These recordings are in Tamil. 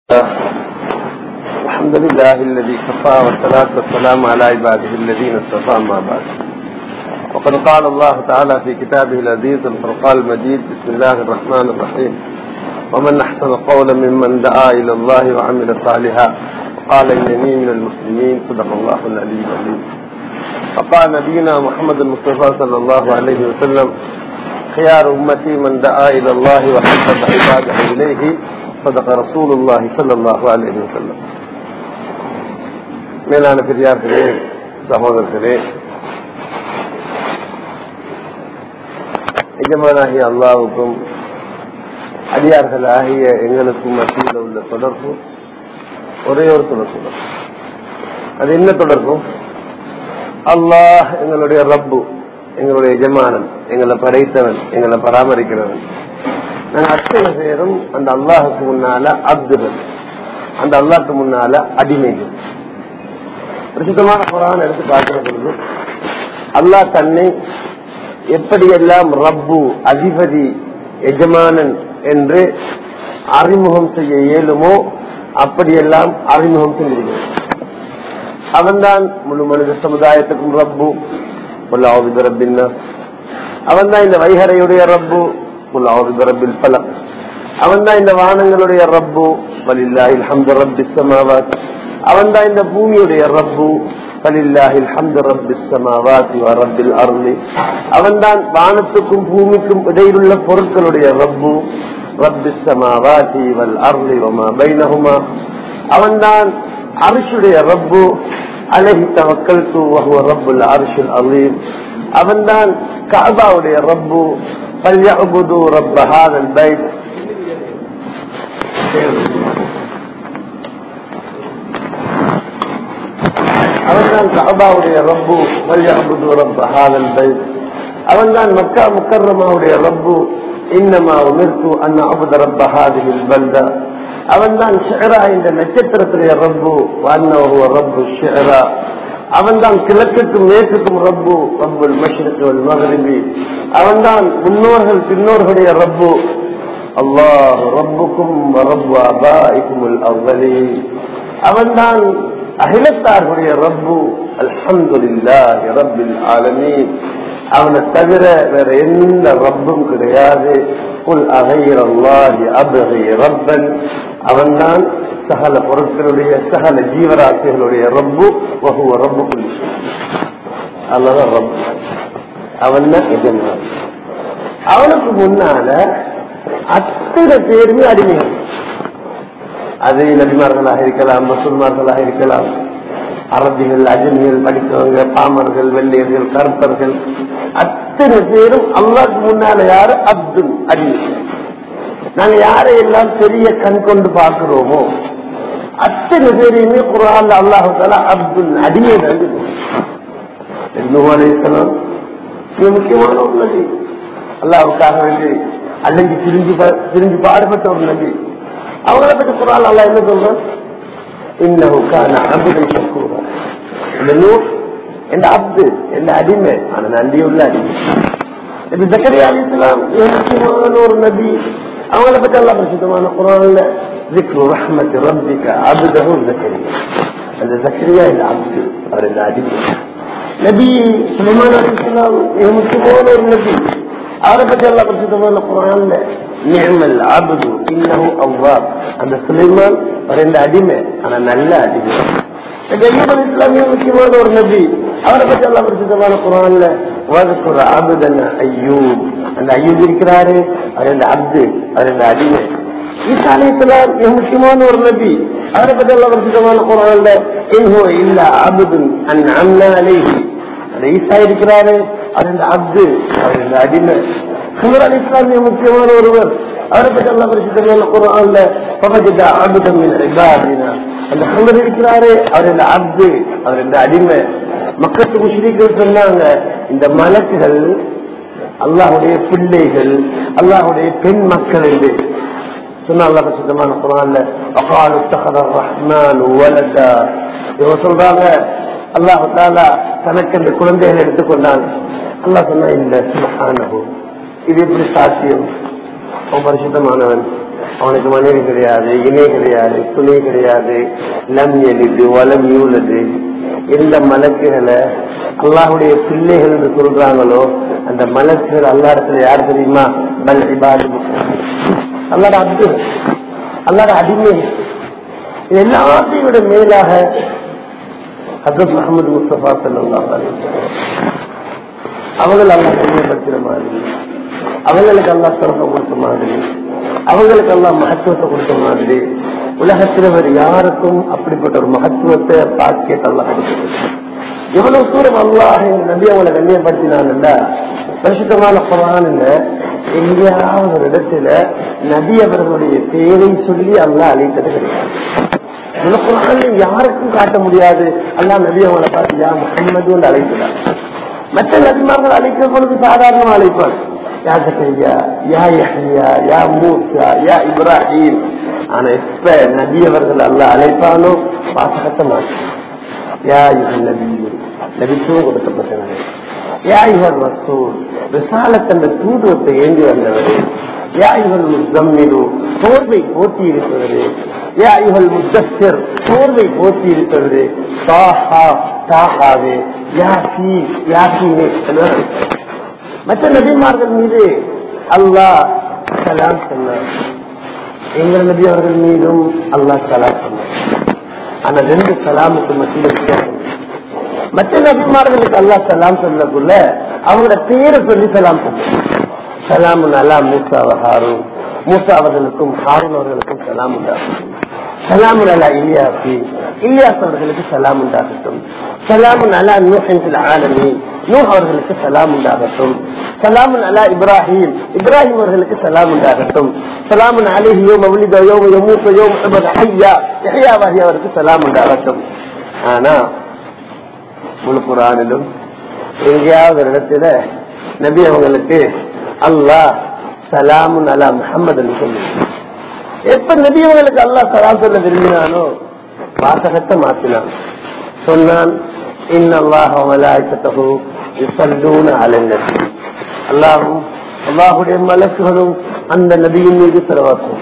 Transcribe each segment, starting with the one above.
الحمد لله الذي كفى والصلاة والسلام على عباده الذين اصطفى ما بعد وقد قال الله تعالى في كتابه العزيز الفرقان المجيد بسم الله الرحمن الرحيم ومن أحسن قولا ممن دعا إلى الله وعمل صالحا وقال إنني من المسلمين صدق الله العلي العظيم وقال نبينا محمد المصطفى صلى الله عليه وسلم خيار أمتي من دعا إلى الله وحبب عباده إليه صدق رسول الله صلى الله عليه وسلم மேலான பெரியார்களே சகோதரர்களே எஜமானாகிய அல்லாவுக்கும் அடியார்களாகிய எங்களுக்கும் மத்தியில் உள்ள தொடர்பு ஒரே ஒரு தொடர்பு தான். அது என்ன தொடர்பு அல்லாஹ் எங்களுடைய ரப்பு எங்களுடைய எஜமானன் எங்களை படைத்தவன் எங்களை பராமரிக்கிறவன் நாங்கள் அத்தனை பேரும் அந்த அல்லாஹுக்கு முன்னால அப்துகள் அந்த அல்லாஹுக்கு முன்னால அடிமைகள் பிரசித்தமான குரான் எடுத்து பார்க்கிற பொழுது அல்லாஹ் தன்னை எப்படியெல்லாம் ரப்பு அதிபதி எஜமானன் என்று அறிமுகம் செய்ய இயலுமோ அப்படியெல்லாம் அறிமுகம் செய்திருக்கிறார் அவன்தான் முழு மனித சமுதாயத்துக்கும் ரப்பு புல்லாவது ரப்பின்னா அவன் தான் இந்த வைகரையுடைய ரப்பு புல்லாவது ரப்பில் பலம் அவன் தான் இந்த வானங்களுடைய ரப்பு வலில்லாஹில் ஹம்து ரப்பி சமாவாத் அவன் தான் இந்த பூமியுடைய ரப்பு வலில்லாஹில் ஹம்து ரப்பி சமாவாத் ரப்பில் அருளி அவன் தான் வானத்துக்கும் பூமிக்கும் இடையிலுள்ள பொருட்களுடைய ரப்பு ரப்பி சமாவாதி வல் அருளி வமா பைனஹுமா அவன் தான் அரிசுடைய ரப்பு அலஹி தவக்கல் தூ வஹுவ ரப்புல் அரிசுல் அலீம் அவன்தான் காபாவுடைய ரப்பு فليعبدوا رب هذا البيت அவன்தான் கபாவுடைய ரப்பு வல்யாபுது ரப்ப ஹாதல் பைத் அவன்தான் மக்கா முக்கர்ரமாவுடைய ரப்பு இன்னமா உமிர்த்து அன் அபுத ரப்ப ஹாதில் பல்தா அவன்தான் ஷெரா இந்த நட்சத்திரத்துடைய ரப்பு வான்னவ ரப்பு ஷெரா அவன்தான் கிழக்குக்கும் மேற்குக்கும் ரப்பு ரப்புல் மஷ்ரக்கு மகரிபி அவன்தான் முன்னோர்கள் பின்னோர்களுடைய ரப்பு அல்லாஹ் ரப்புக்கும் ரப்பு அபாய்க்கும் அவ்வளி அவன்தான் அகிலத்தார்களுடைய ரப்பு அல்ஹம்துல்லா ரப்பில் ஆலமீன் அவனை தவிர வேற எந்த ரப்பும் கிடையாது குல் அகைர் அல்லாஹி அபகை ரப்பன் அவன்தான் சகல பொருட்களுடைய சகல ஜீவராசிகளுடைய ரப்பு வகுவ ரப்பு குல்லி அல்லதான் ரப்பு அவன் தான் எஜமான் அவனுக்கு முன்னால அத்தனை பேருமே அடிமைகள் அது நபிமார்களாக இருக்கலாம் மசூல்மார்களாக இருக்கலாம் அரபிகள் அஜமிகள் படித்தவங்க பாமர்கள் வெள்ளையர்கள் கருப்பர்கள் அத்தனை பேரும் அல்லாக்கு முன்னால யாரு அப்துல் அடிமை நாங்க யாரையெல்லாம் பெரிய கண் கொண்டு பார்க்கிறோமோ அத்தனை பேரையுமே குரான் அல்லாஹால அப்துல் அடிமை தான் மிக முக்கியமான ஒரு நபி அல்லாவுக்காக வேண்டி அல்லது பிரிஞ்சு பிரிஞ்சு பாடுபட்ட ஒரு நபி அவங்கள பற்றி குரான் அல்லா என்ன சொல்றான் இன்னுக்கான அபுதை சக்கூரா இந்த நூல் எந்த அப்து எந்த அடிமை ஆனா நன்றியுள்ள அடிமை இப்ப ஜக்கரியா அலிஸ்லாம் முக்கியமான ஒரு நபி அவங்கள பற்றி எல்லாம் பிரசித்தமான குரான்ல ذكر رحمة ربك عبده زكريا அந்த ஜக்கரியா இந்த அப்து அவர் இந்த அடிமை நபி சுலைமான் அலிஸ்லாம் மிக முக்கியமான ஒரு நபி அவரை பற்றி எல்லாம் பிரசித்தமான குரான்ல நியமல் அபுது இன்னும் அவ்வா அந்த சுலைமான் அவர் இந்த அடிமை ஆனா நல்ல அடிமை இஸ்லாமிய முக்கியமான ஒரு நபி அவரை பற்றி எல்லாம் பிரசித்தமான குரான்ல வதக்குற அபுதன் ஐயூப் அந்த ஐயூப் இருக்கிறாரு அவர் இந்த அப்து அவர் இந்த அடிமை ஈசா அலி இஸ்லாம் மிக முக்கியமான ஒரு நபி அவரை பற்றி எல்லாம் பிரசித்தமான குரான்ல இன்ஹோ இல்ல அபுதுன் அன் அம்னா அலேஹி அந்த ஈசா இருக்கிறாரு அவர் இந்த அப்து அவர் இந்த அடிமை சுமர் அலி இஸ்லாமிய முக்கியமான ஒருவர் அவரை பற்றி எல்லாம் பிரசித்தமான குரான்ல பகஜா அபுதம் இபாதினா அந்த சுமர் இருக்கிறாரு அவர் இந்த அப்து அவர் இந்த அடிமை மக்கத்து முஸ்லீம்கள் சொன்னாங்க இந்த மலக்குகள் அல்லாஹுடைய பிள்ளைகள் அல்லாஹுடைய பெண் மக்கள் என்று சொன்னா அல்லா பிரசித்தமான குரான்ல வகாலு தகத ரஹ்மான் வலதா இவங்க சொல்றாங்க அல்லாஹு தாலா தனக்கு அந்த குழந்தைகளை எடுத்துக்கொண்டாங்க அல்லாஹ் சொன்னா இந்த சுபஹானஹு இது எப்படி சாத்தியம் அவன் பரிசுத்தமானவன் அவனுக்கு மனைவி கிடையாது இணை கிடையாது துணை கிடையாது லம் எளிது வலம் யூலது எந்த மலக்குகளை அல்லாஹுடைய பிள்ளைகள் என்று சொல்றாங்களோ அந்த மலக்குகள் அல்லா இடத்துல யார் தெரியுமா பல் இபாது அல்லாட அப்து அல்லாட அடிமை இது எல்லாத்தையும் விட மேலாக ஹசரத் முகமது முஸ்தபா சல்லாஹ் அவங்கள் அல்லா கண்ணியப்படுத்துற மாதிரி அவங்களுக்கு அல்லா சிறப்பை கொடுத்த மாதிரி அவங்களுக்கு எல்லாம் மகத்துவத்தை கொடுத்த மாதிரி உலகத்தில் வேறு யாருக்கும் அப்படிப்பட்ட ஒரு மகத்துவத்தை பாக்கியத்தை அல்லா கொடுத்தது எவ்வளவு தூரம் அல்லாஹ் நம்பி அவங்களை கண்ணியப்படுத்தினான்ல பரிசுத்தமான குரான் எங்கேயாவது ஒரு இடத்துல நபி அவர்களுடைய பேரை சொல்லி அல்லாஹ் அழைத்தது கிடையாது குரான் யாருக்கும் காட்ட முடியாது அல்லா நபி அவங்களை பார்த்து யா முகம்மது அழைக்கிறார் மற்ற நபிமார்கள் அழைக்கிற பொழுது சாதாரணமா அழைப்பார் யா ஜக்கரியா யா யஹ்யா யா மூசா யா இப்ராஹிம் ஆனா இப்ப நபி அவர்கள் அல்ல அழைப்பானோ வாசகத்தை மாற்றம் யா இவன் நபி நபித்துவம் கொடுக்கப்பட்டவர் யா இவர் ரசூல் விசாலத்தந்த தூதுவத்தை ஏந்தி வந்தவர் யா இவள் முத்தம்மிரு சோர்வை போட்டி இருக்கிறது யா இவள் முத்தர் சோர்வை போட்டி இருக்கிறது தாஹா தாஹாவே யாசி யாசினே மற்ற நபிமார்கள் மீது அல்லாஹ் சலாம் சொன்னார் எங்கள் நபி அவர்கள் மீதும் அல்லாஹ் சலாம் சொன்னார் ஆனா ரெண்டு சலாமுக்கு மத்தியில் வித்தியாசம் மற்ற நபிமார்களுக்கு அல்லாஹ் சலாம் சொல்லக்குள்ள அவங்களோட பேரை சொல்லி சலாம் சொன்னார் சலாமுன் அல்லா மூசா ஹாரூன் மூசா அவர்களுக்கும் ஹாரூன் அவர்களுக்கும் சலாம் உண்டாகும் சலாமுன் அல்லா இலியாசி இலியாஸ் அவர்களுக்கு சலாம் உண்டாகட்டும் சலாமுன் அல்லா நூஹின் ஆலமி நூஹ் அவர்களுக்கு சலாம் உண்டாகட்டும் சலாமுன் அல்லா இப்ராஹிம் இப்ராஹிம் அவர்களுக்கு சலாம் உண்டாகட்டும் சலாமுன் அலிஹியோ மவுலிதோ யமூசையோ ஐயா யஹ்யாவாகி அவருக்கு சலாம் உண்டாகட்டும் ஆனா முழு குரானிலும் எங்கேயாவது ஒரு இடத்துல நபி அவங்களுக்கு அல்லாஹ் சலாமுன் அலா முஹம்மது சொல்லு எப்ப நபி அவங்களுக்கு அல்லாஹ் சலாம் சொல்ல விரும்பினானோ வாசகத்தை மாத்தினான் சொன்னான் அல்லாஹும் அல்லாஹுடைய மலக்குகளும் அந்த நபியின் மீது செலவாக்கும்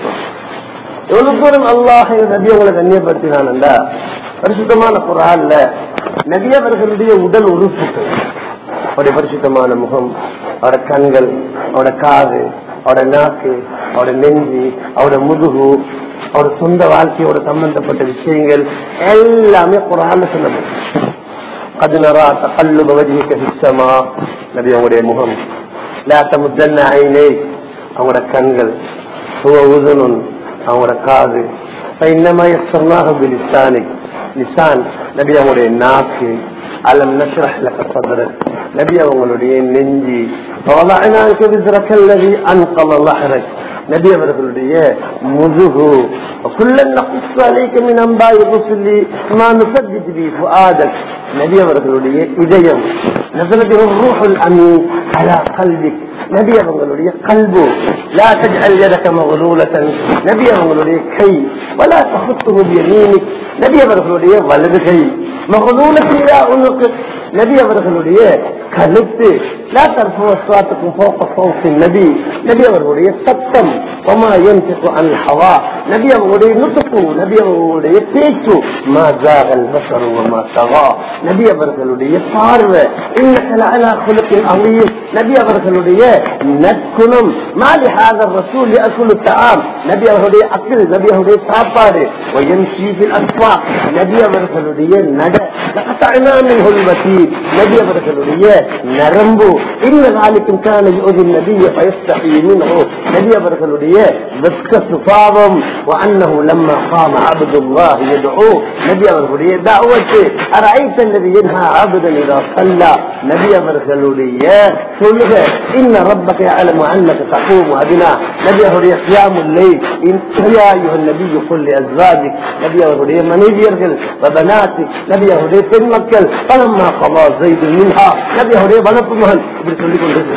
எவ்வளவு தூரம் அல்லாஹ் நபி அவங்களை கண்ணியப்படுத்தினான்டா பரிசுத்தமான குரான்ல நபி அவர்களுடைய உடல் உறுப்புகள் அவருடைய பரிசுத்தமான முகம் அவரோட கண்கள் அவரோட காது அவரோட நாக்கு அவரோட நெஞ்சு அவரோட முதுகு அவரோட சொந்த வாழ்க்கையோட சம்பந்தப்பட்ட விஷயங்கள் எல்லாமே குரான் சொல்லப்படும் அதுனரா தகல்லுப வஜிக்க சிஸ்டமா நபி அவங்களுடைய முகம் லாத்த முத்தன்ன ஐனே அவங்களோட கண்கள் சுவ உதனுன் அவங்களோட காது இன்னமா சொன்னாக லிசானிக் லிசான் நபி அவங்களுடைய நாக்கு அலம் நஷ்ரஹ் லக சத்ரக் நபி அவங்களுடைய நெஞ்சி ووضعناك وزرك الذي انقض ظهرك நபி அவர்களுடைய முதுகு குள்ளன் நகுஸ் அலைக்க மின் அம்பாய் ருசுலி மா நுசத்தித் பி ஃபுஆதக் நபி அவர்களுடைய இதயம் நஸலத் ரூஹுல் அமீன் அலா கல்விக் நபி அவங்களுடைய கல்பு லா தஜ்அல் யதக மக்லூலத்தன் நபி அவங்களுடைய கை வலா தஹுத்துஹு பியமீனிக் நபி அவர்களுடைய வலது கை மக்லூலத்தின் இலா உனுக்கு நபி அவர்களுடைய கழுத்து லா தர்ஃபு அஸ்வாத்துக்கும் ஃபோக சௌத்தி நபி நபி அவர்களுடைய சத்தம் ஒமா யன்திகு அன் ஹவா நபி அவர்களுடைய நுத்துக்கு நபி அவர்களுடைய பேச்சு மா ஜாகல் பஸரு வமா தகா நபி அவர்களுடைய பார்வை இன்னக லஅலா குலுகின் அலீம் நபி அவர்களுடைய நற்குணம் மாலி ஹாதர் ரசூல் யஅகுலு தஆம் நபி அவர்களுடைய அக்கில் நபி அவர்களுடைய சாப்பாடு வயம்ஷி ஃபில் அஸ்வாக் நபி அவர்களுடைய நட லகதஅனா மின்ஹுல் வதீர் நபி அவர்களுடைய நரம்பு இன்ன நாளைக்கும் கான யுதி நபிய பயஸ்தஹி மின்ஹு நபி அவர்களுடைய வெட்க சுபாவம் وأنه لما قام عبد الله يدعو நபி அவர்களுடைய தாவத்து அரைத்த الذي ينهى عبدا إذا صلى நபி அவர்களுடைய சொல்லுக إن ربك يعلم أنك تقوم أدنى நபி அவருடைய قيام الليل إن يا أيها النبي قل لأزواجك நபி அவருடைய மனைவியர்கள் وبناتك நபி அவருடைய பெண் மக்கள் பலமா قضى زيد منها நபி அவருடைய வளர்ப்பு மகன் இப்படி சொல்லிக் கொண்டிருக்கு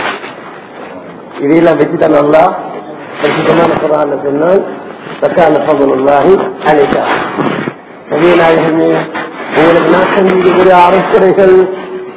இதையெல்லாம் வச்சுதான் அல்லா பரிசுத்தமான குரான் சொன்னால் சக்கான பகுல்லாஹி அழைக்கா நவீநாயகமே உங்களுக்கு நான் செஞ்சிருக்கிற அரசுரைகள்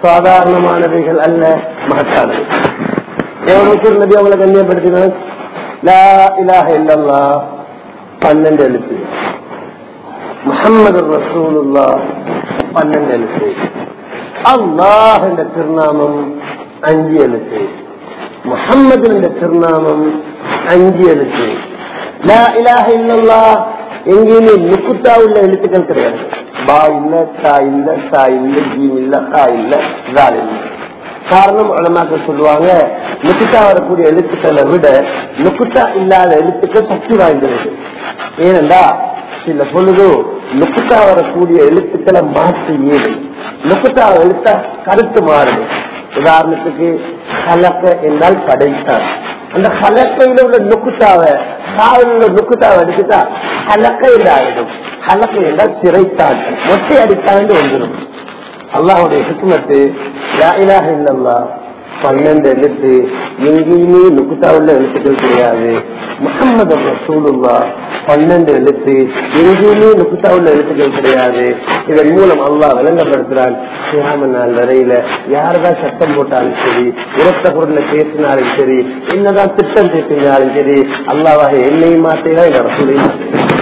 சாதாரணமானவைகள் அல்ல மகத்தானவை எவ்வளவு நபி அவங்களை கண்ணியப்படுத்தினார் லா இலாஹ இல்லல்லா பன்னெண்டு எழுத்து முகமது ரசூலுல்லா பன்னெண்டு எழுத்து அல்லாஹ் என்ற திருநாமம் அஞ்சு எழுத்து முகம்மது என்ற திருநாமம் அஞ்சு எழுத்து லா இலாஹ இல்லல்லா எங்கேயுமே நுக்குத்தா உள்ள எழுத்துக்கள் கிடையாது பா இல்ல தா இல்ல தா இல்ல ஜீம் இல்ல கா இல்ல ஜால் இல்ல காரணம் உலமாக்கள் சொல்லுவாங்க நுக்குத்தா வரக்கூடிய எழுத்துக்களை விட நுக்குத்தா இல்லாத எழுத்துக்கள் சக்தி வாய்ந்தது ஏனென்றா சில பொழுது நுக்குத்தா வரக்கூடிய எழுத்துக்களை மாற்றி ஏது நுக்குத்தா எழுத்த கருத்து மாறுது உதாரணத்துக்கு கலக்க என்றால் படைத்தார் அந்த கலக்கையில உள்ள நுக்குத்தாவை காவலில் உள்ள நுக்குத்தாவை எடுத்துட்டா கலக்கை ஆகிடும் கலக்கை என்றால் சிறைத்தான் மொட்டை அடித்தான் வந்துடும் அல்லாஹுடைய ஹிக்மத்து லா இலாஹ இல்லல்லா பன்னெண்டு எழுத்து எங்கேயுமே நுக்குத்தா உள்ள எழுத்துக்கள் கிடையாது முகமது ரசூலுல்லா பன்னெண்டு எழுத்து எங்கேயுமே நுக்குத்தா உள்ள எழுத்துக்கள் கிடையாது இதன் மூலம் அல்லாஹ் விளங்கப்படுத்துறான் சியாம நாள் வரையில யாருதான் சத்தம் போட்டாலும் சரி உரத்த பொருள்ல பேசினாலும் சரி என்னதான் திட்டம் பேசினாலும் சரி அல்லாவாக என்னையும் மாத்தேதான் எங்க ரசூலையும் மாத்தேன்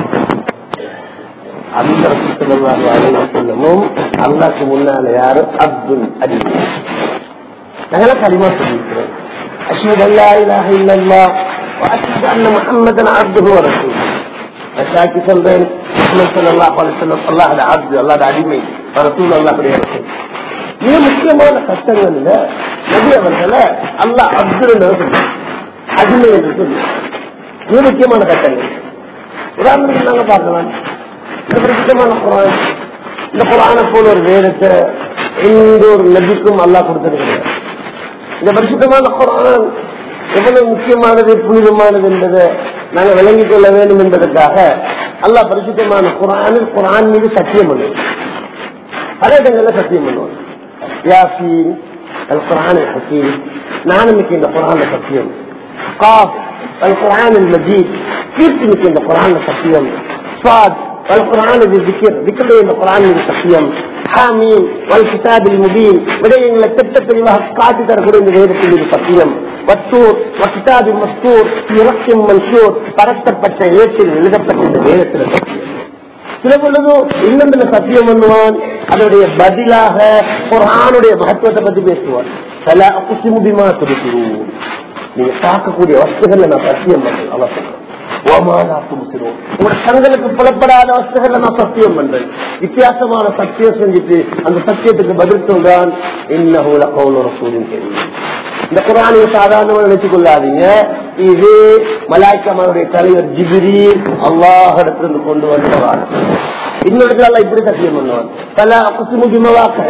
அந்த ரசூலுல்லாஹி அலைஹி வஸல்லமும் அல்லாஹ்க்கு முன்னால யாரும் அப்துல் அடிமை நாங்களாம் களிமா சொல்லியிருக்கிறோம் அஷ்ஹது அல்லா இலாஹ இல்லல்லாஹ் வஅஷ்ஹது அன்ன முஹம்மதன் அப்துஹு வ ரசூலுஹு அஷாக்கி சொல்றேன் முஹம்மது ஸல்லல்லாஹு அலைஹி வஸல்லம் அல்லாஹ்வுடைய அப்து அல்லாஹ்வுடைய அடிமை ரசூல் அல்லாஹ்வுடைய ரசூல் மிக முக்கியமான சட்டங்கள் இல்ல நபி அவர்களை அல்லாஹ் அப்துல் என்று சொல்றாங்க அடிமை என்று சொல்லி மிக முக்கியமான சட்டங்கள் உதாரணத்துக்கு நாங்க பார்க்கலாம் இந்த பிரசித்தமான குரான் இந்த குரானை போல ஒரு வேதத்தை எந்த ஒரு நபிக்கும் அல்லாஹ் கொடுத்திருக்கிறார் இந்த பரிசுத்தமான குரான் எவ்வளவு முக்கியமானது புனிதமானது என்பதை நாங்க விளங்கிக் கொள்ள வேண்டும் என்பதற்காக அல்லாஹ் பரிசுத்தமான குரானில் குரான் மீது சத்தியம் பண்ணுவோம் பல இடங்கள்ல சத்தியம் பண்ணுவோம் யாசீன் அல் குரான் ஹக்கீம் நான் இன்னைக்கு இந்த குரான சத்தியம் காஃப் அல் குரான் மஜீத் கீர்த்தி மிக்க இந்த குரான சத்தியம் சாத் والقرآن بالذكر ذكر القرآن من சத்தியம் حامين والكتاب المبين விடயங்களை திட்ட தெளிவாக காட்டி தரக்கூடிய இந்த வேதத்தில் இது சத்தியம் வத்தூர் வக்கிதாபி மஸ்தூர் இறக்கும் மன்சூர் பரத்தப்பட்ட ஏற்றில் எழுதப்பட்ட இந்த வேதத்தில் சத்தியம் சில பொழுது இன்னொன்று சத்தியம் பண்ணுவான் அதனுடைய பதிலாக குரானுடைய மகத்துவத்தை பத்தி பேசுவான் சில அக்குசிமுபிமா துடிக்கிறோம் நீங்க பார்க்கக்கூடிய வஸ்துகள்ல நான் சத்தியம் பண்ணேன் அவன் சொல்றேன் உங்களோட கண்களுக்கு புலப்படாத வஸ்துகளை நான் சத்தியம் பண்றேன் வித்தியாசமான சத்தியம் செஞ்சுட்டு அந்த சத்தியத்துக்கு பதில் சொல்றான் என்ன கவுன சூரியன் தெரியும் இந்த குரானிய சாதாரணமாக நினைச்சு கொள்ளாதீங்க இது மலாய்க்கமானுடைய தலைவர் ஜிபிரி அல்லாஹ் இடத்திலிருந்து கொண்டு வந்தவார் இன்னொரு இப்படி சத்தியம் பண்ணுவான் பல அகுசுமு பிமவாக்க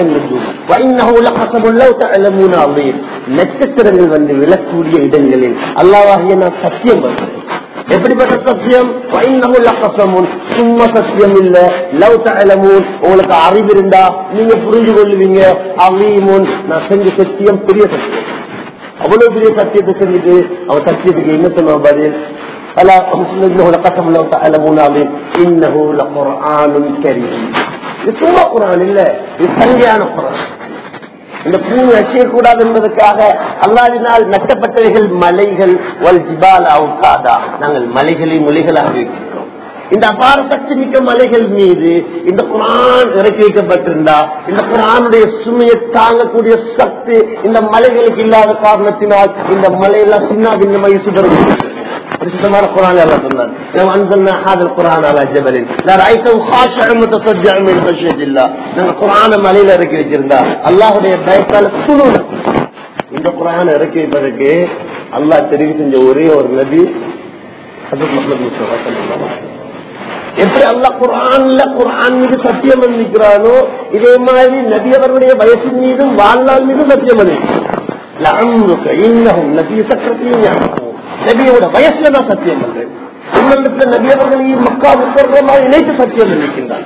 நட்சத்திரங்கள் வந்து விழக்கூடிய இடங்களில் அல்லாவாகிய நான் சத்தியம் பண்றேன் எப்படிப்பட்ட சத்தியம் கசமும் சும்மா சத்தியம் இல்ல லவ் தலமும் உங்களுக்கு அறிவு இருந்தா நீங்க புரிஞ்சு கொள்ளுவீங்க அவையும் நான் செஞ்ச சத்தியம் பெரிய சத்தியம் அவ்வளவு பெரிய சத்தியத்தை செஞ்சுட்டு அவன் சத்தியத்துக்கு என்ன சொல்லுவான் பதில் ألا إنه لقسم لو تعلمون عظيم إنه لقرآن كريم இது சும்மா குரான் இல்ல இது சங்கையான குரான் இந்த பூமி அச்சையக்கூடாது என்பதற்காக அல்லாவினால் நட்டப்பட்டவைகள் மலைகள் வல் ஜிபால் அவுகாதா நாங்கள் மலைகளை மொழிகளாக வைக்கிறோம் இந்த அபார சக்தி மிக்க மலைகள் மீது இந்த குரான் இறக்கி வைக்கப்பட்டிருந்தா இந்த குரானுடைய சுமையை தாங்கக்கூடிய சக்தி இந்த மலைகளுக்கு இல்லாத காரணத்தினால் இந்த மலையெல்லாம் சின்ன பின்னமாக சுடரும் பரிசுத்தமான குரான் எல்லாம் சொன்னார் لو انزلنا هذا القران على جبل لرايته خاشعا متصدعا من خشيه الله நாங்க குரான மலையில இறக்கி வச்சிருந்தா அல்லாஹ்வுடைய பயத்தால குளிர் இந்த குரான் இறக்கி வைப்பதற்கு அல்லாஹ் தெரிவு செஞ்ச ஒரே ஒரு நபி ஹஜரத் முஹம்மது முஸ்தபா ஸல்லல்லாஹு அலைஹி எப்படி அல்லாஹ் குரான்ல குரான் மீது சத்தியம் பண்ணிக்கிறானோ இதே மாதிரி நபி அவர்களுடைய வயசின் மீதும் வாழ்நாள் மீதும் சத்தியம் பண்ணிக்கிறான் இன்னும் நபி சக்கரத்தையும் நபியோட வயசுல தான் சத்தியம் பண்றேன் உங்களிடத்தில் நபி அவர்களையும் மக்கா முக்கரமாக இணைத்து சத்தியம் நினைக்கின்றான்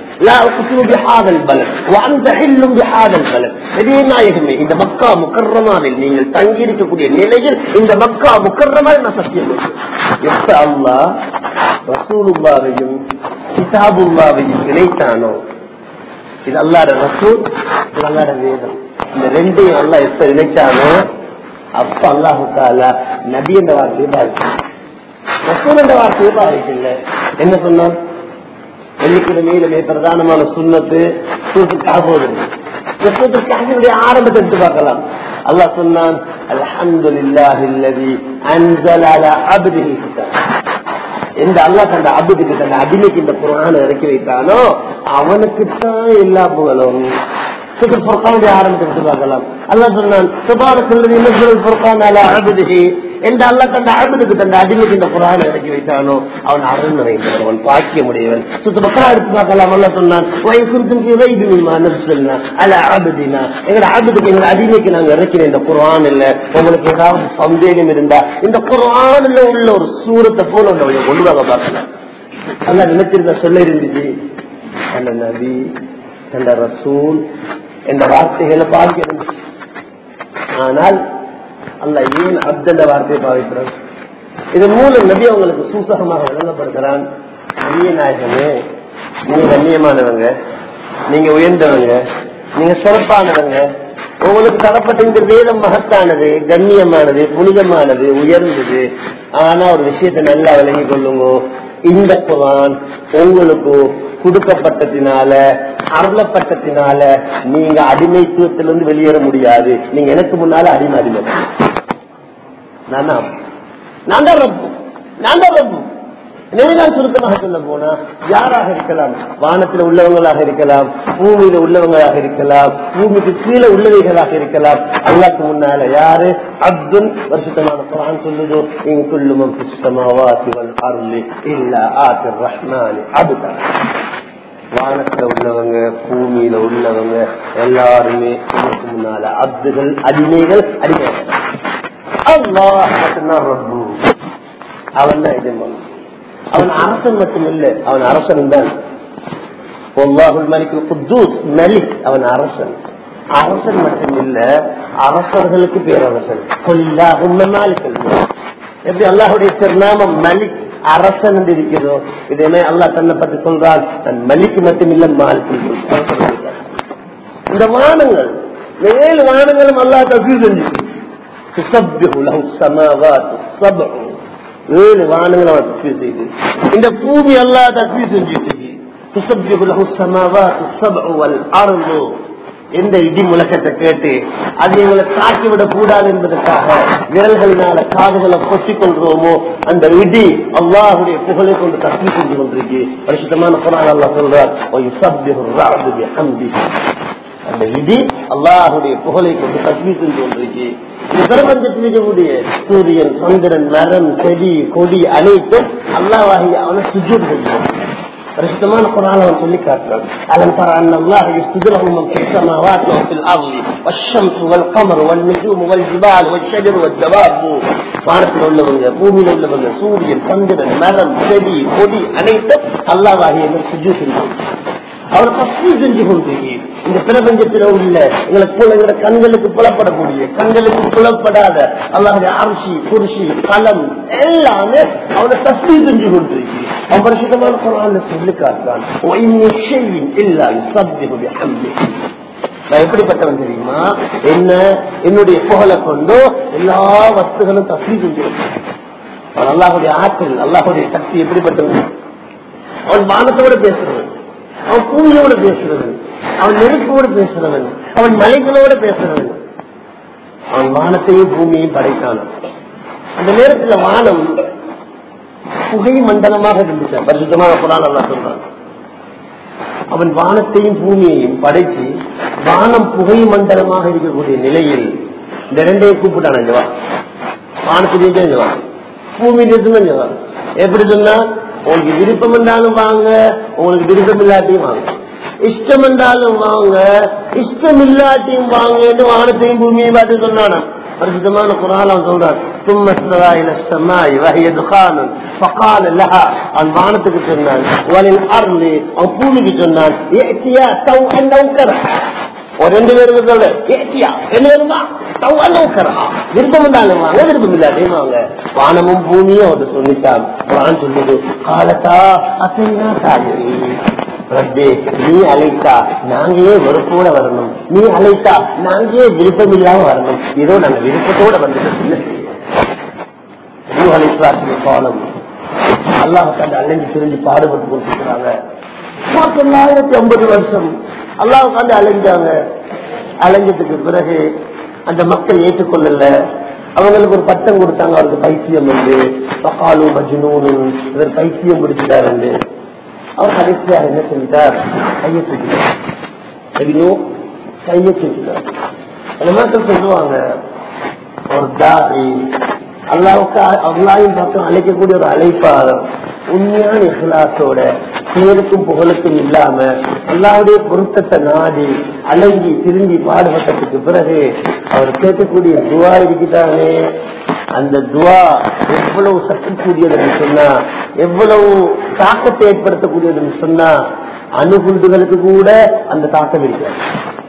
நாயகமே இந்த மக்கா முக்கரமாவில் நீங்கள் தங்கி இருக்கக்கூடிய நிலையில் இந்த மக்கா முக்கரமாக நான் சத்தியம் எப்ப அல்லா ரசூலுல்லாவையும் கிதாபுல்லாவையும் இணைத்தானோ இது அல்லாட ரசூல் இது அல்லாட வேதம் இந்த ரெண்டையும் அல்லா எப்ப இணைச்சானோ அப்ப அல்லாஹு தாலா நபி என்ற வார்த்தையை பாதிச்சு ரசூல் என்ற வார்த்தையை பாதிக்கல என்ன சொன்னான் வெள்ளிக்கிழமையிலுமே பிரதானமான சுண்ணத்து சூத்துக்காக போகுது சூத்துக்காக ஆரம்பத்தை எடுத்து பார்க்கலாம் அல்லாஹ் சொன்னான் அல்ஹம்துலில்லாஹி அல்லதி அன்ஸல அலா அப்திஹி கிதாப் எந்த அல்லாஹ் தந்த அபுதுக்கு தந்த அடிமைக்கு இந்த குரான இறக்கி வைத்தானோ அவனுக்குத்தான் எல்லா புகழும் சுகர் பொருக்கானுடைய ஆரம்பத்தை எடுத்து பார்க்கலாம் அல்லாஹ் சொன்னான் சுபார சொல்றது இன்னும் பொருக்கான அலா அபுதிஹி எந்த அல்லா தந்த அழுதுக்கு தந்த அடிமைக்கு இந்த குரான் இறக்கி வைத்தானோ அவன் அருள் நிறைந்தவன் பாக்கிய முடியவன் சுத்த பக்கம் எடுத்து பார்க்கலாம் அல்ல சொன்னான் அல்ல ஆபதினா எங்க ஆபத்துக்கு எங்க அடிமைக்கு நாங்க இறக்கின இந்த குரான் இல்ல உங்களுக்கு ஏதாவது சந்தேகம் இருந்தா இந்த குரான்ல உள்ள ஒரு சூரத்தை போல உள்ள கொண்டு வாங்க பார்க்கலாம் அல்ல நினைச்சிருந்த சொல்ல இருந்துச்சு அந்த நபி அந்த ரசூல் என்ற வார்த்தைகளை பாக்கி இருந்துச்சு ஆனால் அல்ல ஏன் அப்தண்ட வார்த்தையை பாவிக்கிறான் இது மூலம் நபி அவங்களுக்கு சூசகமாக விளங்கப்படுகிறான் நபிய நாயகமே நீங்க கண்ணியமானவங்க நீங்க உயர்ந்தவங்க நீங்க சிறப்பானவங்க உங்களுக்கு தரப்பட்ட இந்த வேதம் மகத்தானது கண்ணியமானது புனிதமானது உயர்ந்தது ஆனா ஒரு விஷயத்தை நல்லா விளங்கி கொள்ளுங்க இந்த குரான் உங்களுக்கு கொடுக்கப்பட்டதினால அருளப்பட்டதினால நீங்க அடிமைத்துவத்திலிருந்து வெளியேற முடியாது நீங்க எனக்கு முன்னால அடிமை அடிமை நான் தான் நான் தான் ரப்பு நான் தான் ரப்பு எனவே நான் சுருக்கமாக சொல்ல போனா யாராக இருக்கலாம் வானத்தில் உள்ளவங்களாக இருக்கலாம் பூமியில உள்ளவங்களாக இருக்கலாம் பூமிக்கு கீழே உள்ளவைகளாக இருக்கலாம் அல்லாக்கு முன்னால யாரு அப்துல் வருஷத்தமான குரான் சொல்லுதோ இங்க குள்ளுமம் புஷ்டமாவாசிவல் அருளி இல்ல ஆத்திர் ரஹ்மானி அபுதா வானத்துல உள்ளவங்க பூமியில உள்ளவங்க எல்லாருமே நமக்கு முன்னால அப்துகள் அடிமைகள் அடிமைகள் அல்லாஹ் மட்டும்தான் ரப்பு அவன் தான் எஜமான் அவன் அரசன் மட்டும் இல்ல அவன் அரசன் தான் மலிக்கு குத்தூஸ் மலிக் அவன் அரசன் அரசன் மட்டும் இல்ல அரசர்களுக்கு பேரரசன் கொல்லா உண்மைமாலிக்கல் எப்படி அல்லாஹுடைய திருநாமம் மலிக் அரசன் என்று இருக்கிறதோ இதே அல்லாஹ் தன்னை பற்றி சொல்றான் தன் மலிக்கு மட்டும் இல்ல மாலிக்கு இந்த வானங்கள் ஏழு வானங்களும் அல்லாஹ் தகுதி செஞ்சு تسبح له السماوات السبع ஏழு வானங்களை அவன் தஸ்மி செய்து இந்த பூமி அல்லா தஸ்மி செஞ்சுட்டு துசப்ஜு له السماوات السبع والارض எந்த இடி முழக்கத்தை கேட்டு அது எங்களை தாக்கி விடக் கூடாது என்பதற்காக விரல்களினால காதுகளை பொத்திக் கொள்றோமோ அந்த இடி அல்லாஹுடைய புகழை கொண்டு தஸ்மி செஞ்சு கொண்டிருக்கு பரிசுத்தமான குரான் அல்லாஹ் சொல்றார் அந்த இடி அல்லாஹுடைய புகழை கொண்டு தஸ்மி செஞ்சு கொண்டிருக்கு இந்த பிரபஞ்சத்தில் இருக்கக்கூடிய சூரியன் சந்திரன் மரம் செடி கொடி அனைத்தும் அல்லாஹாகி அவனை சுஜூர் செஞ்சான் பரிசுத்தமான குரான் அவன் சொல்லி காட்டுறான் அலம் தர அன் அல்லாஹ் يسجدهم من في السماوات وفي الارض والشمس والقمر والنجوم والجبال والشجر والدواب வானத்தில் உள்ளவங்க பூமியில் உள்ளவங்க சூரியன் சந்திரன் மரம் செடி கொடி அனைத்தும் அல்லாஹாகி என்ன சுஜூ செஞ்சான் அவர் தஸ்மி செஞ்சு கொண்டிருக்கீங்க இந்த பிரபஞ்சத்தில் உள்ள எங்களுக்கு போல எங்களோட கண்களுக்கு புலப்படக்கூடிய கண்களுக்கு புலப்படாத அல்லாஹுடைய அரிசி குருசி கலம் எல்லாமே அவனை தஸ்மி செஞ்சு கொண்டிருக்கு அவன் பரிசுத்தமான குரான் சொல்லி காட்டுறான் நான் எப்படிப்பட்டவன் தெரியுமா என்ன என்னுடைய புகழை கொண்டோ எல்லா வஸ்துகளும் தஸ்மி செஞ்சு அவன் அல்லாஹுடைய ஆற்றல் அல்லாஹுடைய சக்தி எப்படிப்பட்டவன் அவன் வானத்தோட பேசுறவன் அவன் பூமியோட பேசுறவன் அவன் நெருப்போடு பேசுறவன் அவன் மலைகளோட பேசுறவன் அவன் வானத்தையும் பூமியையும் படைத்தான் அந்த நேரத்துல வானம் புகை மண்டலமாக இருந்துச்சு பரிசுத்தமாக புறான் நல்லா சொல்றான் அவன் வானத்தையும் பூமியையும் படைச்சு வானம் புகை மண்டலமாக இருக்கக்கூடிய நிலையில் இந்த ரெண்டையும் கூப்பிட்டான் ஜவா வானத்திலேயும் ஜவா பூமியிலிருந்து ஜவா எப்படி சொன்னா உங்களுக்கு விருப்பம் என்றாலும் வாங்க உங்களுக்கு விருப்பம் இல்லாட்டியும் வாங்க இஷ்டம் என்றாலும் வாங்க இஷ்டம் இல்லாட்டியும் வாங்க என்று வானத்தையும் பூமியை பார்த்து சொன்னானா பரிசுத்தமான குரான் அவன் சொல்றான் ثم استوى الى السماء وهي دخان فقال لها அவன் வானத்துக்கு சொன்னான் وللارض அவன் பூமிக்கு சொன்னான் ائتيا طوعا او كرها ஒரு ரெண்டு பேருக்கு சொல்ல ஏத்தியா ரெண்டு பேரும் தான் விருப்பம் இருந்தாலும் வாங்க விருப்பம் இல்லாதையும் வாங்க வானமும் பூமியும் அவர் சொல்லிட்டான் குரான் சொல்லுது காலத்தா அசைனா தாயி ரப்பே நீ அழைத்தா நாங்களே வெறுப்போட வரணும் நீ அழைத்தா நாங்களே விருப்பம் இல்லாம வரணும் இதோ நாங்க விருப்பத்தோட வந்துட்டோம் என்ன செய்ய அழைத்தார்கள் காலம் அல்லாஹ் அலைஞ்சு திரிஞ்சு பாடுபட்டு கொடுத்துருக்காங்க தொள்ளாயிரத்தி ஐம்பது வருஷம் அல்லாஹ் அலைஞ்சாங்க அலைஞ்சதுக்கு பிறகு அந்த மக்கள் ஏற்றுக்கொள்ளல அவங்களுக்கு ஒரு பட்டம் கொடுத்தாங்க அவருக்கு பைத்தியம் வந்து பகாலு மஜ்னூனு இவர் பைத்தியம் பிடிச்சிட்டாரு அவர் கடைசியாக என்ன செஞ்சிட்டார் கையை தூக்கிட்டார் எதையோ கையை தூக்கிட்டார் அந்த மக்கள் சொல்லுவாங்க ஒரு தாரி அல்லாவுக்கு அல்லாவின் பக்கம் அழைக்கக்கூடிய ஒரு அழைப்பாளர் உண்மையான இஹ்லாசோட பேருக்கும் புகழுக்கும் இல்லாம அல்லாவுடைய பொருத்தத்தை நாடி அலங்கி திரும்பி பாடுபட்டதுக்கு பிறகு அவர் கேட்கக்கூடிய துவா இருக்குதானே அந்த துவா எவ்வளவு சக்திக்கூடியதுன்னு சொன்னா எவ்வளவு தாக்கத்தை ஏற்படுத்தக்கூடியதுன்னு சொன்னா அணுகுண்டுகளுக்கு கூட அந்த தாக்கம் இருக்கிறது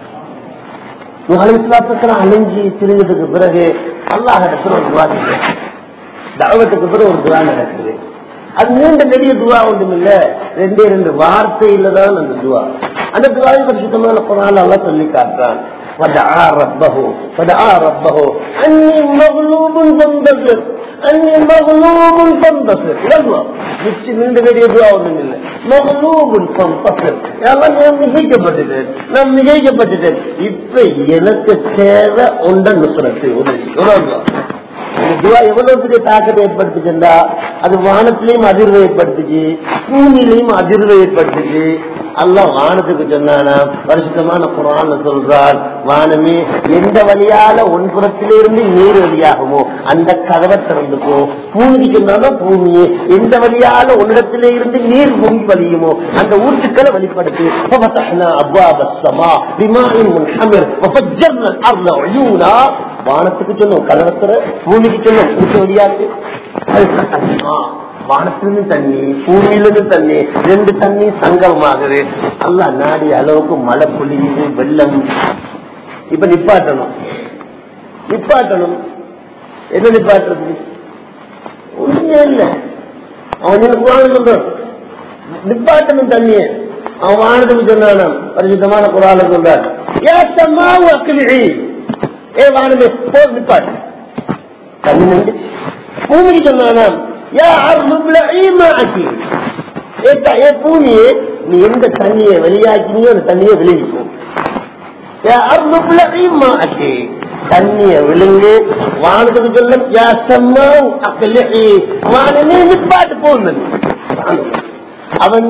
அலைஞ்சி திரிஞ்சதுக்கு பிறகு அல்லாஹ் ஒரு துவா தவத்துக்கு பிறகு ஒரு துவா நடக்குது அது நீண்ட பெரிய துவா ஒன்றும் இல்ல ரெண்டே ரெண்டு வார்த்தையில தான் அந்த துவா அந்த துவாவை பரிசுத்தமான குரான் எல்லாம் சொல்லி காட்டுறான் ودعا ربه فدعا ربه أني مغلوب فانتصر أني مغلوب فانتصر يلا மிச்சு நீண்ட பெரிய துவா ஒன்றும் இல்லை மகளூபுன் பம்பசர் எல்லாம் நான் மிகைக்கப்பட்டுட்டேன் நான் மிகைக்கப்பட்டுட்டேன் இப்ப எனக்கு தேவை உண்ட நுசுரத்து உதவி எவ்வளவு துவா எவ்வளவு பெரிய தாக்கத்தை ஏற்படுத்துச்சுண்டா அது வானத்திலையும் அதிர்வை ஏற்படுத்துச்சு பூமியிலையும் அதிர்வை ஏற்படுத்துச்சு அல்ல வானத்துக்கு சொன்னானா பரிசுத்தமான குரான் சொல்றார் வானமே எந்த வழியால ஒன்புறத்திலிருந்து நீர் வழியாகுமோ அந்த கதவை திறந்துக்கோ பூமிக்கு சொன்னாலும் பூமியே எந்த வழியால உன்னிடத்திலே இருந்து நீர் பொங்கி வழியுமோ அந்த ஊற்றுக்களை வெளிப்படுத்தி வானத்துக்கு சொன்னோம் கதவத்துற பூமிக்கு சொன்னோம் ஊற்று வழியாக்கு வானத்திலிருந்து தண்ணி பூமியிலிருந்து தண்ணி ரெண்டு தண்ணி சங்கமமாகுது அல்ல நாடி அளவுக்கு மழை பொழியுது வெள்ளம் இப்ப நிப்பாட்டணும் நிப்பாட்டணும் என்ன நிப்பாட்டுறது ஒண்ணுமே இல்ல அவன் குரான் சொல்றான் நிப்பாட்டணும் தண்ணிய அவன் வானத்துக்கு சொன்னான் பரிசுத்தமான குரான சொல்றார் ஏ வானமே போ நிப்பாட்டு தண்ணி நின்று பூமிக்கு சொன்னானாம் பூமியே நீ எந்த தண்ணியை வெளியாக்கினியோ அந்த தண்ணியை விளைவிக்கும் தண்ணிய விழுங்கு வானத்துக்கு சொல்ல வானமே நிப்பாட்டு போனது அவன்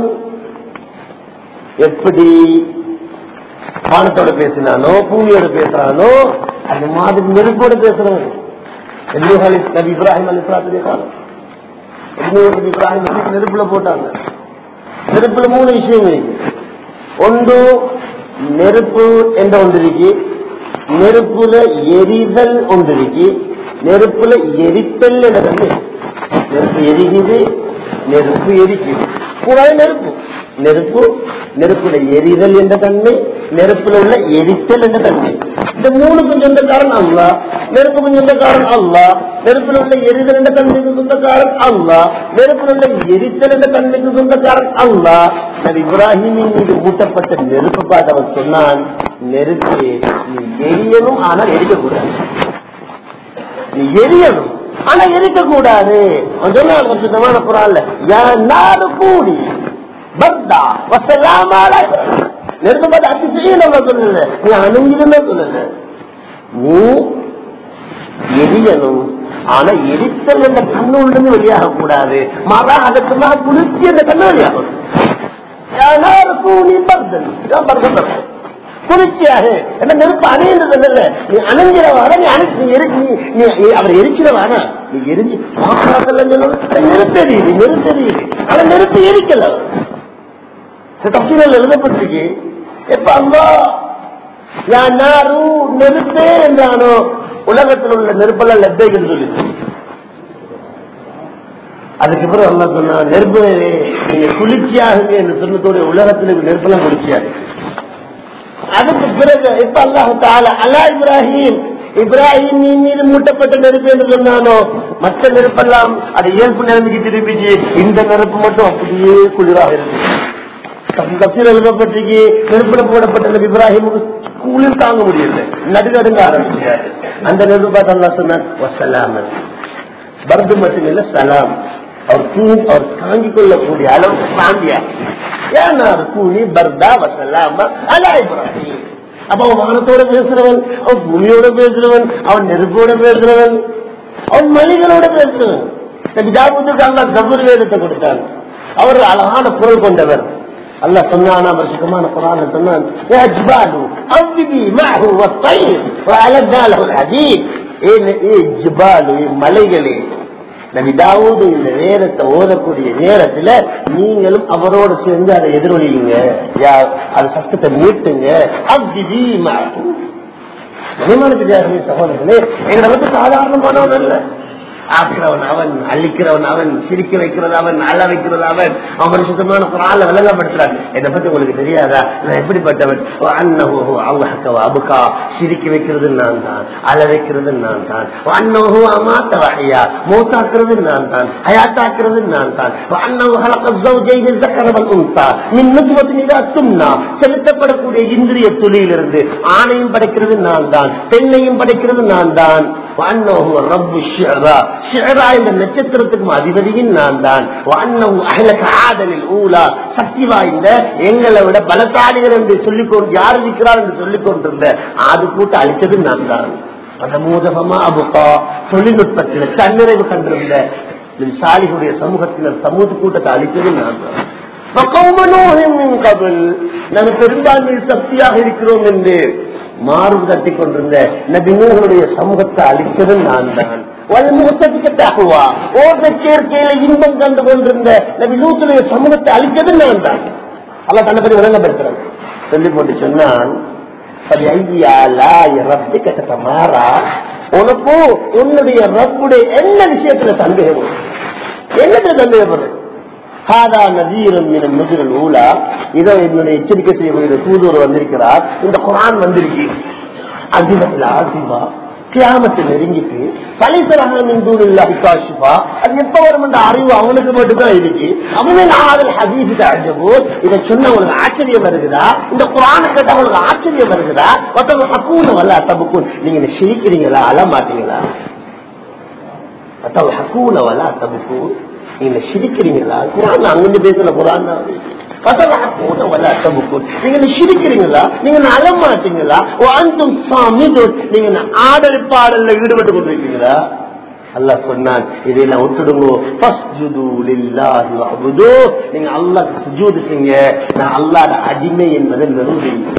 எப்படி வானத்தோட பேசினானோ பூமியோட பேசுறானோ அந்த மாதிரி நெருப்போட பேசுறவன் நபி இப்ராஹிம் அலி இஸ்லாத்துடைய காலம் இப்ராஹிம் நெருப்புல போட்டாங்க நெருப்புல மூணு விஷயம் இருக்கு ஒன்று நெருப்பு என்ற ஒன்றிருக்கு நெருப்புல எரிதல் ஒன்றிருக்கு நெருப்புல எரித்தல் என்ற நெருப்பு எரிக்குது நெருப்பு எரிக்குது கூடாது நெருப்பு நெருப்பு நெருப்புல எரிதல் என்ற தன்மை நெருப்புல உள்ள எரித்தல் என்ற தன்மை இந்த மூணுக்கும் சொந்தக்காரன் அல்லா நெருப்புக்கும் சொந்தக்காரன் அல்லா நெருப்புல உள்ள எரிதல் என்ற தன்மைக்கு சொந்தக்காரன் அல்லா நெருப்புல உள்ள எரித்தல் என்ற தன்மைக்கு சொந்தக்காரன் அல்லா நபி இப்ராஹிமின் மீது ஊட்டப்பட்ட நெருப்பு பார்த்து அவன் சொன்னான் நெருப்பு நீ எரியணும் ஆனால் எரிக்கக்கூடாது நீ எரியணும் ஆனா எரிக்க கூடாது அவன் சொன்னான் குரான்ல நாடு கூடி பக்தா வசலாமால நெருப்பு பார்த்து அச்சு செய்யணும் சொல்லல நீ அணுங்கிருந்தா சொல்லல நீ எரியணும் ஆனா எரித்தல் என்ற கண்ணு வெளியாக கூடாது மாறா அதற்கு குளிர்ச்சி என்ற கண்ணு வெளியாகும் குளிர்ச்சியாக என்ன நெருப்பு அணையிறது இல்ல நீ அணைஞ்சிடவான நீ அணைச்சு நீ நீ அவர் எரிச்சிடவான நீ எரிஞ்சு நெருப்பு எரியுது நெருப்பு எரியுது ஆனா நெருப்பு எரிக்கல தப்சீரில் எழுதப்பட்டிருக்கு எப்ப அல்லா நாரு நெருப்பே என்றானோ உலகத்தில் உள்ள நெருப்பெல்லாம் லெப்பைகள் சொல்லி அதுக்கு பிறகு அல்லா சொன்னா நெருப்பு நீங்க குளிர்ச்சியாகுங்க என்று சொன்னதோட உலகத்தில் நெருப்பெல்லாம் குளிர்ச்சியாக அதுக்கு பிறகு இப்ப அல்லாஹு தால அல்லா இப்ராஹிம் இப்ராஹிம் மீது மூட்டப்பட்ட நெருப்பு என்று சொன்னானோ மற்ற நெருப்பெல்லாம் அது இயல்பு நிலைமைக்கு திரும்பிச்சு இந்த நெருப்பு மட்டும் அப்படியே குளிராக இருக்கு கப்பீர் எழுதப்பட்டிருக்கு நெருப்புல போடப்பட்ட நபி இப்ராஹிமுக்கு குளிர் தாங்க முடியல நடுநடுங்க ஆரம்பிச்சாரு அந்த நெருப்பு பார்த்து அல்லா சொன்னார் பர்து மட்டும் இல்ல சலாம் அவர் தூங்கி அவர் தாங்கிக் கொள்ளக்கூடிய அளவுக்கு சாந்தியா ஏன்னா அது கூலி பர்தா வசல்லாம அலா இப்ராஹிம் அப்ப அவன் வானத்தோட பேசுறவன் அவன் பூமியோட பேசுறவன் அவன் நெருப்போட பேசுறவன் அவன் மனிதனோட பேசுறவன் தாவூதுக்கு அல்லா கபூர் வேதத்தை கொடுத்தாங்க அவர் அழகான குரல் கொண்டவர் அல்ல சொன்னானா வருஷமான குரான சொன்னான் يا جبال أوبي معه والطير وألنا له الحديد ஏ ஜிபாலு மலைகளே நபி தாவூது இந்த நேரத்தை ஓதக்கூடிய நேரத்துல நீங்களும் அவரோட சேர்ந்து அதை எதிரொலிங்க அது சத்தத்தை மீட்டுங்க அப்திதி மனிமான சகோதரர்களே எங்களை வந்து சாதாரணமானவன் அல்ல ஆக்கிறவன் அவன் அழிக்கிறவன் அவன் சிரிக்க வைக்கிறது அவன் அழ வைக்கிறது அவன் அவன் சுத்தமான குரால விளங்கப்படுத்துறான் என்னை பத்தி உங்களுக்கு தெரியாதா நான் எப்படிப்பட்டவன் அன்னஹோ அவங்க அபுகா சிரிக்க வைக்கிறது நான் தான் அழ வைக்கிறது நான் தான் அன்னஹோ அமாத்த வகையா மோத்தாக்குறது நான் தான் ஹயாத்தாக்குறது நான் தான் அன்னஹோ ஹலக ஜௌஜைஹி ஸக்கரவல் உன்சா மின் நுத்வத்தின் இதா தும்னா செலுத்தப்படக்கூடிய இந்திரிய துளியிலிருந்து ஆணையும் படைக்கிறது நான் தான் பெண்ணையும் படைக்கிறது நான் தான் அன்னஹோ ரப்பு ஷிரா ஷிரா என்ற நட்சத்திரத்துக்கும் அதிபதியும் நான் தான் அன்னஹு அஹ்லக ஆதலில் ஊலா சக்தி வாய்ந்த எங்களை விட பலசாலிகள் என்று சொல்லிக் கொண்டு யார் இருக்கிறார் என்று சொல்லிக் கொண்டிருந்த அது கூட்ட அழித்தது நான் தான் பதமூதகமா அபுகா தொழில்நுட்பத்தில் தன்னிறைவு கண்டிருந்த சாலிகளுடைய சமூகத்தினர் சமூக கூட்டத்தை அழித்தது நான் தான் நாம் பெரும்பான்மை சக்தியாக இருக்கிறோம் என்று மார்பு தட்டி கொண்டிருந்த நபிநூகளுடைய சமூகத்தை அழித்தது நான் தான் சேர்க்கையில இன்பம் கண்டு கொண்டிருந்த நபி நூத்துடைய சமூகத்தை அழித்தது நான் தான் அல்ல தன்னை பற்றி விளங்கப்படுத்துறேன் சொல்லி போட்டு சொன்னான் உனக்கு உன்னுடைய ரப்புடைய என்ன விஷயத்துல சந்தேகம் என்னத்துல சந்தேகப்படுறது ஹாதா நதீரம் எனும் முதிரல் ஊலா இதோ என்னுடைய எச்சரிக்கை செய்யக்கூடிய தூதுவர் வந்திருக்கிறார் இந்த குரான் வந்திருக்கு அதிபத்தில் ஆசிபா கியாமத்தை நெருங்கிட்டு பலிசரகமின் தூரில் அபிகாஷிபா அது எப்ப வரும் என்ற அறிவு அவனுக்கு மட்டும்தான் இருக்கு அவனே நாதல் ஹதீஸ் அஜபோ இதை சொன்ன உங்களுக்கு ஆச்சரியம் வருகுதா இந்த குரான கேட்ட உங்களுக்கு ஆச்சரியம் வருகுதா மொத்தம் ஹக்கூன வல்ல தபுக்கும் நீங்க சிரிக்கிறீங்களா அழ மாட்டீங்களா மொத்தம் ஹக்கூன வல்ல தபுக்கும் நீங்க சிரிக்கிறீங்களா குரான் அங்கிருந்து பேசுற குரான் நீங்க சிரிக்கிறீங்களா நீங்க அழ மாட்டீங்களா அந்தும் நீங்க ஆடல் பாடல்ல ஈடுபட்டு கொண்டிருக்கீங்களா அல்லா சொன்னான் இதையெல்லாம் விட்டுடுங்க நீங்க அல்லா சுஜூது செய்யுங்க நான் அல்லாட அடிமை என்பதை நிறுவீங்க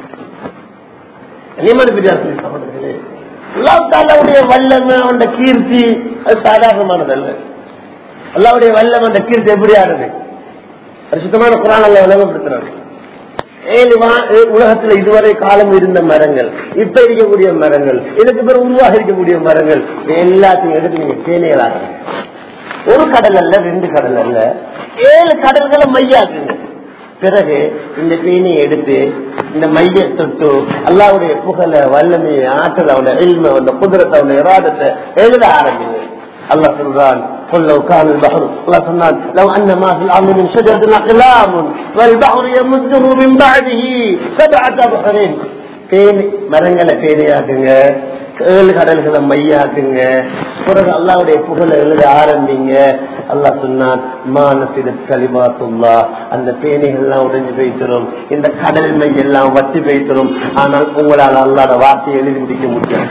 அல்லாவுடைய வல்லமை அவன் கீர்த்தி அது சாதாரணமானதல்ல அல்லாவுடைய வல்லம் அந்த கீர்த்தி எப்படி ஆடுது சுத்தமான குரான் அல்ல விளங்கப்படுத்துறாங்க ஏழு உலகத்துல இதுவரை காலம் இருந்த மரங்கள் இப்ப இருக்கக்கூடிய மரங்கள் இதுக்கு பிறகு உருவாக இருக்கக்கூடிய மரங்கள் எல்லாத்தையும் எடுத்து நீங்க தேனையலாக ஒரு கடல் அல்ல ரெண்டு கடல் அல்ல ஏழு கடல்களை மையாக்குங்க பிறகு இந்த பேணியை எடுத்து இந்த மைய தொட்டு அல்லாவுடைய புகழ வல்லமையை ஆற்றல் அவன எல்மை அவன குதிரத்தை அவன இராதத்தை எழுத ஆரம்பிங்க الله سبحان قل لو كان البحر الله سبحان لو أن ما في الأرض من شجرة أقلام والبحر يمده من بعده سبعة أبحرين பேணி மரங்களை பேணியாக்குங்க ஏழு கடல்களை மையாக்குங்க பிறகு அல்லாவுடைய புகழை எழுத ஆரம்பிங்க அல்லாஹ் சொன்னான் மானசித கலிமாத்துல்லா அந்த பேணிகள்லாம் உடைஞ்சு போய்த்தரும் இந்த கடல் மை எல்லாம் வத்தி போய்த்தரும் ஆனால் உங்களால் அல்லாத வார்த்தையை எழுதி முடிக்க முடியாது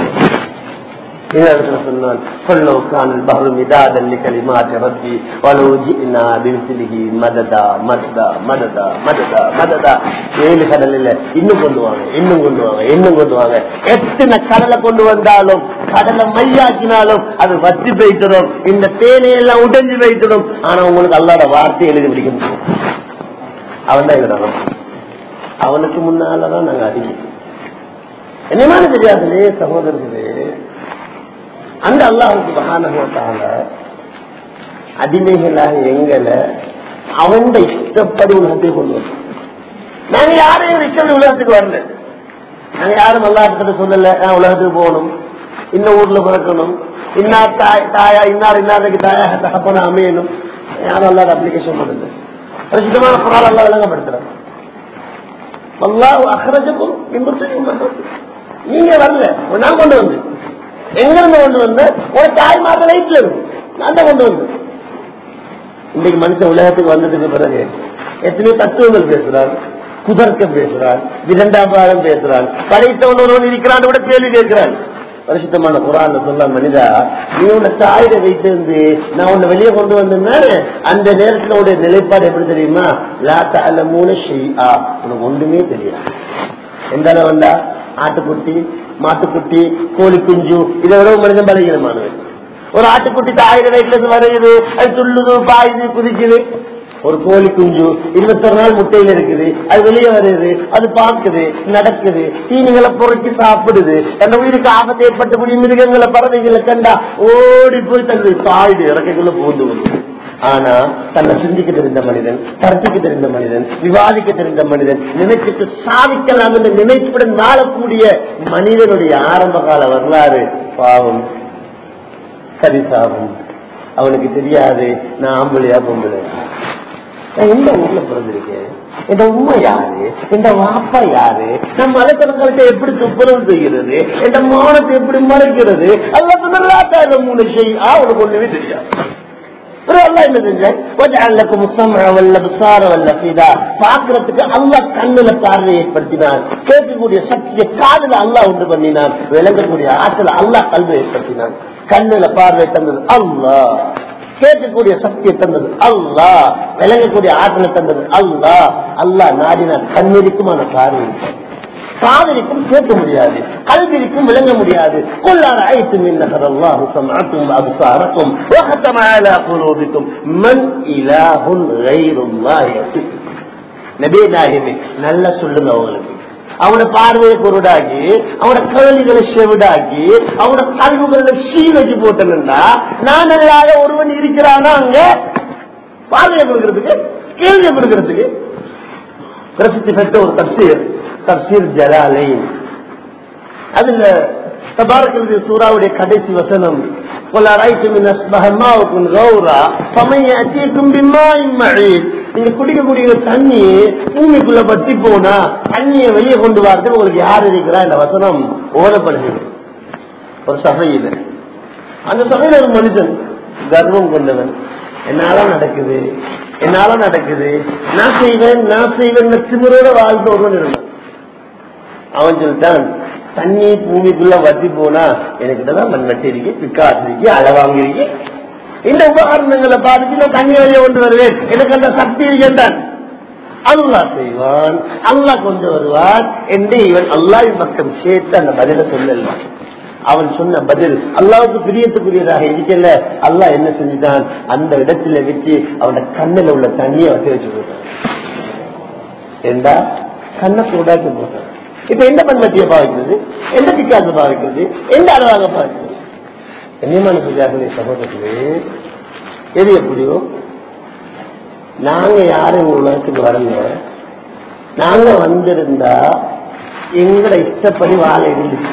சொன்னான் ஏழு கடலில் இன்னும் கொண்டு வாங்க இன்னும் கொண்டு வாங்க இன்னும் கொண்டு வாங்க எத்தனை கடலை கொண்டு வந்தாலும் கடலை மையாக்கினாலும் அது வத்தி போய்த்தரும் இந்த தேனையெல்லாம் உடைஞ்சு போய்த்தரும் ஆனா உங்களுக்கு அல்லாத வார்த்தை எழுதி பிடிக்க முடியும் அவன் தான் எழுதணும் அவனுக்கு முன்னாலதான் நாங்க அதிகம் என்னமான தெரியாதுலே சகோதரர்களே அந்த அல்லாஹுக்கு மகானகத்தால அடிமைகளாக எங்களை அவன் இஷ்டப்படி உலகத்தை கொண்டு வந்தோம் நாங்க யாரையும் இஷ்டம் உலகத்துக்கு வரல நாங்க யாரும் அல்லாஹிட்ட சொல்லல நான் உலகத்துக்கு போகணும் இந்த ஊர்ல பிறக்கணும் இன்னார் தாய் தாயா இன்னார் இன்னாருக்கு தாயாக தகப்பன அமையணும் யாரும் அல்லாத அப்ளிகேஷன் பண்ணல பிரசித்தமான குரால் அல்லா விளங்கப்படுத்துறாங்க அல்லாஹ் அகரஜக்கும் நீங்க வரல நான் கொண்டு வந்து எங்க இருந்து கொண்டு வந்த ஒரு தாய்மார்கள் லைட்ல இருக்கு நான் தான் கொண்டு வந்து இன்னைக்கு மனுஷன் உலகத்துக்கு வந்ததுக்கு பிறகு எத்தனையோ தத்துவங்கள் பேசுறான் குதர்க்கம் பேசுறான் இரண்டாம் பாகம் பேசுறான் படைத்தவன் ஒருவன் இருக்கிறான் கூட கேள்வி கேட்கிறான் பரிசுத்தமான குரான் சொல்ல மனிதா நீ உன்னை தாயில வைத்திருந்து நான் உன்னை வெளியே கொண்டு வந்தேன்னா அந்த நேரத்துல உடைய நிலைப்பாடு எப்படி தெரியுமா லாத்த அல்ல மூணு ஷெய்யா உனக்கு ஒன்றுமே தெரியாது எந்த அளவுண்டா ஆட்டுக்குட்டி மாட்டுக்குட்டி கோழி குஞ்சு இதை விட மனிதன் பலகீனமானவன் ஒரு ஆட்டுக்குட்டி தாயிர வயிற்றுல இருந்து வருது அது துள்ளுது பாயுது குதிக்குது ஒரு கோழி குஞ்சு இருபத்தொரு நாள் முட்டையில இருக்குது அது வெளியே வருது அது பார்க்குது நடக்குது தீனிகளை பொறுக்கி சாப்பிடுது அந்த உயிருக்கு ஆபத்து ஏற்பட்டக்கூடிய மிருகங்களை பறவைகளை கண்டா ஓடி போய் தன்னுடைய தாயுடு இறக்கைக்குள்ள பூந்து கொண்டு ஆனா தன்னை சிந்திக்க தெரிந்த மனிதன் கருத்துக்கு தெரிந்த மனிதன் விவாதிக்க தெரிந்த மனிதன் நினைச்சிட்டு சாதிக்கலாம் என்ற நினைப்புடன் வாழக்கூடிய மனிதனுடைய ஆரம்ப கால வரலாறு பாவம் சரிசாகும் அவனுக்கு தெரியாது நான் ஆம்பளையா பொம்பளை நான் எந்த ஊர்ல பிறந்திருக்கேன் இந்த உண்மை யாரு இந்த வாப்பா யாரு நம்ம மலைக்கணக்களுக்கு எப்படி துப்புரவு செய்கிறது இந்த மானத்தை எப்படி மறைக்கிறது அல்ல மூணு செய்ய அவனுக்கு ஒண்ணுமே தெரியாது என்ன செஞ்சேன் பாக்குறதுக்கு அல்லா கண்ணுல பார்வை ஏற்படுத்தினான் கேட்கக்கூடிய சக்தியை காதுல அல்லா உண்டு பண்ணினான் விளங்கக்கூடிய ஆற்றல அல்லா கல்வி ஏற்படுத்தினான் கண்ணுல பார்வை தந்தது அல்லா கேட்கக்கூடிய சக்தியை தந்தது அல்லா விளங்கக்கூடிய ஆற்றலை தந்தது அல்லா அல்லா நாடின கண்ணிற்குமான பார்வை காதலிக்கும் கேட்க முடியாது கல்விக்கும் விளங்க முடியாது கொள்ளார ஐத்து மின்னகர் அல்லாஹு சமாக்கும் அபுசாரக்கும் وختم قلوبكم من إله غير الله நபி நாயகமே நல்ல சொல்லுங்க அவங்களுக்கு அவனோட பார்வையை குருடாக்கி அவனோட கேள்விகளை செவிடாக்கி அவனோட கல்விகளை சீ வச்சு போட்டா நான் இல்லாத ஒருவன் இருக்கிறானா அங்க பார்வையை கொடுக்கறதுக்கு கேள்வியை கொடுக்கறதுக்கு பிரசித்தி பெற்ற ஒரு தப்சீர் தப்சீர் ஜலாலை அதுல தபாரக்கல் சூறாவுடைய கடைசி வசனம் நீங்க குடிக்கக்கூடிய தண்ணி பூமிக்குள்ள பத்தி போனா தண்ணியை வெளியே கொண்டு வரது உங்களுக்கு யார் இருக்கிறா இந்த வசனம் ஓதப்படுது ஒரு சபையில அந்த சபையில ஒரு மனுஷன் கர்வம் கொண்டவன் என்னால நடக்குது என்னால நடக்குது நான் செய்வேன் நான் செய்வேன் திமிரோட வாழ்ந்து ஒருவன் இருந்தான் அவன் சொல்லிட்டான் தண்ணி பூமிக்குள்ள வத்தி போனா எனக்கு தான் மண்வெட்டி இருக்கு பிக்காசு இருக்கு அளவாங்க இருக்கு இந்த உபகரணங்களை பார்த்துட்டு நான் தண்ணி வெளியே கொண்டு வருவேன் எனக்கு அந்த சக்தி இருக்கின்றான் அல்லா செய்வான் அல்லா கொண்டு வருவான் என்று இவன் அல்லாவின் பக்கம் சேர்த்து அந்த பதில சொல்லலாம் அவன் சொன்ன பதில் அல்லாவுக்கு பிரியத்துக்குரியதாக இருக்கல அல்லாஹ் என்ன செஞ்சுட்டான் அந்த இடத்துல வச்சு அவனோட கண்ணில் உள்ள தண்ணியை வச்சு வச்சு போட்டான் ஏண்டா கண்ணை சூடாக்கி போட்டான் இப்ப எந்த பண்பட்டியை பாவிக்கிறது எந்த திக்காசை பாவிக்கிறது எந்த அளவாக பாவிக்கிறது கண்ணியமான சுஜாக்களே சகோதரர்களே எது எப்படியோ நாங்க யாரும் இந்த உலகத்துக்கு வரல நாங்க வந்திருந்தா எங்கட இஷ்டப்படி வாழ இருந்துச்சு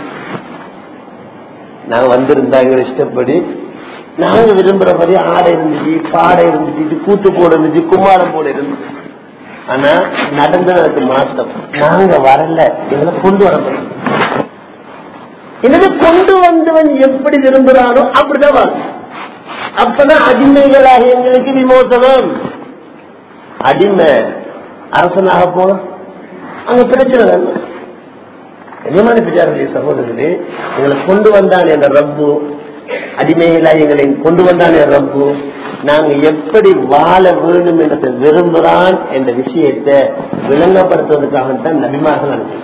நாங்க வந்திருந்தா எங்க இஷ்டப்படி நாங்க விரும்புறபடி ஆடை இருந்துச்சு பாடை இருந்துச்சு கூத்து போட இருந்துச்சு கும்மாரம் போட இருந்துச்சு ஆனா நடந்ததுக்கு மாற்றம் நாங்க வரல எங்களை கொண்டு வர முடியும் எனவே கொண்டு வந்தவன் எப்படி விரும்புறானோ அப்படிதான் வரும் அப்பதான் அடிமைகளாக எங்களுக்கு விமோசனம் அடிமை அரசனாக போன அங்க பிரச்சனை தானே கண்ணியமான பிஜாரதி சகோதரர்களே எங்களை கொண்டு வந்தான் என்ற ரப்பு அடிமைகளா எங்களை கொண்டு வந்தான் என்ற ரப்பு நாங்க எப்படி வாழ வேண்டும் என்றதை விரும்புகிறான் என்ற விஷயத்தை விளங்கப்படுத்துவதற்காகத்தான் நபிமார்கள் அனுப்பி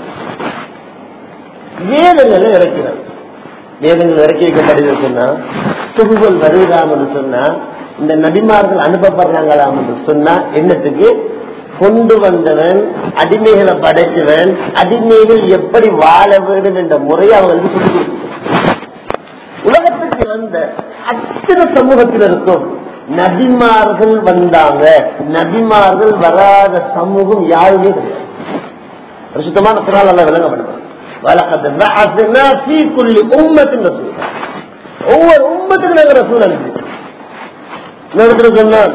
வேதங்களை இறக்கிறார் வேதங்கள் இறக்கி வைக்கப்படுது சொன்னா துகுகள் வருகிறாம் என்று சொன்னா இந்த நபிமார்கள் அனுப்பப்படுறாங்களாம் என்று சொன்னா என்னத்துக்கு கொண்டு வந்தவன் அடிமைகளை படைச்சவன் அடிமைகள் எப்படி வாழ வேண்டும் என்ற முறையை அவங்களுக்கு சொல்லி கொடுத்தார். உலகத்துக்கு வந்த அத்தனை சமூகத்தில் இருக்கும் நபிமார்கள் வந்தாங்க நபிமார்கள் வராத சமூகம் யாருமே கிடையாது பிரசுத்தமான குரால் எல்லாம் விளங்கப்படுது வழக்கத்தை بعثنا في كل أمة رسولا. ஒவ்வொரு உம்மத்துக்கு நாங்கள் ரசூல் அனுப்பி நேரத்தில் சொன்னான்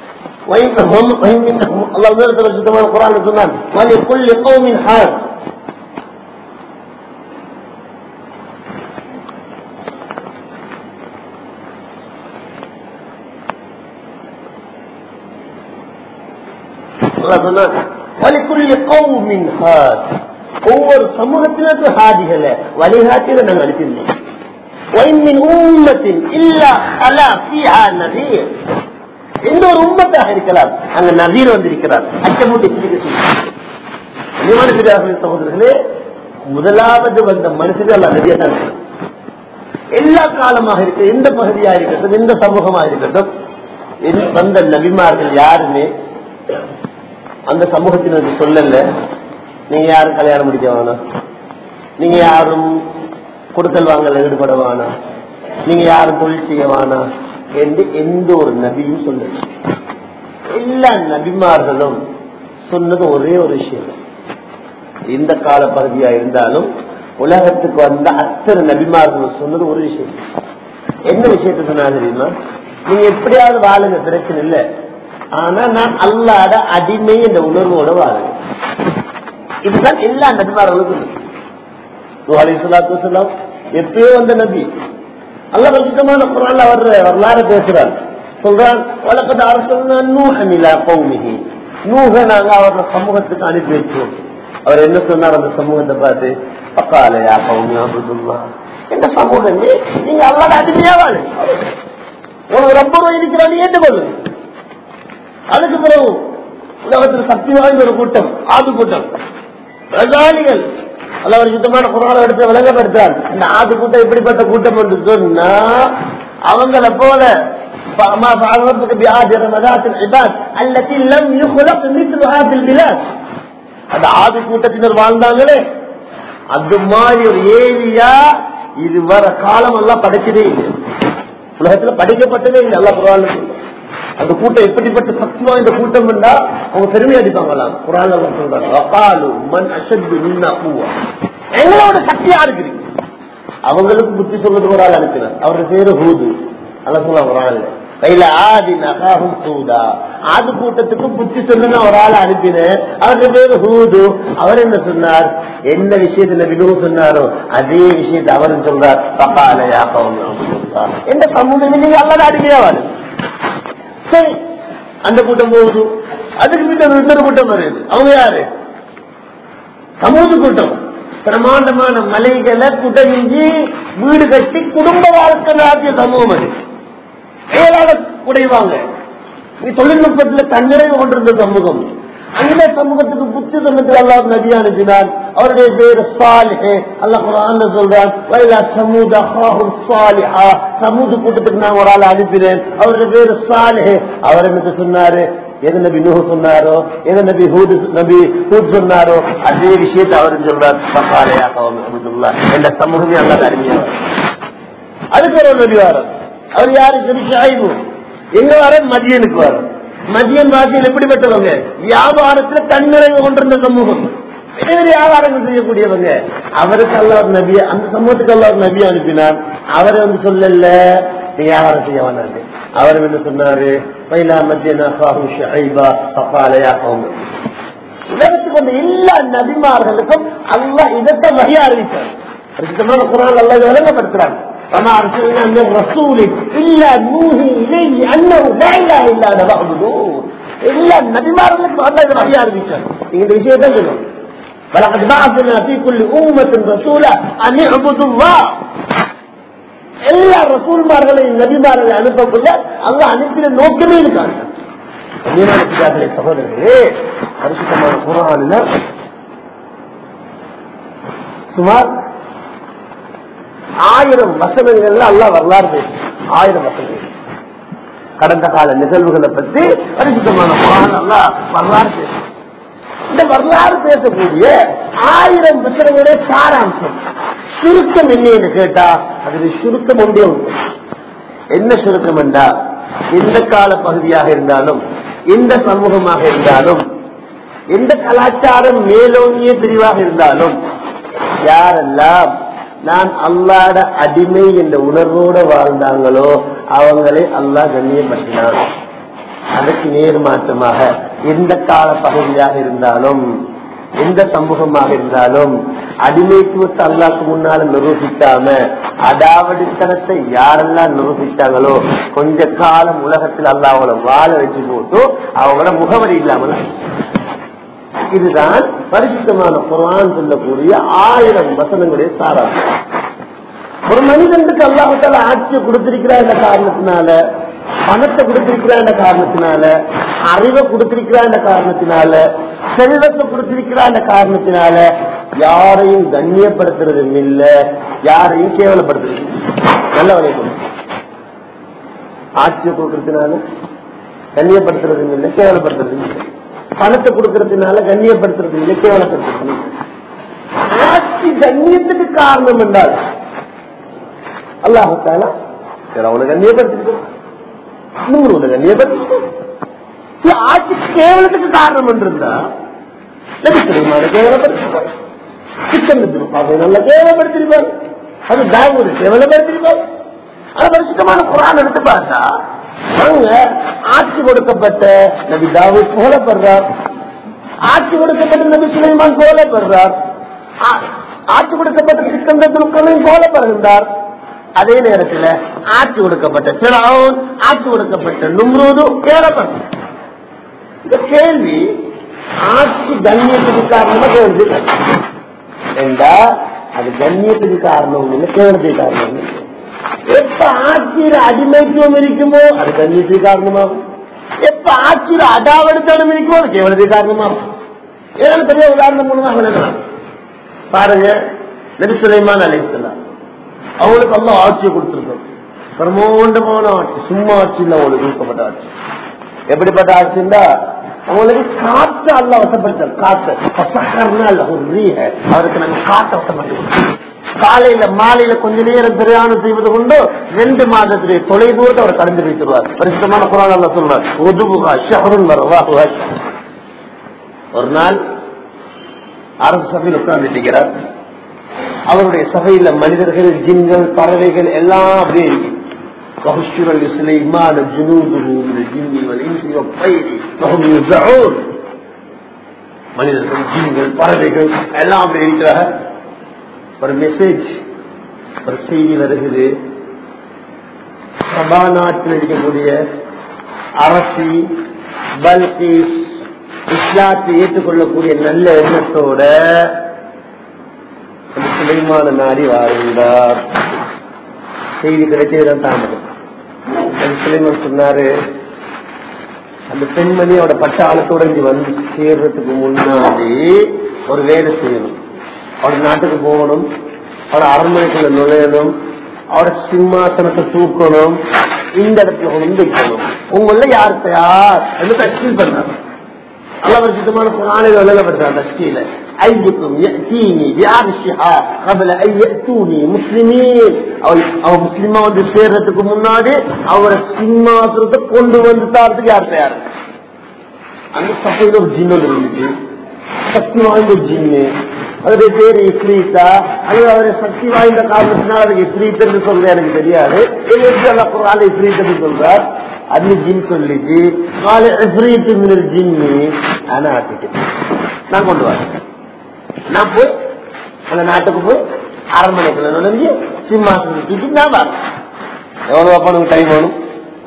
الله نزل في القرآن الزمان ولكل قوم حال அல்லா சொன்னா வலிக்குரிய கௌமின் ஹாத் ஒவ்வொரு சமூகத்தினருக்கும் ஹாதிகளை வழிகாட்டில நாங்கள் அனுப்பியிருந்தோம் وَإِنْ உம்மத்தின் இல்லா அலா ஃபீஹா நதீர் எந்த ஒரு உம்மத்தாக இருக்கலாம் அங்க நதீர் வந்திருக்கிறார் அச்சமூட்டி நியமனத்திலே சகோதரர்களே முதலாவது வந்த மனுஷர்கள் அல்ல நதியா தான் இருக்கிறார். எல்லா காலமாக இருக்க எந்த பகுதியா இருக்கட்டும் எந்த சமூகமா இருக்கட்டும் எந்த- வந்த நபிமார்கள் யாருமே அந்த சமூகத்தினருக்கு சொல்லல நீங்க யாரும் கல்யாணம் முடிக்க வேணாம் நீங்க யாரும் கொடுக்கல் வாங்கல ஈடுபட வேணாம் நீங்க யாரும் தொழில் செய்ய வேணாம் என்று எந்த ஒரு நபியும் சொல்லல எல்லா நபிமார்களும் சொன்னது ஒரே ஒரு விஷயம் எந்த கால பகுதியா இருந்தாலும் உலகத்துக்கு வந்த அத்தனை நபிமார்கள் சொன்னது ஒரு விஷயம் என்ன விஷயத்த சொன்னா தெரியுமா நீங்க எப்படியாவது வாழுங்க பிரச்சனை இல்ல ஆனா நான் அல்லாத அடிமை என்ற உணர்வோட வாழுங்க இதுதான் எல்லா நபிமார்களுக்கும் சொல்லாம் எப்பயோ வந்த நபி அல்ல பரிசுத்தமான குரான்ல வர்ற வரலாறு பேசுறார் சொல்றான் வழக்கத்தை அரசு நூகனிலா கௌமிகி நூக நாங்க அவரோட சமூகத்துக்கு அனுப்பி வச்சோம் அவர் என்ன சொன்னார் அந்த சமூகத்தை பார்த்து பக்காலையா கௌமி அபுதுல்லா என்ன சமூகம் நீ? நீங்க அல்லாத அடிமையா வாழு உனக்கு ரொம்ப இருக்கிறான்னு ஏற்றுக்கொள்ளு அதுக்கு பிறகு உலகத்தில் சக்தி வாய்ந்த ஒரு கூட்டம் ஆது கூட்டம் பிரஜாலிகள் அல்ல ஒரு சுத்தமான குரான எடுத்து விளங்கப்படுத்தார் இந்த ஆது கூட்டம் எப்படிப்பட்ட கூட்டம் என்று சொன்னா அவங்கள போல فما فعل ربك بعاد رمضات العباد التي لم يخلق مثل هذه البلاد அந்த ஆதி கூட்டத்தினர் வாழ்ந்தாங்களே அது மாதிரி ஒரு ஏரியா இது வர காலம் எல்லாம் படைச்சதே இல்லை உலகத்துல படைக்கப்பட்டதே இல்லை எல்லாம் குரான் அந்த கூட்டம் எப்படிப்பட்ட சக்தி வாய்ந்த கூட்டம் என்றா அவங்க பெருமை அடிப்பாங்களாம் குரான் சொல்றாங்க வகாலு மன் அஷத்து மின்னா பூவா எங்களோட சக்தியா இருக்கிறீங்க அவங்களுக்கு புத்தி சொல்றது ஒரு ஆள் அனுப்பினார் அவருடைய பேரு ஹூது அல்ல சொல்ல குரான்ல கையில ஆதி நகாகும் சூதா ஆது கூட்டத்துக்கு புத்தி சொல்லுன்னு ஒரு ஆள் அனுப்பினேன் அவருக்கு பேரு ஹூது அவர் என்ன சொன்னார் என்ன விஷயத்துல வினு சொன்னாரோ அதே விஷயத்தை அவரும் சொல்றார் பகாலையா எந்த சமூகம் நீங்க அல்லது அடிமையா வாழும் சரி அந்த கூட்டம் போகுது அதுக்கு மீண்டும் இன்னொரு கூட்டம் வருது அவங்க யாரு சமூக கூட்டம் பிரமாண்டமான மலைகளை குடஞ்சி வீடு கட்டி குடும்ப வாழ்க்கை நடத்திய சமூகம் அது ஏழாத குடைவாங்க நீ தொழில்நுட்பத்தில் தன்னிறைவு கொண்டிருந்த சமூகம் அந்த சமூகத்துக்கு புத்தி சொன்னது அல்லாஹ் நபி அனுப்பினார் அவருடைய பேர் சாலிஹே அல்லாஹ் குரான்ல சொல்றான் வைலா சமூத அஹாஹும் சாலிஹா சமூக கூட்டத்துக்கு நான் ஒரு ஆள் அனுப்பினேன் அவருடைய பேர் சாலிஹே அவர் எனக்கு சொன்னாரு எது நபி நூஹ் சொன்னாரோ எது நபி ஹூத் நபி ஹூத் சொன்னாரோ அதே விஷயத்தை அவர் சொல்றார் பசாலையா கவம் அப்துல்லா என்ற சமூகமே அல்லாத அருமையா அதுக்கு ஒரு நபி வாரம் அவர் யாரு சரி ஷாயிபு எங்க வர மதியனுக்கு வரும் மதியன் வாசியில் எப்படிப்பட்டவங்க வியாபாரத்துல தன்னிறைவு கொண்டிருந்த சமூகம் பெரிய பெரிய வியாபாரங்கள் செய்யக்கூடியவங்க அவருக்கு அல்ல ஒரு நபிய அந்த சமூகத்துக்கு அல்ல ஒரு நபியை அனுப்பினார் அவரை வந்து சொல்லல நீ வியாபாரம் செய்ய வேணாரு அவர் என்ன சொன்னாரு பைலா மத்தியனா சாஹு ஷைபா பப்பாலையா கௌமி உலகத்துக்கு வந்த எல்லா நபிமார்களுக்கும் அல்லாஹ் இதத்தை வகை அறிவித்தார் பிரசித்தமான குரான் அல்ல விளங்கப்படுத்துறாங்க وما أرسلنا من رسول إلا نوحي إليه أنه لا إله إلا أنا فاعبدون إلا النبي ما رسلت الله إذا وحي அறிவித்தார் நீங்க இந்த விஷயத்தை சொல்லணும் ولقد بعثنا في كل أمة رسولا أن اعبدوا الله எல்லா ரசூல்மார்களையும் நபிமார்களை அனுப்பக்குள்ள அங்க அனுப்பின நோக்கமே இருக்காங்க மீனாட்சிக்காரர்களே சகோதரர்களே பரிசுத்தமான குரானில் சுமார் ஆயிரம் வசனங்கள்ல அல்ல வரலாறு பேசும் ஆயிரம் வசனங்கள் கடந்த கால நிகழ்வுகளை பற்றி பரிசுத்தமான குரான் அல்ல வரலாறு பேசும் இந்த வரலாறு பேசக்கூடிய ஆயிரம் வசனங்களுடைய சாராம்சம் சுருக்கம் என்னன்னு கேட்டா அதுல சுருக்கம் ஒன்றே உண்டு என்ன சுருக்கம் என்றா எந்த கால பகுதியாக இருந்தாலும் எந்த சமூகமாக இருந்தாலும் எந்த கலாச்சாரம் மேலோங்கிய பிரிவாக இருந்தாலும் யாரெல்லாம் நான் அல்லாட அடிமை என்ற உணர்வோடு வாழ்ந்தாங்களோ அவங்களை அல்லாஹ் கண்ணியப்படுத்தினான் அதற்கு நேர்மாற்றமாக எந்த கால பகுதியாக இருந்தாலும் எந்த சமூகமாக இருந்தாலும் அடிமைத்துவத்தை அல்லாக்கு முன்னால நிரூபிக்காம அடாவடித்தனத்தை யாரெல்லாம் நிரூபித்தாங்களோ கொஞ்ச காலம் உலகத்தில் அல்லா அவங்கள வாழ வச்சு போட்டு அவங்கள முகவரி இல்லாமல் இதுதான் பரிசுத்தமான குரான் சொல்லக்கூடிய ஆயிரம் வசனங்களுடைய சாராம்சம் ஒரு மனிதனுக்கு அல்லாஹால ஆட்சியை கொடுத்திருக்கிறா என்ற காரணத்தினால பணத்தை கொடுத்திருக்கிறா என்ற காரணத்தினால அறிவை கொடுத்திருக்கிறா என்ற காரணத்தினால செல்வத்தை கொடுத்திருக்கிறா என்ற காரணத்தினால யாரையும் கண்ணியப்படுத்துறதும் இல்ல யாரையும் கேவலப்படுத்துறதும் நல்லவனை ஆட்சியை கொடுக்கறதுனால கண்ணியப்படுத்துறதும் இல்லை கேவலப்படுத்துறதும் இல்லை பணத்தை கொடுக்கறதுனால கண்ணியப்படுத்துறதும் இல்லை கேவலப்படுத்துறதும் இல்லை ஆட்சி கண்ணியத்துக்கு காரணம் என்றால் அல்லாஹால அவனை கண்ணியப்படுத்திட்டு நூறு கண்ணியப்படுத்திட்டு ஆட்சி கேவலத்துக்கு காரணம் என்றிருந்தா நபிசுலைமான கேவலப்படுத்திருப்பார் சிக்கன் நல்லா கேவலப்படுத்திருப்பார் அது தாவூர் கேவலப்படுத்திருப்பார் அது பரிசுத்தமான குரான் எடுத்து பார்த்தா அவங்க ஆட்சி கொடுக்கப்பட்ட நபி தாவூத் புகழப்படுறார் ஆட்சி கொடுக்கப்பட்ட நபி சுலைமான் புகழப்படுறார் ஆட்சி கொடுக்கப்பட்ட சிக்கந்தத்திற்கும் கோலப்படுகின்றார் அதே நேரத்தில் ஆட்சி கொடுக்கப்பட்ட சிராவன் ஆட்சி கொடுக்கப்பட்ட நும்ரூதும் கேளப்படும் இந்த கேள்வி ஆட்சி கண்ணியத்துக்கு காரணமா கேள்வி என்றா அது கண்ணியத்துக்கு காரணம் இல்லை கேவலத்துக்கு காரணம் இல்லை எப்ப ஆட்சியில அடிமைத்துவம் இருக்குமோ அது கண்ணியத்துக்கு காரணமாகும் எப்ப ஆட்சியில அடாவடித்தனம் இருக்குமோ அது கேவலத்துக்கு காரணமாகும் ஏதாவது பெரிய உதாரணம் மூலமாக விளங்கலாம் பாருங்க நபி சுலைமான் அழைக்கலாம் அவங்களுக்கு எல்லாம் ஆட்சியை கொடுத்திருக்கோம் பிரமோண்டமான ஆட்சி சும்மா ஆட்சி இல்ல அவங்களுக்கு கொடுக்கப்பட்ட ஆட்சி எப்படிப்பட்ட ஆட்சின்னா அவங்களுக்கு காற்று அல்ல வசப்படுத்தார் காற்று அல்ல ஒரு ரீக அவருக்கு நாங்க காற்று வசப்படுத்தி காலையில மாலையில கொஞ்ச நேரம் பிரயாணம் செய்வது கொண்டு ரெண்டு மாதத்துடைய தொலை தூரத்தை அவர் கடந்து வைத்துருவார் பரிசுத்தமான குரான் அல்ல சொல்றார் ஒதுபுகா ஷஹருன் வரவா ஒரு நாள் அரசு சபையில் உட்கார்ந்து இருக்கிறார் அவருடைய சபையில மனிதர்கள் ஜின்கள் பறவைகள் எல்லாம் அப்படியே இருக்கு سليمان جنوده من الجن والانس والطير وهم يوزعون மனிதர்கள் ஜின்கள் பறவைகள் எல்லாம் அப்படி இருக்கிறாங்க ஒரு மெசேஜ் ஒரு செய்தி வருகிறது சபா நாட்டில் இருக்கக்கூடிய அரசி பல்கீஸ் இஸ்லாத்தை ஏற்றுக்கொள்ளக்கூடிய நல்ல எண்ணத்தோட சுலைமான நாடி வாழ்ந்தார் செய்தி கிடைச்சதுதான் தாமதம் சுலைமான் சொன்னாரு அந்த பெண்மணியோட பட்டாளத்தோட இங்க வந்து சேர்றதுக்கு முன்னாடி ஒரு வேலை செய்யணும் அவட நாட்டுக்கு போகணும் அவட அரண்மனைக்குள்ள நுழையணும் அவட சிம்மாசனத்தை தூக்கணும் இந்த இடத்துல கொண்டு வைக்கணும் உங்கள யார் யார் என்று தஸ்கீல் பண்ணாங்க பரிசுத்தமான குரானில் எழுதப்பட்டார் தஸ்கீல ஐயுக்கும் யஅதீனி பிஅர்ஷிஹா قبل ان ياتوني مسلمين அவ முஸ்லிமா வந்து சேர்றதுக்கு முன்னாடி அவரை சிம்மாசனத்தை கொண்டு வந்து தாரத்துக்கு யார் தயார் அந்த சபையில ஒரு ஜின்னல் இருந்துச்சு சக்தி வாய்ந்த ஜின்னு அதோடைய பேரு இஸ்ரீத்தா அது அவருடைய சக்தி வாய்ந்த காரணத்தினால் அதுக்கு இஸ்ரீத் என்று சொல்ற எனக்கு தெரியாது குரான் இஸ்ரீத் என்று சொல்றார் அது ஜின் சொல்லிச்சு நாலு இஸ்ரீத் மின்னல் ஜின்னு ஆனா ஆட்டிட்டு நான் கொண்டு வரேன் நான் போய் அந்த நாட்டுக்கு போய் அரண்மனைக்குள்ள நுழைஞ்சு சிம்மாசனம் தூக்கி நான் வரேன் எவ்வளவு அப்பனுக்கு டைம் வேணும்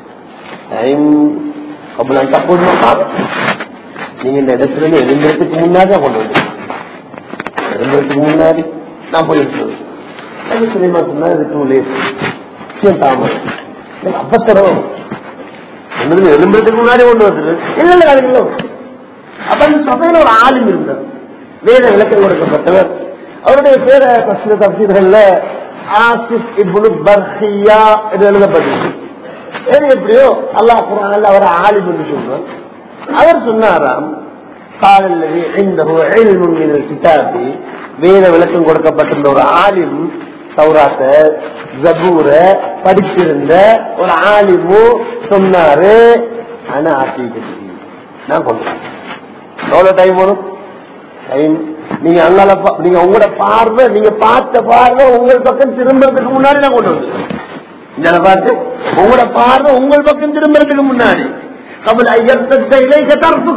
டைம் அப்படி தப்பு நீங்க இந்த இடத்துல இருந்து எழுந்திரத்துக்கு முன்னாடி தான் கொண்டு வந்து எழுந்திரத்துக்கு முன்னாடி நான் போய் எடுத்துருவேன் சினிமா சொன்னா இது டூ லேட் தாமதம் அப்பத்தரம் எழும்புறதுக்கு முன்னாடி கொண்டு வந்துரு இல்ல இல்ல அதுக்கு அப்ப அந்த சபையில ஒரு ஆளும் இருந்தார் வேத விளக்கம் கொடுக்கப்பட்டவர் அவருடைய பேர கஷ்ட தப்சீர்கள்ல ஆசிப் இப்னு பர்ஹியா என்று எழுதப்பட்டிருக்கு சரி எப்படியோ அல்லாஹ் குரான் அவர் ஆலிம் என்று சொல்றார் அவர் சொன்னாராம் காலல்லது இந்த கிட்டாபி வேத விளக்கம் கொடுக்கப்பட்டிருந்த ஒரு ஆலிம் சௌராத்த ஜபூர படிச்சிருந்த ஒரு ஆலிமு சொன்னாரு ஆனா ஆசிக்கு நான் கொண்டேன் எவ்வளவு டைம் வரும் டைம் நீங்க அங்கால நீங்க உங்களோட பார்வை நீங்க பார்த்த பார்வை உங்கள் பக்கம் திரும்புறதுக்கு முன்னாடி நான் கொண்டு வந்து இந்த பார்த்து உங்களோட பார்வை உங்கள் பக்கம் திரும்புறதுக்கு முன்னாடி கமல் ஐயத்தை இலைக்க தரப்பு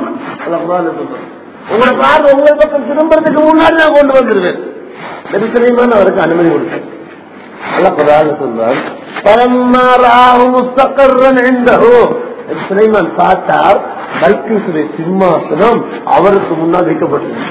உங்களோட பார்வை உங்கள் பக்கம் திரும்புறதுக்கு முன்னாடி நான் கொண்டு வந்துருவேன் நெரிசலைமான அவருக்கு அனுமதி கொடுத்தேன் அல்ல பிரதான சொல்றார் பரம்மா ராகு முஸ்தகர்ரன் என்றோ சுலைமான் பார்த்தார் பல்கீசுடைய சிம்மாசனம் அவருக்கு முன்னால் வைக்கப்பட்டது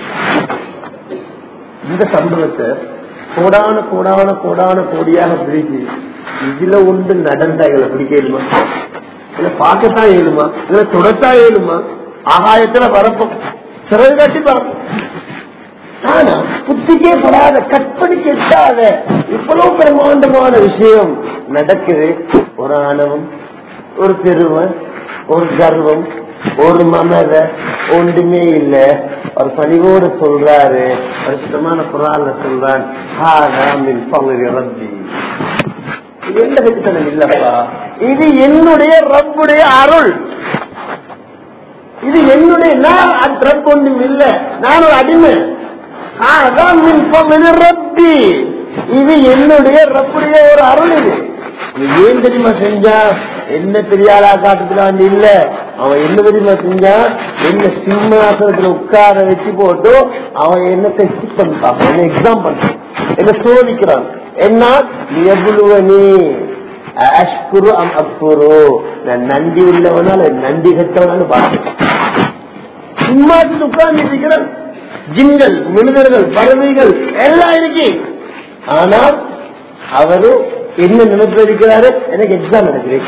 இந்த சம்பவத்தை கோடான கோடான கோடான கோடியாக பிரிச்சு இதுல ஒன்று நடந்தா எங்களை பிடிக்க இயலுமா இல்ல பார்க்கத்தான் இயலுமா இல்ல தொடத்தான் இயலுமா ஆகாயத்துல பரப்பும் சிறகு கட்டி பரப்பும் ஆனா புத்திக்கே படாத கற்பனைக்கு எட்டாத இவ்வளவு பிரமாண்டமான விஷயம் நடக்குது ஒரு ஆணவம் ஒரு பெருவன் ஒரு கர்வம் ஒரு மமத ஒன்றுமே இல்ல ஒரு பணிவோடு சொல்றாரு பரிசுத்தமான குரான்ல சொல்றான் "ஹாதா மின் ஃபضل ரப்பி." இது எந்த வெற்றித்தனம் இல்லப்பா இது என்னுடைய ரப்புடைய அருள் இது என்னுடைய நான் அது ரப் ஒன்றும் இல்ல நான் ஒரு அடிமை அதான் மின் ஃபضل ரப்பி இது என்னுடைய ரப்புடைய ஒரு அருள் இது இது ஏன் தெரியுமா செஞ்சா என்ன பெரிய ஆளா காட்டுறான் இல்ல அவன் என்ன தெரியுமா செஞ்சா என்ன சிம்மாசனத்துல உட்கார வச்சு போட்டு அவன் என்ன டெஸ்ட் பண்ணிட்டான் என்ன எக்ஸாம் பண்றான் என்ன சோதிக்கிறான் என்ன எவ்வளவு அஷ்குரு அம் அப்புரு நான் நன்றி உள்ளவனா இல்ல நன்றி கட்டவனான்னு பார்க்கிறேன் சிம்மாசனத்தில் உட்கார்ந்து இருக்கிறான் ஜின்கள் மனிதர்கள் பறவைகள் எல்லாம் இருக்கு ஆனால் அவரு என்ன நினைப்பு இருக்கிறாரு எனக்கு எக்ஸாம் நடக்குது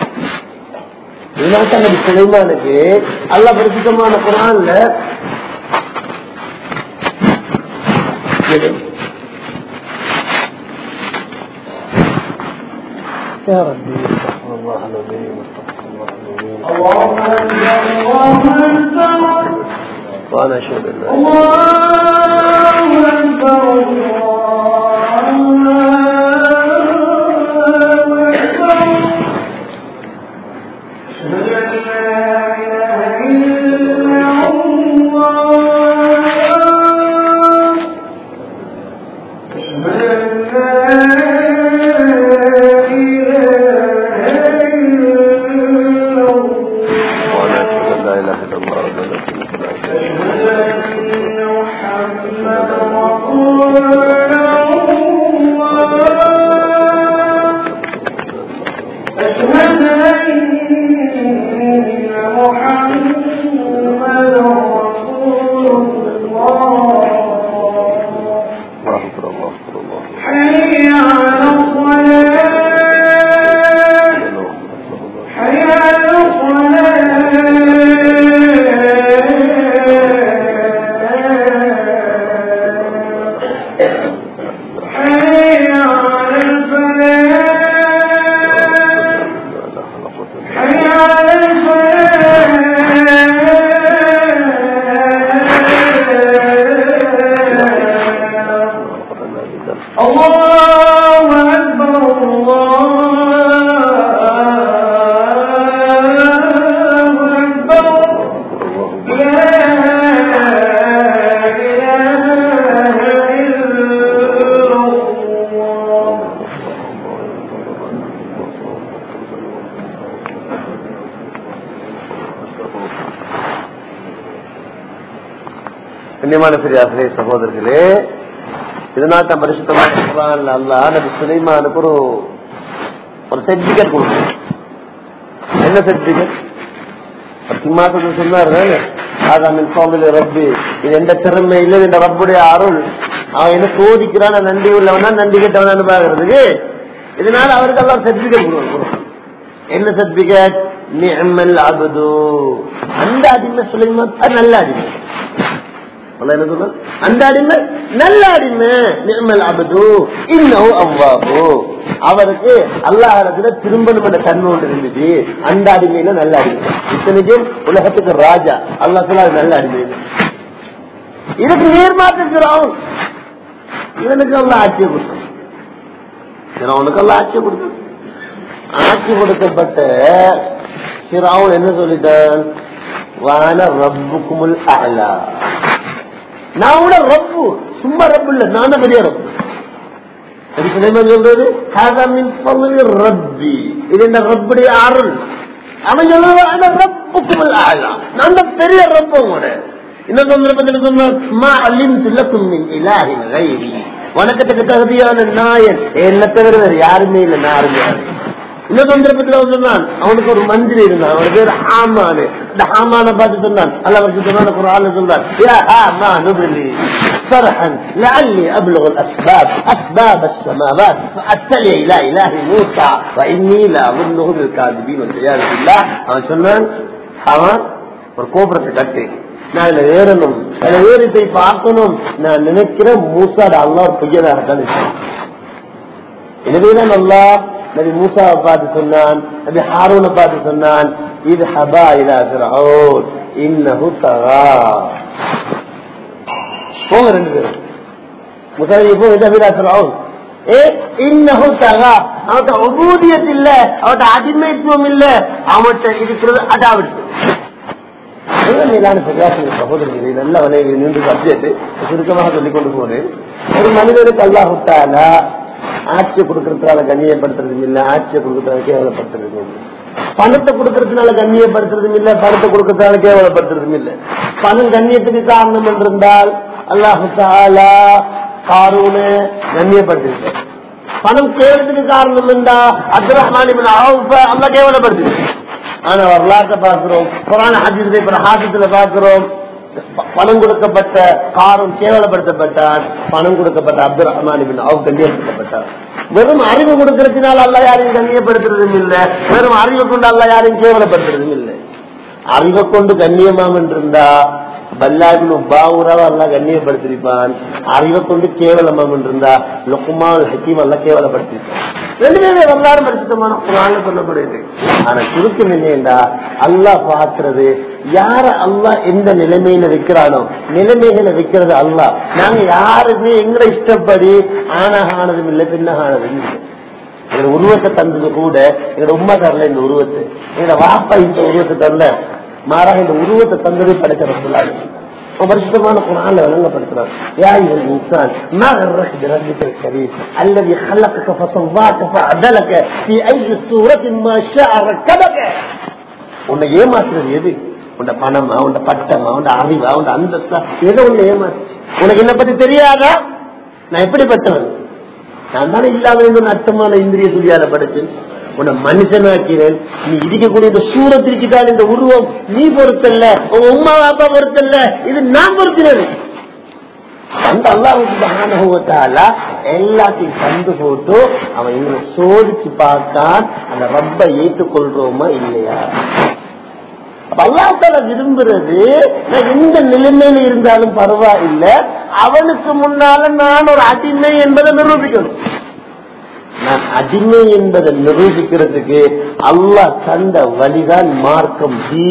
இதனால நபி சுலைமானுக்கு அல்ல பரிசுத்தமான குரான்ல يا ربي استغفر الله العظيم استغفر الله العظيم وانا اشهد ان لا اله وانا اشهد ان لا اله الا الله وحده لا شريك له الله اكبر الله اكبر الله اكبر الله أكبر الله أكبر لا إله إلا الله கண்ணியமான பெரியார்களே சகோதரர்களே இதனால் தான் பரிசுத்தமான குர்ஆன்ல அல்லாஹ் நபி சுலைமானுக்கு ஒரு ஒரு சர்டிபிகேட் கொடுக்கும் என்ன சர்டிபிகேட் சிம்மாசத்தில் சொன்னார் ஆதாமின் சுவாமியில ரப்பி இது எந்த திறமை இல்லை இந்த ரப்புடைய அருள் அவன் என்ன சோதிக்கிறான் நான் நன்றி உள்ளவனா நன்றி கெட்டவனான்னு பாக்குறதுக்கு இதனால அவருக்கு எல்லாம் சர்டிபிகேட் கொடுக்கும் என்ன சர்டிபிகேட் நிஅமல் அபது அந்த அடிமை சுலைமான் அது நல்ல அடிமை அல்லாஹ் என்ன சொல்றான்? அந்த அடிமை நல்ல அடிமை நிர்மல் அபது இன்னும் அவ்வாபு அவருக்கு அல்லாஹத்துல திரும்பணும் என்ற தன்மை ஒன்று இருந்துச்சு அந்த அடிமையில நல்ல அடிமை இத்தனைக்கும் உலகத்துக்கு ராஜா அல்லாஹ் சொல்ல அது நல்ல அடிமை இதுக்கு நேர்மாற்றம் இவனுக்கு எல்லாம் ஆட்சியை கொடுத்தான் சிறவனுக்கு எல்லாம் ஆட்சியை கொடுத்தான் ஆட்சி கொடுக்கப்பட்ட சிறாவன் என்ன சொல்லிட்டான் வான ரப்புக்குமுல் அலா நான் கூட ரப்பு சும்மா ரப்பு இல்ல நானும் பெரிய ரப்பு சரி சுலைமான் சொல்றது "ஹாதா மின் ஃபضل ரப்பி இது இந்த ரப்புடைய அருள் அவன் சொல்றது "அன ரப்புக்குமுல் அலா நான் தான் பெரிய ரப்பு கூட இன்னும் சந்தர்ப்பத்தில் சொன்னான் "மா அலிம்து லக்கும் மின் இலாஹின் கைரி வணக்கத்துக்கு தகுதியான நாயன் என்ன தவிர வேற யாருமே இல்லை நான் அருமையான இந்த சந்தர்ப்பத்தில் அவன் சொன்னான் அவனுக்கு ஒரு மந்திரி இருந்தான் அவன் பேர் ஹாமானு இந்த ஹாமான பார்த்து சொன்னான் அல்ல அவருக்கு சொன்னான் ஒரு ஆளு சொன்னான் யா ஹாமானு பிலி فرحا لعلي ابلغ الاسباب اسباب السماوات فاطلع الى اله موسى واني لا اظنه من الكاذبين والعياذ بالله அவன் சொன்னான் அவன் ஒரு கோபுரத்தை கட்டு நான் இதுல ஏறணும் அதுல ஏறி போய் பார்க்கணும் நான் நினைக்கிறேன் மூசாட அல்லாஹ் பொய்யதாக எனவேதான் அல்லா நபி மூசாவை பார்த்து சொன்னான் நபி ஹாரூனை பார்த்து சொன்னான் இது ஹபா இலா ஃபிரௌன் இன்னஹு தகா போங்க ரெண்டு பேரும் முசாவி போ இது அபிலா ஃபிரௌன் ஏ இன்னஹு தகா அவன்கிட்ட உபூதியத் இல்ல அவன்கிட்ட அடிமைத்துவம் இல்ல அவன்கிட்ட இருக்கிறது அடாவிட்டு மேலான பிரகாசம் சகோதரர்களே நல்ல வலையில் நின்று சப்ஜெக்ட் சுருக்கமாக சொல்லிக் கொண்டு போனேன் ஒரு மனிதனுக்கு அல்லாஹுட்டால ஆட்சியை கொடுக்கறதுனால கண்ணியப்படுத்துறதும் இல்ல ஆட்சியை கொடுக்கறதுனால கேவலப்படுத்துறதும் இல்லை பணத்தை கொடுக்கறதுனால கண்ணியப்படுத்துறதும் இல்ல பணத்தை கொடுக்கறதுனால கேவலப்படுத்துறதும் இல்ல பணம் கண்ணியத்துக்கு காரணம் என்றிருந்தால் அல்லாஹு தாலா காரூனு கண்ணியப்படுத்திருக்க பணம் கேவலத்துக்கு காரணம் என்றா அப்துல் ரஹ்மான் அல்லா கேவலப்படுத்திருக்க ஆனா வரலாற்றை பார்க்கிறோம் புராண ஹஜித்தை ஹாசத்துல பார்க்கிறோம் ப- பணம் கொடுக்கப்பட்ட காரும் கேவலப்படுத்தப்பட்டார் பணம் கொடுக்கப்பட்ட அப்துல் ரஹ்மான் அவர் கண்ணியப்படுத்தப்பட்டார் வெறும் அறிவு கொடுக்கறதுனால அல்ல யாரையும் கண்ணியப்படுத்துறதும் இல்ல வெறும் அறிவை கொண்டு அல்ல யாரையும் கேவலப்படுத்துறதும் இல்லை அறிவை கொண்டு கண்ணியமாம் இருந்தா பல்லாபின் பாவுராவ அல்ல கண்ணியப்படுத்திருப்பான் அறிவை கொண்டு கேவலமாம் இருந்தா லுக்குமான் ஹக்கீம் அல்ல கேவலப்படுத்திருப்பான் ரெண்டு பேரும் வரலாறு பரிசுத்தமான குரான் சொல்லப்படுது ஆனா சுருக்கம் என்னண்டா அல்லாஹ் பாக்குறது யார அல்லாஹ் எந்த நிலைமையில வைக்கிறானோ நிலைமைகளை வைக்கிறது அல்லாஹ் நாங்க யாருமே எங்களை இஷ்டப்படி ஆனகானதும் இல்லை பின்னகானதும் இல்லை எங்க உருவத்தை தந்தது கூட எங்க உமா தரல இந்த உருவத்தை எங்க வாப்பா இந்த உருவத்தை தரல மாறாக இந்த உருவத்தை தந்தது படைத்த ரசூலாய் பரிசுத்தமான குரான்ல விளங்கப்படுத்துறார் யா இவன் இன்சான் ما غرك بربك الكريم الذي خلقك فسواك فعدلك في اي صورة ما شاء ركبك உன்னை ஏமாத்துறது எது உண்ட பணமா உண்ட பட்டமா உண்ட அறிவா உண்ட அந்தஸ்தா எதை உன்னை ஏமாத்து உனக்கு என்ன பத்தி தெரியாதா நான் எப்படிப்பட்டவன் நான் தானே இல்லாம இருந்த நட்டமான இந்திரிய துரியாத படைச்சேன் உன்னை மனுஷனாக்கிறேன் நீ இருக்கக்கூடிய இந்த சூரத்திற்கு தான் இந்த உருவம் நீ பொறுத்தல்ல உங்க உமா அப்பா பொறுத்தல்ல இது நான் பொறுத்தினது அந்த அல்லாஹால எல்லாத்தையும் கண்டு போட்டு அவன் இவனை சோதிச்சு பார்த்தான் அந்த ரப்பை ஏற்றுக்கொள்றோமா இல்லையா அப்ப அல்லாஹால விரும்புறது நான் எந்த நிலைமையில இருந்தாலும் பரவாயில்லை அவனுக்கு முன்னால நான் ஒரு அடிமை என்பதை நிரூபிக்கணும் நான் அடிமை என்பதை நிரூபிக்கிறதுக்கு அல்லாஹ் தந்த வழிதான் மார்க்கம் தீ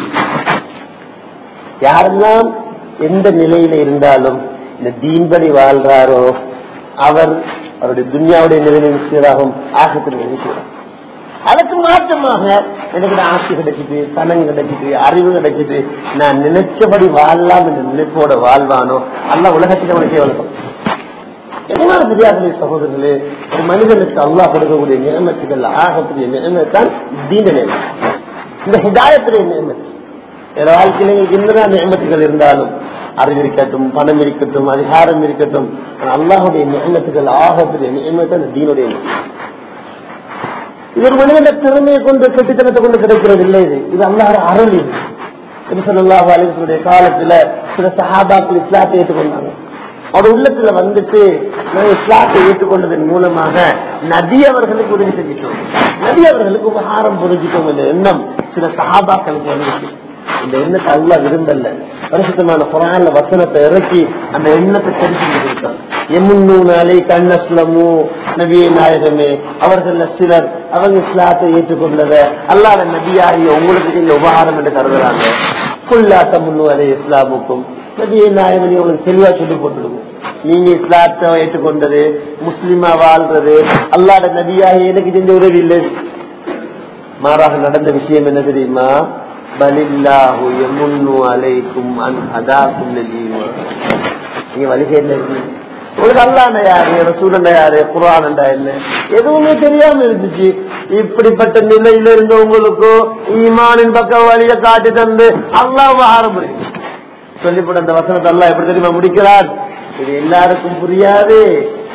யாரெல்லாம் எந்த நிலையில இருந்தாலும் இந்த தீன்படி வாழ்றாரோ அவர் அவருடைய துன்யாவுடைய நிலைமையும் சீராகும் ஆகத்தின் சீராகும் அதுக்கு மாற்றமாக எனக்கு ஆசை கிடைச்சிட்டு பணம் கிடைச்சிட்டு அறிவு கிடைச்சிட்டு நான் நினைச்சபடி வாழலாம் என்ற நினைப்போட வாழ்வானோ அல்ல உலகத்துக்கு அவனுக்கே வழக்கம் என்ன தெரியாத சகோதரர்களே ஒரு மனிதனுக்கு அல்லாஹ் கொடுக்கக்கூடிய நியமத்துகள் ஆகக்கூடிய நியமத்தான் தீன நியமம் இந்த ஹிதாயத்துடைய நியமத்து வேற வாழ்க்கையில என்னதான் நியமத்துகள் இருந்தாலும் அறிவு இருக்கட்டும் பணம் இருக்கட்டும் அதிகாரம் இருக்கட்டும் ஆனா அல்லாஹுடைய நியமத்துகள் ஆகக்கூடிய நியமத்தை அந்த தீனுடைய நியமம் இது ஒரு மனிதன திறமையை கொண்டு கெட்டித்தனத்தை கொண்டு கிடைக்கிறது இல்லை இது இது அல்லாஹ் அருள் இது திருசல்லாஹ் அலிசுடைய காலத்துல சில சஹாபாக்கள் இஸ்லாத்தை ஏற்றுக்கொண்டாங்க அவர் உள்ளத்துல வந்துட்டு நான் இஸ்லாத்தை ஏற்றுக்கொண்டதன் மூலமாக நபி அவர்களுக்கு உதவி செஞ்சிட்டோம் நபி அவர்களுக்கு உபகாரம் புரிஞ்சிட்டோம் என்ற எண்ணம் சில சஹாபாக்களுக்கு வந்துச்சு இந்த எண்ணத்தை அல்ல விரும்பல பரிசுத்தமான குரான்ல வசனத்தை இறக்கி அந்த எண்ணத்தை தெரிஞ்சு கொடுத்தாங்க எம்முன்னாலே கண்ணஸ்லமு நபிய நாயகமே அவர்கள சிலர் அவங்க இஸ்லாத்தை ஏற்றுக்கொண்டத அல்லாத நபியாகி உங்களுக்கு இந்த உபகாரம் என்று கருதுறாங்க புல்லாத்த முன்னு அதே இஸ்லாமுக்கும் நபிய நாயகனே உங்களுக்கு தெளிவா சொல்லி போட்டுடுவோம் நீங்க இஸ்லாத்தை ஏற்றுக்கொண்டது முஸ்லிமா வாழ்றது அல்லாத நபியாகி எனக்கு செஞ்ச உதவி இல்லை மாறாக நடந்த விஷயம் என்ன தெரியுமா பலில்லாஹு எமுன்னு அலைக்கும் அன் அதாக்கும் நீங்க வழிகேட்ல இருக்கீங்க உங்களுக்கு அல்லாண்ட யாரு ரசூலண்ட யாரு குரான்டா என்ன எதுவுமே தெரியாம இருந்துச்சு இப்படிப்பட்ட நிலையில இருந்தவங்களுக்கோ ஈமானின் பக்கம் வழிய காட்டி தந்து அல்லாஹ் ஆரம்பி சொல்லிப்பட்ட அந்த வசனத்தை அல்லாஹ் எப்படி தெரியுமா முடிக்கிறார் இது எல்லாருக்கும் புரியாது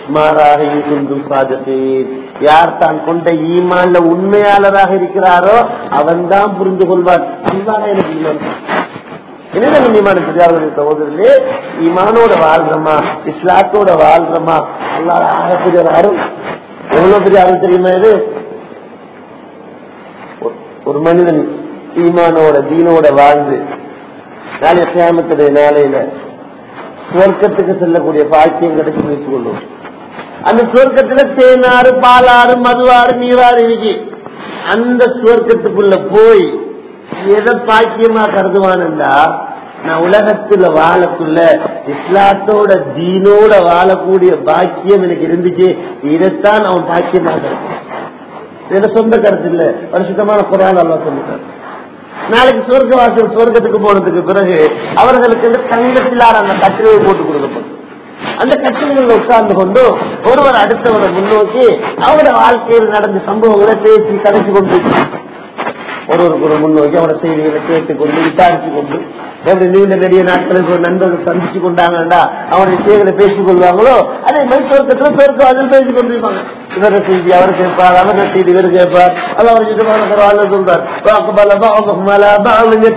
மாறாக இருக்கும் சாதத்தீர் யார் தான் கொண்ட ஈமான்ல உண்மையாளராக இருக்கிறாரோ அவன் தான் புரிந்து கொள்வார் அதுதான் எனக்கு ஈமான் என்ன ஈமான பெரியார்கள் சகோதரர்களே ஈமானோட வாழ்றோமா இஸ்லாத்தோட வாழ்றோமா அல்லாத ஆகக்கூடிய ஒரு அருள் எவ்வளவு பெரிய அருள் தெரியுமா இது ஒரு- ஒரு மனிதன் ஈமானோட தீனோட வாழ்ந்து நாளைய சேமத்துடைய நாளையில சுவர்க்கத்துக்கு செல்லக்கூடிய பாக்கியம் கிடைச்சு வைத்துக் கொள்ளும் அந்த சுவர்க்கத்துல தேனாறு பாலாறு மதுவாறு நீராறு இருக்கு அந்த சுவர்க்கத்துக்குள்ள போய் எதை பாக்கியமா கருதுவானண்டா நான் உலகத்துல வாழக்குள்ள இஸ்லாத்தோட தீனோட வாழக்கூடிய பாக்கியம் எனக்கு இருந்துச்சு இதைத்தான் அவன் பாக்கியமா கருதுவான் இது சொந்த கருத்து இல்ல பரிசுத்தமான குரான் அல்லா சொல்லிட்டார் நாளைக்கு சொர்க்கவாசல் சொர்க்கத்துக்கு போனதுக்கு பிறகு அவர்களுக்கு வந்து தங்கத்திலான அந்த கட்டிலையை போட்டு கொடுக்கப்படும் அந்த கட்டில்களில் உட்கார்ந்து கொண்டு ஒருவர் அடுத்தவரை முன்னோக்கி அவரோட வாழ்க்கையில் நடந்த சம்பவங்களை பேசி கதைச்சு கொண்டு ஒருவருக்கு ஒரு முன்னோக்கி அவரோட செய்திகளை கேட்டுக்கொண்டு விசாரிச்சு கொண்டு எப்படி நீண்ட நெடிய நாட்களுக்கு ஒரு நண்பர்கள் சந்திச்சு கொண்டாங்கடா அவருடைய செய்திகளை பேசிக் கொள்வாங்களோ அதே மாதிரி சொர்க்கத்துல சொர்க்கம் அதில் பேசிக் கொண்டிருப்பாங்க இவர செய்தி அவர் கேட்பார் அவர் செய்தி இவர் கேட்பார் அது அவர் சுத்தமான பரவாயில்ல சொல்றார் வாக்குபல பாவகம் மல பாவங்க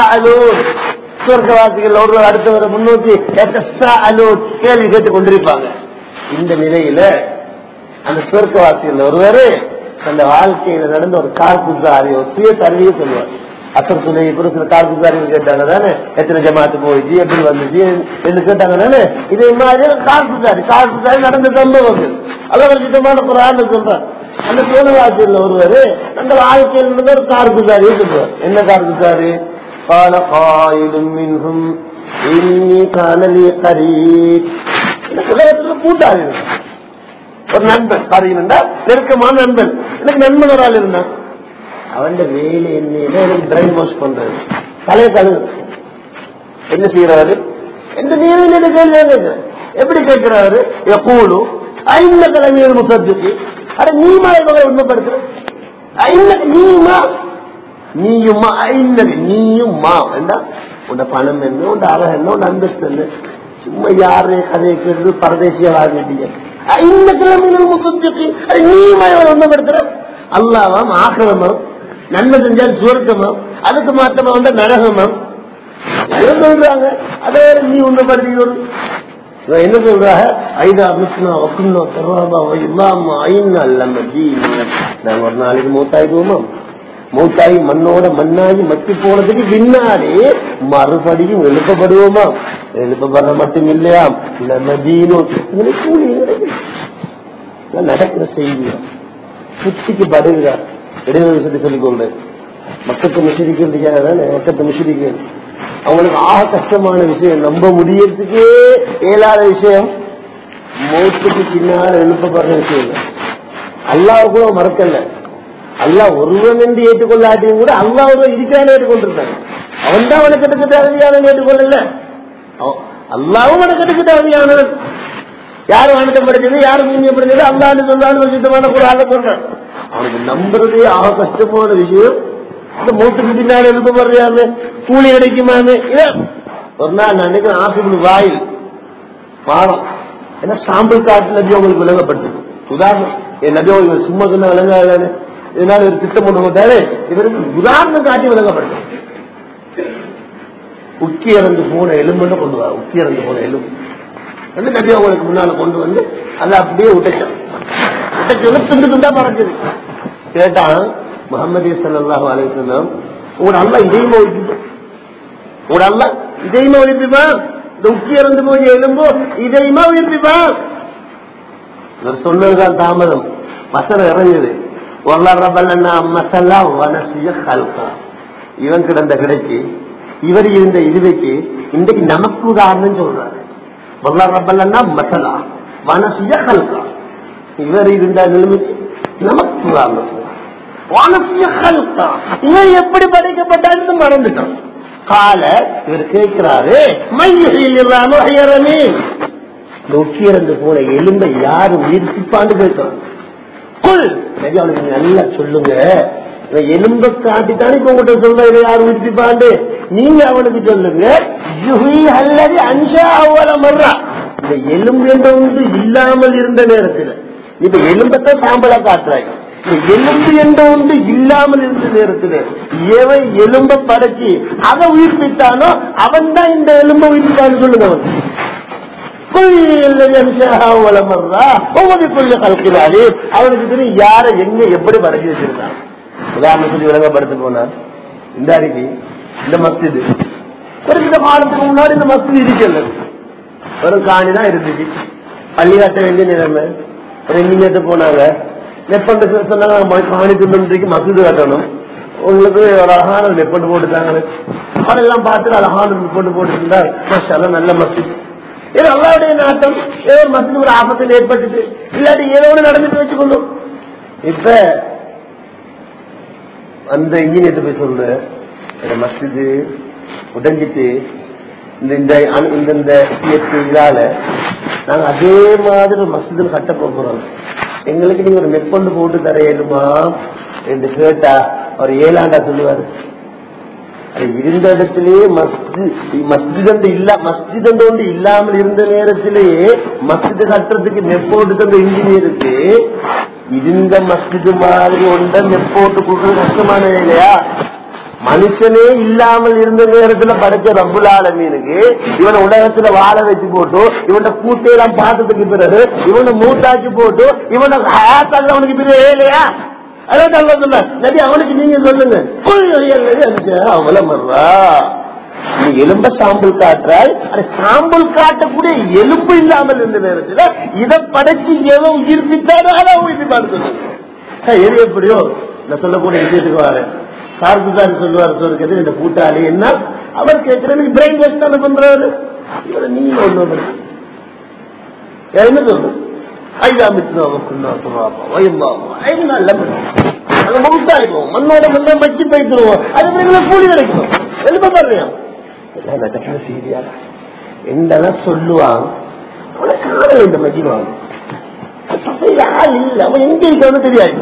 சொர்க்கவாசிகள் ஒருவர் அடுத்தவரை முன்னோக்கி அலோ கேள்வி கேட்டுக் கொண்டிருப்பாங்க இந்த நிலையில அந்த சொர்க்கவாசிகள் ஒருவர் அந்த வாழ்க்கையில நடந்த ஒரு கார்குசாரி ஒரு சுய தருவியை சொல்லுவார் அசர் துணை புருஷன் கார்குசாரிகள் கேட்டாங்க தானே எத்தனை ஜமாத்து போயிடுச்சு எப்படி வந்துச்சு என்று கேட்டாங்க தானே இதே மாதிரி கார்குசாரி கார்குசாரி நடந்த சம்பவங்கள் அல்லவர் சுத்தமான குரான் சொல்றார் அந்த சோனவாசியில் ஒருவர் அந்த வாழ்க்கையில் நடந்த ஒரு கார்குசாரியை சொல்லுவார் என்ன கார்குசாரி قال قائل منهم إني كان لي قريب எனக்கு உலகத்துல கூட்டாளி இருக்கு. ஒரு நண்பன் பாத்தீங்கன்னா நெருக்கமான நண்பன் எனக்கு நண்பன் ஒரு ஆள் இருந்தான் அவன் வேலை என்ன எனக்கு பிரெயின் வாஷ் பண்றது தலையை கழுவு என்ன செய்யறாரு எந்த நீரில் என்ன கேள்வி கேட்கிறேன் எப்படி கேட்கிறாரு எப்போதும் ஐந்த தலைமையில் முசத்துக்கு அட நீமா இவங்களை உண்மைப்படுத்துற ஐந்த நீமா நீயுமா ஐந்தது நீயுமா வேண்டாம் உண்ட பணம் என்ன உண்ட அழகு என்ன உண்ட அந்தஸ்து என்ன சும்மா யாரு கதையை கேட்டு பரதேசியா வாழ்ந்துட்டீங்க ஐந்த கிழமைகள் முசத்துக்கு நீயுமா இவரை உண்மைப்படுத்துற அல்லாவாம் ஆக்கிரமம் நன்மை செஞ்சால் சுவர்க்கமம் அதுக்கு மாற்றமா வந்த நரகமம் என்ன சொல்றாங்க அதே நீ உண்மைப்படுத்திக்கணும் இவன் என்ன சொல்றாங்க ஐதா மிஸ்னா வக்குன்னா தர்வாபா இல்லாம ஐநா அல்லம நாங்க ஒரு நாளைக்கு மூத்தாயிடுவோமா மூத்தாயி மண்ணோட மண்ணாகி மத்தி போனதுக்கு பின்னாடி மறுபடியும் எழுப்பப்படுவோமா எழுப்பப்படுற மட்டும் இல்லையா நம்ம தீனும் உங்களுக்கு கூலி கிடைக்கும். இதெல்லாம் நடக்கிற செய்தி சுத்திக்கு படுகிறார் இடைவெளி விஷயத்தை சொல்லிக் கொண்டு மக்களுக்கு மிஷிரிக்கிறது தானே மக்களுக்கு மிஷிரிக்க அவங்களுக்கு ஆக கஷ்டமான விஷயம் நம்ப முடியறதுக்கே இயலாத விஷயம் மௌத்துக்கு பின்னால் எழுப்பப்படுற விஷயம் இல்லை அல்லாஹ் கூட மறக்கல அல்லாஹ் ஒருவன் என்று ஏற்றுக்கொள்ளாட்டியும் கூட அல்லாஹ் ஒருவன் இருக்கிறான்னு ஏற்றுக்கொண்டிருக்காங்க அவன் தான் வணக்கத்துக்கு தேவையானவன் ஏற்றுக்கொள்ளல அவன் அல்லாவும் வணக்கத்துக்கு தேவையானவன் யாரு வணக்கம் படிச்சது யாரு பூமியை படிச்சது அல்லான்னு சொல்லான்னு சுத்தமான குரான சொல்றான் அவனுக்கு நம்புறதே ஆக கஷ்டமான விஷயம் இந்த மூத்துக்கு பின்னாடி எழுப்பப்படுறான்னு கூலி கிடைக்குமான்னு இல்ல ஒரு நாள் நான் நினைக்கிறேன் ஆசிரியர் வாயில் பாடம் ஏன்னா சாம்பிள் காட்டு நபி உங்களுக்கு விளங்கப்பட்டது உதாரணம் என் நபி உங்களுக்கு சும்மா சொன்ன விளங்காது இதனால ஒரு திட்டம் கொண்டு வந்தாரு இவருக்கு உதாரணம் காட்டி விளங்கப்பட்டது உக்கி இறந்து போன எலும்புன்னு கொண்டு வா உக்கி இறந்து போன எலும்பு வந்து நபி அவங்களுக்கு முன்னால கொண்டு வந்து அதை அப்படியே விட்டுச்சான் விட்டுச்சு துண்டு துண்டா பறக்குது கேட்டான் முகமது சல்லாஹ் அலையம் உங்களோட அல்லா இதையுமா ஒழிப்பிப்பா உங்களோட அல்லா இதையுமா ஒழிப்பிப்பா இந்த உக்கி இறந்து போய் எலும்போ இதையுமா ஒழிப்பிப்பா இவர் சொன்னதுதான் தாமதம் வசனம் இறங்குது ஒல்லாரபல்லா மசல்லா வனசிய கல்கா இவன் கிடந்த கிடைக்கு இவர் இருந்த இதுவைக்கு இன்றைக்கு நமக்கு உதாரணம் சொல்றாரு ஒல்லாரபல்லா மசலா வனசிய கல்கா இவர் இருந்த நிலைமைக்கு நமக்கு உதாரணம் சொல்றாரு. வனசிய கல்கா இவன் எப்படி படைக்கப்பட்டான்னு மறந்துட்டான் கால இவர் கேட்கிறாரு மையில்லாம உயரமே நோக்கி இறந்து போன எலும்பை யாரு உயிர்ப்பிப்பான்னு கேட்கிறான் குல் நபி அவனுக்கு நல்லா சொல்லுங்க இவன் எலும்ப காட்டித்தானே இப்ப உங்ககிட்ட சொல்ற இதை யார் உயிர்ப்பிப்பாண்டு நீங்க அவனுக்கு சொல்லுங்க யுஹி அல்லது அன்ஷா அவ்வளவு மர்றா இந்த எலும்பு என்ற ஒன்று இல்லாமல் இருந்த நேரத்தில் இப்ப எலும்பத்தான் சாம்பலா காட்டுறாய் இந்த எலும்பு என்ற ஒன்று இல்லாமல் இருந்த நேரத்தில் எவன் எலும்ப படைச்சு அதை உயிர்ப்பித்தானோ அவன் தான் இந்த எலும்பை உயிர்ப்பித்தான்னு சொல்லுங்க அவன் அவனுக்கு தெரியும் யார எங்க எப்படி படைச்சு வச்சிருந்தான் உதாரணத்துக்கு விளங்கப்படுத்த போனார் இந்த அருகே இந்த மஸ்ஜிது ஒரு சில காலத்துக்கு முன்னாடி இந்த மஸ்ஜித் இருக்கல ஒரு காணி தான் இருந்துச்சு பள்ளி கட்ட வேண்டிய நிலைமை ஒரு எண்ணிங்கத்து போனாங்க நெப்பண்டு சொன்னாங்க காணி துண்டு மசூது கட்டணும் உங்களுக்கு ஒரு அழகான நெப்பண்டு போட்டுட்டாங்க அதெல்லாம் பார்த்து அழகான நெப்பண்டு போட்டுருந்தா மஷாலாம் நல்ல மசூத் இது அல்லாவுடைய நாட்டம் ஏதோ ஒரு மசூத் ஒரு ஆபத்தில் ஏற்பட்டுச்சு இல்லாட்டி ஏதோ ஒன்று நடந்துட்டு வச்சுக்கொள்ளும் இப்ப அந்த இன்ஜினியர் போய் சொல்ற இந்த மஸ்ஜிது உடஞ்சிட்டு இந்த இந்த அணு- இந்த இந்த இயற்கை இதால நாங்க அதே மாதிரி மஸ்ஜிதில் கட்ட போகிறோம் எங்களுக்கு நீங்க ஒரு மெப்பொண்டு போட்டு தர ஏழுமா என்று கேட்டா அவர் ஏழாண்டா சொல்லுவாரு அது இருந்த இடத்திலேயே மஸ்ஜித் மஸ்ஜித் இல்ல மஸ்ஜித் ஒன்று இல்லாமல் இருந்த நேரத்திலேயே மஸ்ஜித் கட்டுறதுக்கு மெப்போட்டு தந்த இன்ஜினியருக்கு இருந்த மஸ்ஜித் மாதிரி ஒன்றை மெப்போட்டு கொடுக்கறது கஷ்டமான இல்லையா மனுஷனே இல்லாமல் இருந்த நேரத்துல படைச்ச ரப்புல் ஆலமீனுக்கு இவனை உலகத்துல வாழ வச்சு போட்டு இவன கூட்டையெல்லாம் பார்த்ததுக்கு பிறகு இவனை மூத்தாக்கி போட்டு இவனை ஹயாத்தால அவனுக்கு பிறகு இல்லையா அதான் நல்லா சொல்ல நபி அவனுக்கு நீங்க சொல்லுங்க புல் நபி அனுப்பிச்ச அவள மர்றா நீ எலும்ப சாம்பல் காட்டுறாய் அது சாம்பல் காட்டக்கூடிய எலும்பு இல்லாமல் இருந்த நேரத்துல இதை படைச்சு ஏதோ உயிர்ப்பித்தாரோ அதை உயிர்ப்பிப்பாரு சொல்லுங்க எது எப்படியோ நான் சொல்லக்கூடிய விஷயத்துக்கு வரேன் சார்புதாரி சொல்லுவார் சொல்றது இந்த கூட்டாளி என்ன அவர் கேட்கிறது பிரெயின் வாஷ் தானே பண்றாரு இவரை நீங்க ஒண்ணு என்ன சொல்லு ஐயா மித்னா முகத்தாளிப்போம் மண்ணோட மண்ணை வச்சு பைத்துருவோம் அது பிறகு கூலி கிடைக்கும் எழுப்ப பாருங்க எல்லாம் நடக்கிற சீரியா என்னெல்லாம் சொல்லுவான் அவனை காணல இந்த மஜிவான் ஆள் இல்ல அவன் எங்க இருக்கான்னு தெரியாது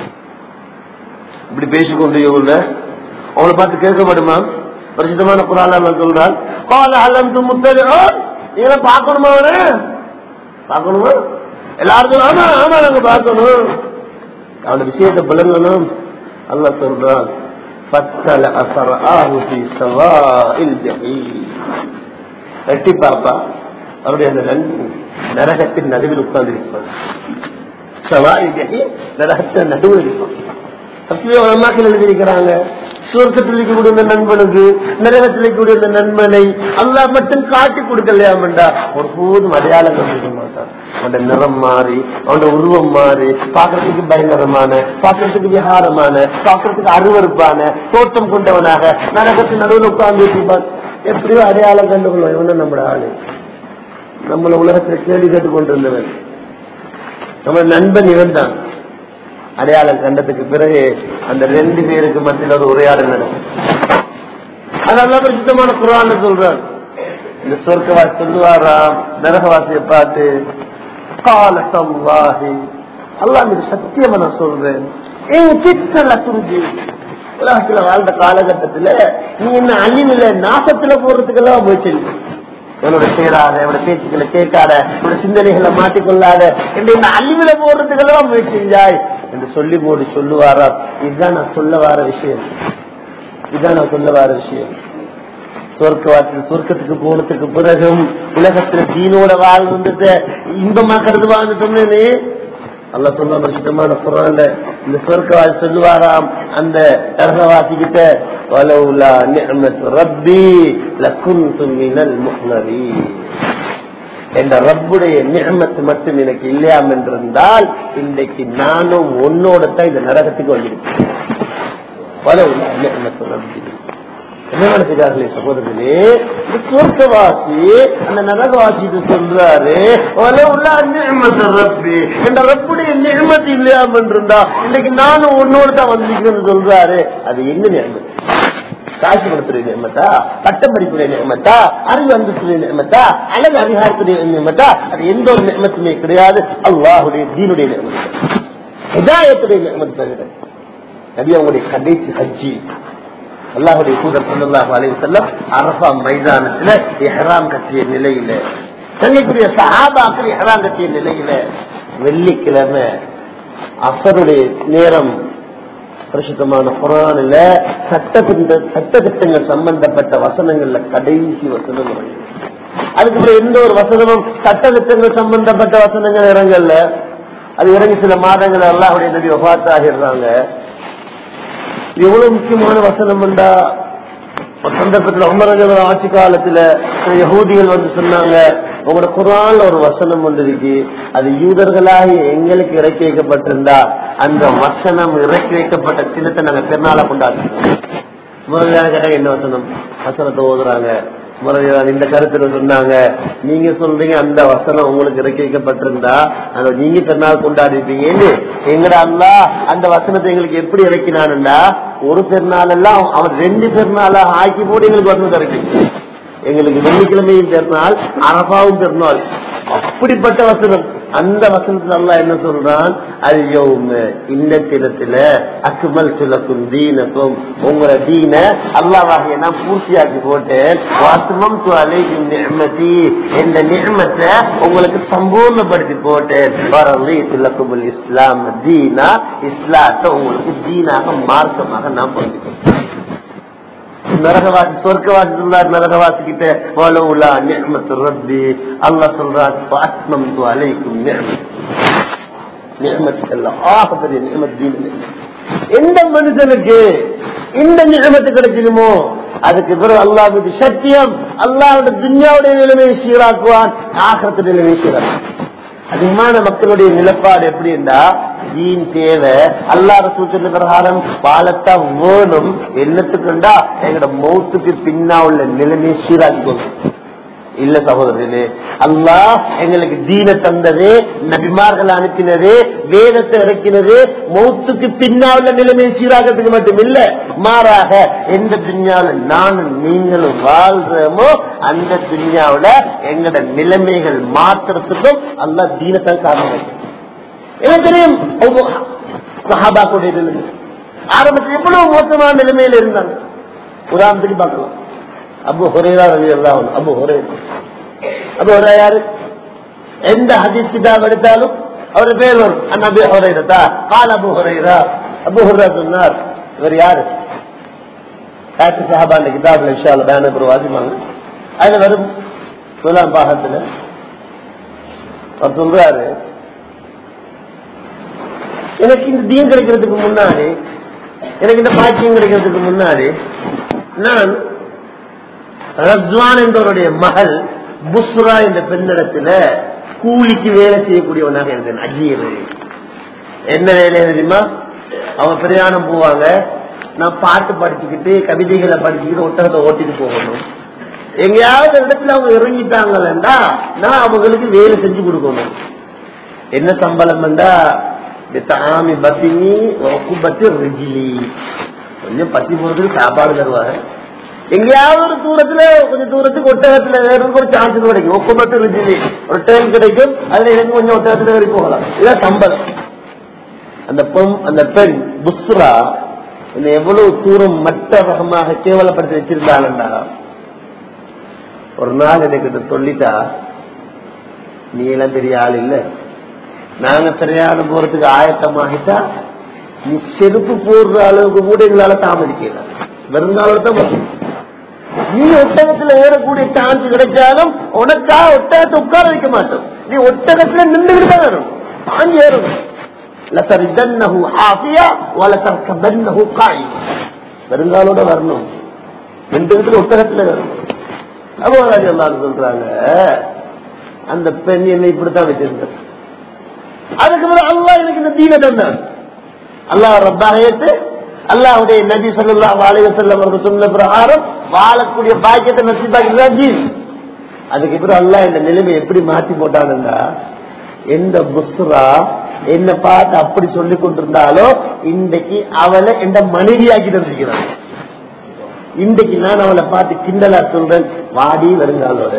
இப்படி பேசிக்கொண்டு இவங்க அவளை பார்த்து கேட்கப்படுமா பரிசுத்தமான குரான் சொல்றான் கால அலந்து முத்தலி நீங்க பார்க்கணுமா அவன பார்க்கணுமா எல்லாருக்கும் ஆமா ஆமா நாங்க பார்க்கணும் அவன விஷயத்தை விளங்கணும் அல்ல சொல்றான் பத்தல அசர ஆஹுதி சவாஇல் ஜஹீம் எட்டி பாப்பா அவருடைய அந்த நன்மை நரகத்தின் நடுவில் உட்கார்ந்து இருப்பார் சவாஇல் ஜஹீம் நரகத்தின் நடுவில் இருப்பான் மக்கள் எழுதியிருக்கிறாங்க சுவர்க்கத்தில் இருக்கக்கூடிய இந்த நண்பனுக்கு நரகத்தில் இருக்கக்கூடிய இந்த நண்பனை அல்லா மட்டும் காட்டி கொடுக்கலையாமண்டா ஒரு போதும் அடையாளம் கண்டுக்க மாட்டான் அவனோட நிறம் மாறி அவனோட உருவம் மாறி பாக்குறதுக்கு பயங்கரமான பாக்குறதுக்கு விகாரமான பாக்குறதுக்கு அருவறுப்பான தோட்டம் கொண்டவனாக நரகத்தின் நடுவில் உட்கார்ந்து இருப்பான் எப்படியோ அடையாளம் கண்டுகொள்ளும் இவன நம்மளோட ஆளு நம்மள உலகத்துல கேள்வி கேட்டுக் கொண்டிருந்தவன் நம்ம நண்பன் இவன் தான் அடையாளம் கண்டதுக்கு பிறகு அந்த ரெண்டு பேருக்கு மத்தியில் ஒரு உரையாடல் நடக்கும் அதெல்லாம் பிரசித்தமான குரான் சொல்றார் இந்த சொர்க்கவாசி சொல்லுவாராம் நரகவாசியை பார்த்து காலத்தல்லாஹி அல்லா மீது சத்தியமா நான் சொல்றேன் என் சித்தல துருஜி உலகத்துல வாழ்ந்த காலகட்டத்துல நீ என்ன அழிவுல நாசத்துல போறதுக்கெல்லாம் முயற்சி என்னோட சேராத என்னோட பேச்சுக்களை கேட்காத என்னோட சிந்தனைகளை மாட்டிக்கொள்ளாத என்று இந்த அழிவுல போடுறதுக்கெல்லாம் முயற்சி செஞ்சாய் என்று சொல்லி போடு சொல்லுவாரா இதுதான் நான் சொல்ல வர விஷயம் இதுதான் நான் சொல்ல வர விஷயம் சொர்க்கவாசல் சொர்க்கத்துக்கு போனதுக்கு பிறகும் உலகத்துல தீனோட வாழ்ந்துட்டு இன்பமா கருதுவான்னு சொன்னேனே அல்ல சொன்ன பிரசித்தமான குரான்ல இந்த சொர்க்கவாசி சொல்லுவாராம் அந்த நரகவாசி கிட்ட வலவுலா நிஅமத் ரப்பி லகுன்து மினல் முஹ்னரீன் என்ற ரப்புடைய நியமத்து மட்டும் எனக்கு இல்லையாம் என்றிருந்தால் இன்றைக்கு நானும் உன்னோட தான் இந்த நரகத்துக்கு வந்திருக்கேன் வலவுலா நிஅமத் ரப்பி என்ன நினைக்கிறார்களே சகோதரர்களே இந்த சொர்க்கவாசி அந்த நரகவாசி சொல்றாரு "வலவுலா நிஅமத்து ரப்பி என்ற ரப்புடைய நியமத்து இல்லையாம இருந்தா இன்னைக்கு நானும் உன்னோடு தான் வந்திருக்கேன்னு சொல்றாரு அது என்ன நியமத்து காசு கொடுத்துடைய நியமத்தா பட்டம் படிப்புடைய நியமத்தா அறிவு அந்தஸ்துடைய நியமத்தா அழகு அதிகாரத்துடைய நியமத்தா அது எந்த ஒரு நியமத்துமே கிடையாது அல்லாஹுடைய தீனுடைய நியமத்து ஹிதாயத்துடைய நியமத்து தவிர நபி அவங்களுடைய கடைசி ஹஜ்ஜி அல்லாஹுடைய தூதர் ஸல்லல்லாஹு அலைஹி வஸல்லம் அரஃபா மைதானத்துல இஹ்ராம் கட்டிய நிலையில தன்னைக்குரிய சகாபாக்கள் இஹராங்கத்திய நிலையில வெள்ளிக்கிழமை அசருடைய நேரம் பரிசுத்தமான குரானில் சட்ட சட்ட திட்டங்கள் சம்பந்தப்பட்ட வசனங்கள்ல கடைசி வசனம் இறங்கு அதுக்கப்புறம் எந்த ஒரு வசனமும் சட்ட திட்டங்கள் சம்பந்தப்பட்ட வசனங்கள் இறங்கல்ல அது இறங்கி சில மாதங்கள் அல்லாஹுடைய நபி ஒபாத்தாகிடுறாங்க எவ்வளவு முக்கியமான வசனம் உண்டா ஒரு சந்தர்ப்பத்துல உமரஜன ஆட்சி காலத்துல சில யகூதிகள் வந்து சொன்னாங்க உங்களோட குரான்ல ஒரு வசனம் ஒன்று இருக்கு அது யூதர்களாகி எங்களுக்கு இறக்கி வைக்கப்பட்டிருந்தா அந்த வசனம் இறக்கி வைக்கப்பட்ட சின்னத்தை நாங்க பெருநாளா கொண்டாடுறோம் முரளியான கேட்டாங்க என்ன வசனம் வசனத்தை ஓதுறாங்க முரளியான இந்த கருத்துல சொன்னாங்க நீங்க சொல்றீங்க அந்த வசனம் உங்களுக்கு இறக்கி வைக்கப்பட்டிருந்தா அதை நீங்க பெருநாள் கொண்டாடிருப்பீங்கன்னு எங்கட அல்லா அந்த வசனத்தை எங்களுக்கு எப்படி இறக்கினான்டா ஒரு பெருநாள் எல்லாம் அவன் ரெண்டு பெருநாளா ஆக்கி போட்டு எங்களுக்கு வசனம் இறக்கி எங்களுக்கு வெள்ளிக்கிழமையும் பெருநாள் அரபாவும் பெருநாள் அப்படிப்பட்ட வசனம் அந்த வசனத்துல அல்லா என்ன சொல்றான் ஐயோம் இந்த தினத்துல அக்குமல் சுலக்கும் தீனக்கும் உங்களோட தீன அல்லாவாகிய நான் பூர்த்தியாக்கி போட்டேன் வாசமம் அலைக்கும் நிர்மதி இந்த நிர்மத்தை உங்களுக்கு சம்பூர்ணப்படுத்தி போட்டேன் வரது சுலக்கும் இஸ்லாம் தீனா இஸ்லாத்தை உங்களுக்கு தீனாக மார்க்கமாக நான் பண்ணிட்டேன் நரகவாசி சொர்க்கவாசி சொல்றார் நரகவாசி கிட்ட வலவுலா நியமத்து ரப்பி அல்லாஹ் சொல்றார் அஸ்மம் து அலைக்கும் நியமத்து எல்லாம் ஆக பெரிய நியமத்து எந்த மனுஷனுக்கு இந்த நியமத்து கிடைக்கணுமோ அதுக்கு பிறகு அல்லாவுக்கு சத்தியம் அல்லாவோட துன்யாவுடைய நிலைமையை சீராக்குவான் ஆகத்து நிலைமையை சீராக்குவான் அதிகமான மக்களுடைய நிலப்பாடு எப்படி இருந்தா தீன் தேவை அல்லாத சூச்சன பிரகாரம் பாலத்தான் வேணும் என்னத்துக்குண்டா எங்கட மௌத்துக்கு பின்னா உள்ள நிலைமையை சீராக்கி கொள்ளும் இல்ல சகோதரனே அல்லாஹ் எங்களுக்கு தீன தந்தது நபிமார்கள் அனுப்பினது வேதத்தை இறக்கினது மௌத்துக்கு பின்னாவுள்ள நிலைமையை சீராக்கிறதுக்கு மட்டும் இல்ல மாறாக எந்த துன்யாவில நானும் நீங்களும் வாழ்றோமோ அந்த துன்யாவில எங்கட நிலைமைகள் மாற்றுறதுக்கும் அல்லாஹ் தீனத்தான் காரணம் எனக்கு தெரியும் சஹாபாக்குடைய நிலைமை ஆரம்பத்தில் எவ்வளவு மோசமான நிலைமையில இருந்தாங்க உதாரணத்துக்கு பார்க்கலாம் அபு ஹுரேரா ரவி அல்லாஹ் அபு ஹுரே அபு ஹுரா யாரு எந்த ஹதீஸ் கிதாப் எடுத்தாலும் அவர் பேர் வரும் அண்ணபி ஹுரைரா கால் அபு ஹுரைரா அபு ஹுரா சொன்னார் இவர் யாரு காட்டு சஹாபாண்ட கிதாப்ல விஷால பேனர் ஒரு வாசிப்பாங்க அதுல வரும் சொல்லாம் பாகத்துல அவர் சொல்றாரு எனக்கு இந்த தீன் கிடைக்கிறதுக்கு முன்னாடி எனக்கு இந்த பாக்கியம் கிடைக்கிறதுக்கு முன்னாடி நான் ரத்வான் என்பவருடைய மகள் புஸ்ரா என்ற பெண்ணிடத்துல கூலிக்கு வேலை செய்யக்கூடியவனாக இருந்தேன் அஜீர் என்ன வேலை தெரியுமா அவன் பிரயாணம் போவாங்க நான் பாட்டு படிச்சுக்கிட்டு கவிதைகளை படிச்சுக்கிட்டு ஒட்டகத்தை ஓட்டிட்டு போகணும் எங்கேயாவது இடத்துல அவங்க இறங்கிட்டாங்களா நான் அவங்களுக்கு வேலை செஞ்சு கொடுக்கணும் என்ன சம்பளம் வந்தா ஆமி பத்தினி பத்தி ரிஜிலி கொஞ்சம் பத்தி போறதுக்கு சாப்பாடு தருவாங்க எங்கேயாவது ஒரு தூரத்துல கொஞ்சம் தூரத்துக்கு ஒட்டகத்துல வேறதுக்கு ஒரு சான்ஸ் கிடைக்கும் ஒப்பமத்து ரிஜிலி ஒரு டைம் கிடைக்கும் அதுல எனக்கு கொஞ்சம் ஒட்டகத்துல ஏறி போகலாம் இதான் சம்பளம் அந்த பெண் அந்த பெண் புஸ்ரா என்னை எவ்வளவு தூரம் மட்ட ரகமாக கேவலப்படுத்தி வச்சிருந்தாங்கண்டா ஒரு நாள் எனக்கு சொல்லிட்டா நீ எல்லாம் பெரிய ஆள் இல்ல நாங்க பிரயாணம் போறதுக்கு ஆயத்தமாகிட்டா நீ செருப்பு போடுற அளவுக்கு கூட எங்களால தாமதிக்கல வெறுங்காலோட தான் நீ ஒட்டகத்துல ஏறக்கூடிய சான்ஸ் கிடைச்சாலும் உனக்கா ஒட்டகத்தை உட்கார வைக்க மாட்டோம் நீ ஒட்டகத்துல நின்றுகிட்டு தான் வரணும் தாங்கி ஏறணும் லசரிதன்னஹு ஆஃபியா வலசர்கபன்னஹு காயிம் வெறுங்காலோட வரணும் நின்றுகிட்டு ஒட்டகத்துல வரணும் அபோராஜ் எல்லாரும் சொல்றாங்க அந்த பெண் என்னை இப்படித்தான் வச்சிருந்தார் அதுக்கு பிறகு அல்லா எனக்கு இந்த தீன தந்தார் அல்லாஹ் ரப்பாக ஏற்று அல்லாவுடைய நபி சொல்லா வாழைய செல்லம் அவர்கள் சொன்ன பிரகாரம் வாழக்கூடிய பாக்கியத்தை நசிப்பாக்கிறதா ஜீன் அதுக்கு பிறகு அல்லா இந்த நிலைமை எப்படி மாற்றி போட்டானுண்டா எந்த புஸ்ரா என்ன பார்த்து அப்படி சொல்லி கொண்டிருந்தாலோ இன்றைக்கு அவளை எந்த மனைவியாக்கி தந்திருக்கிறான் இன்றைக்கு நான் அவளை பார்த்து கிண்டலா சொல்றேன் வாடி வருங்காலோட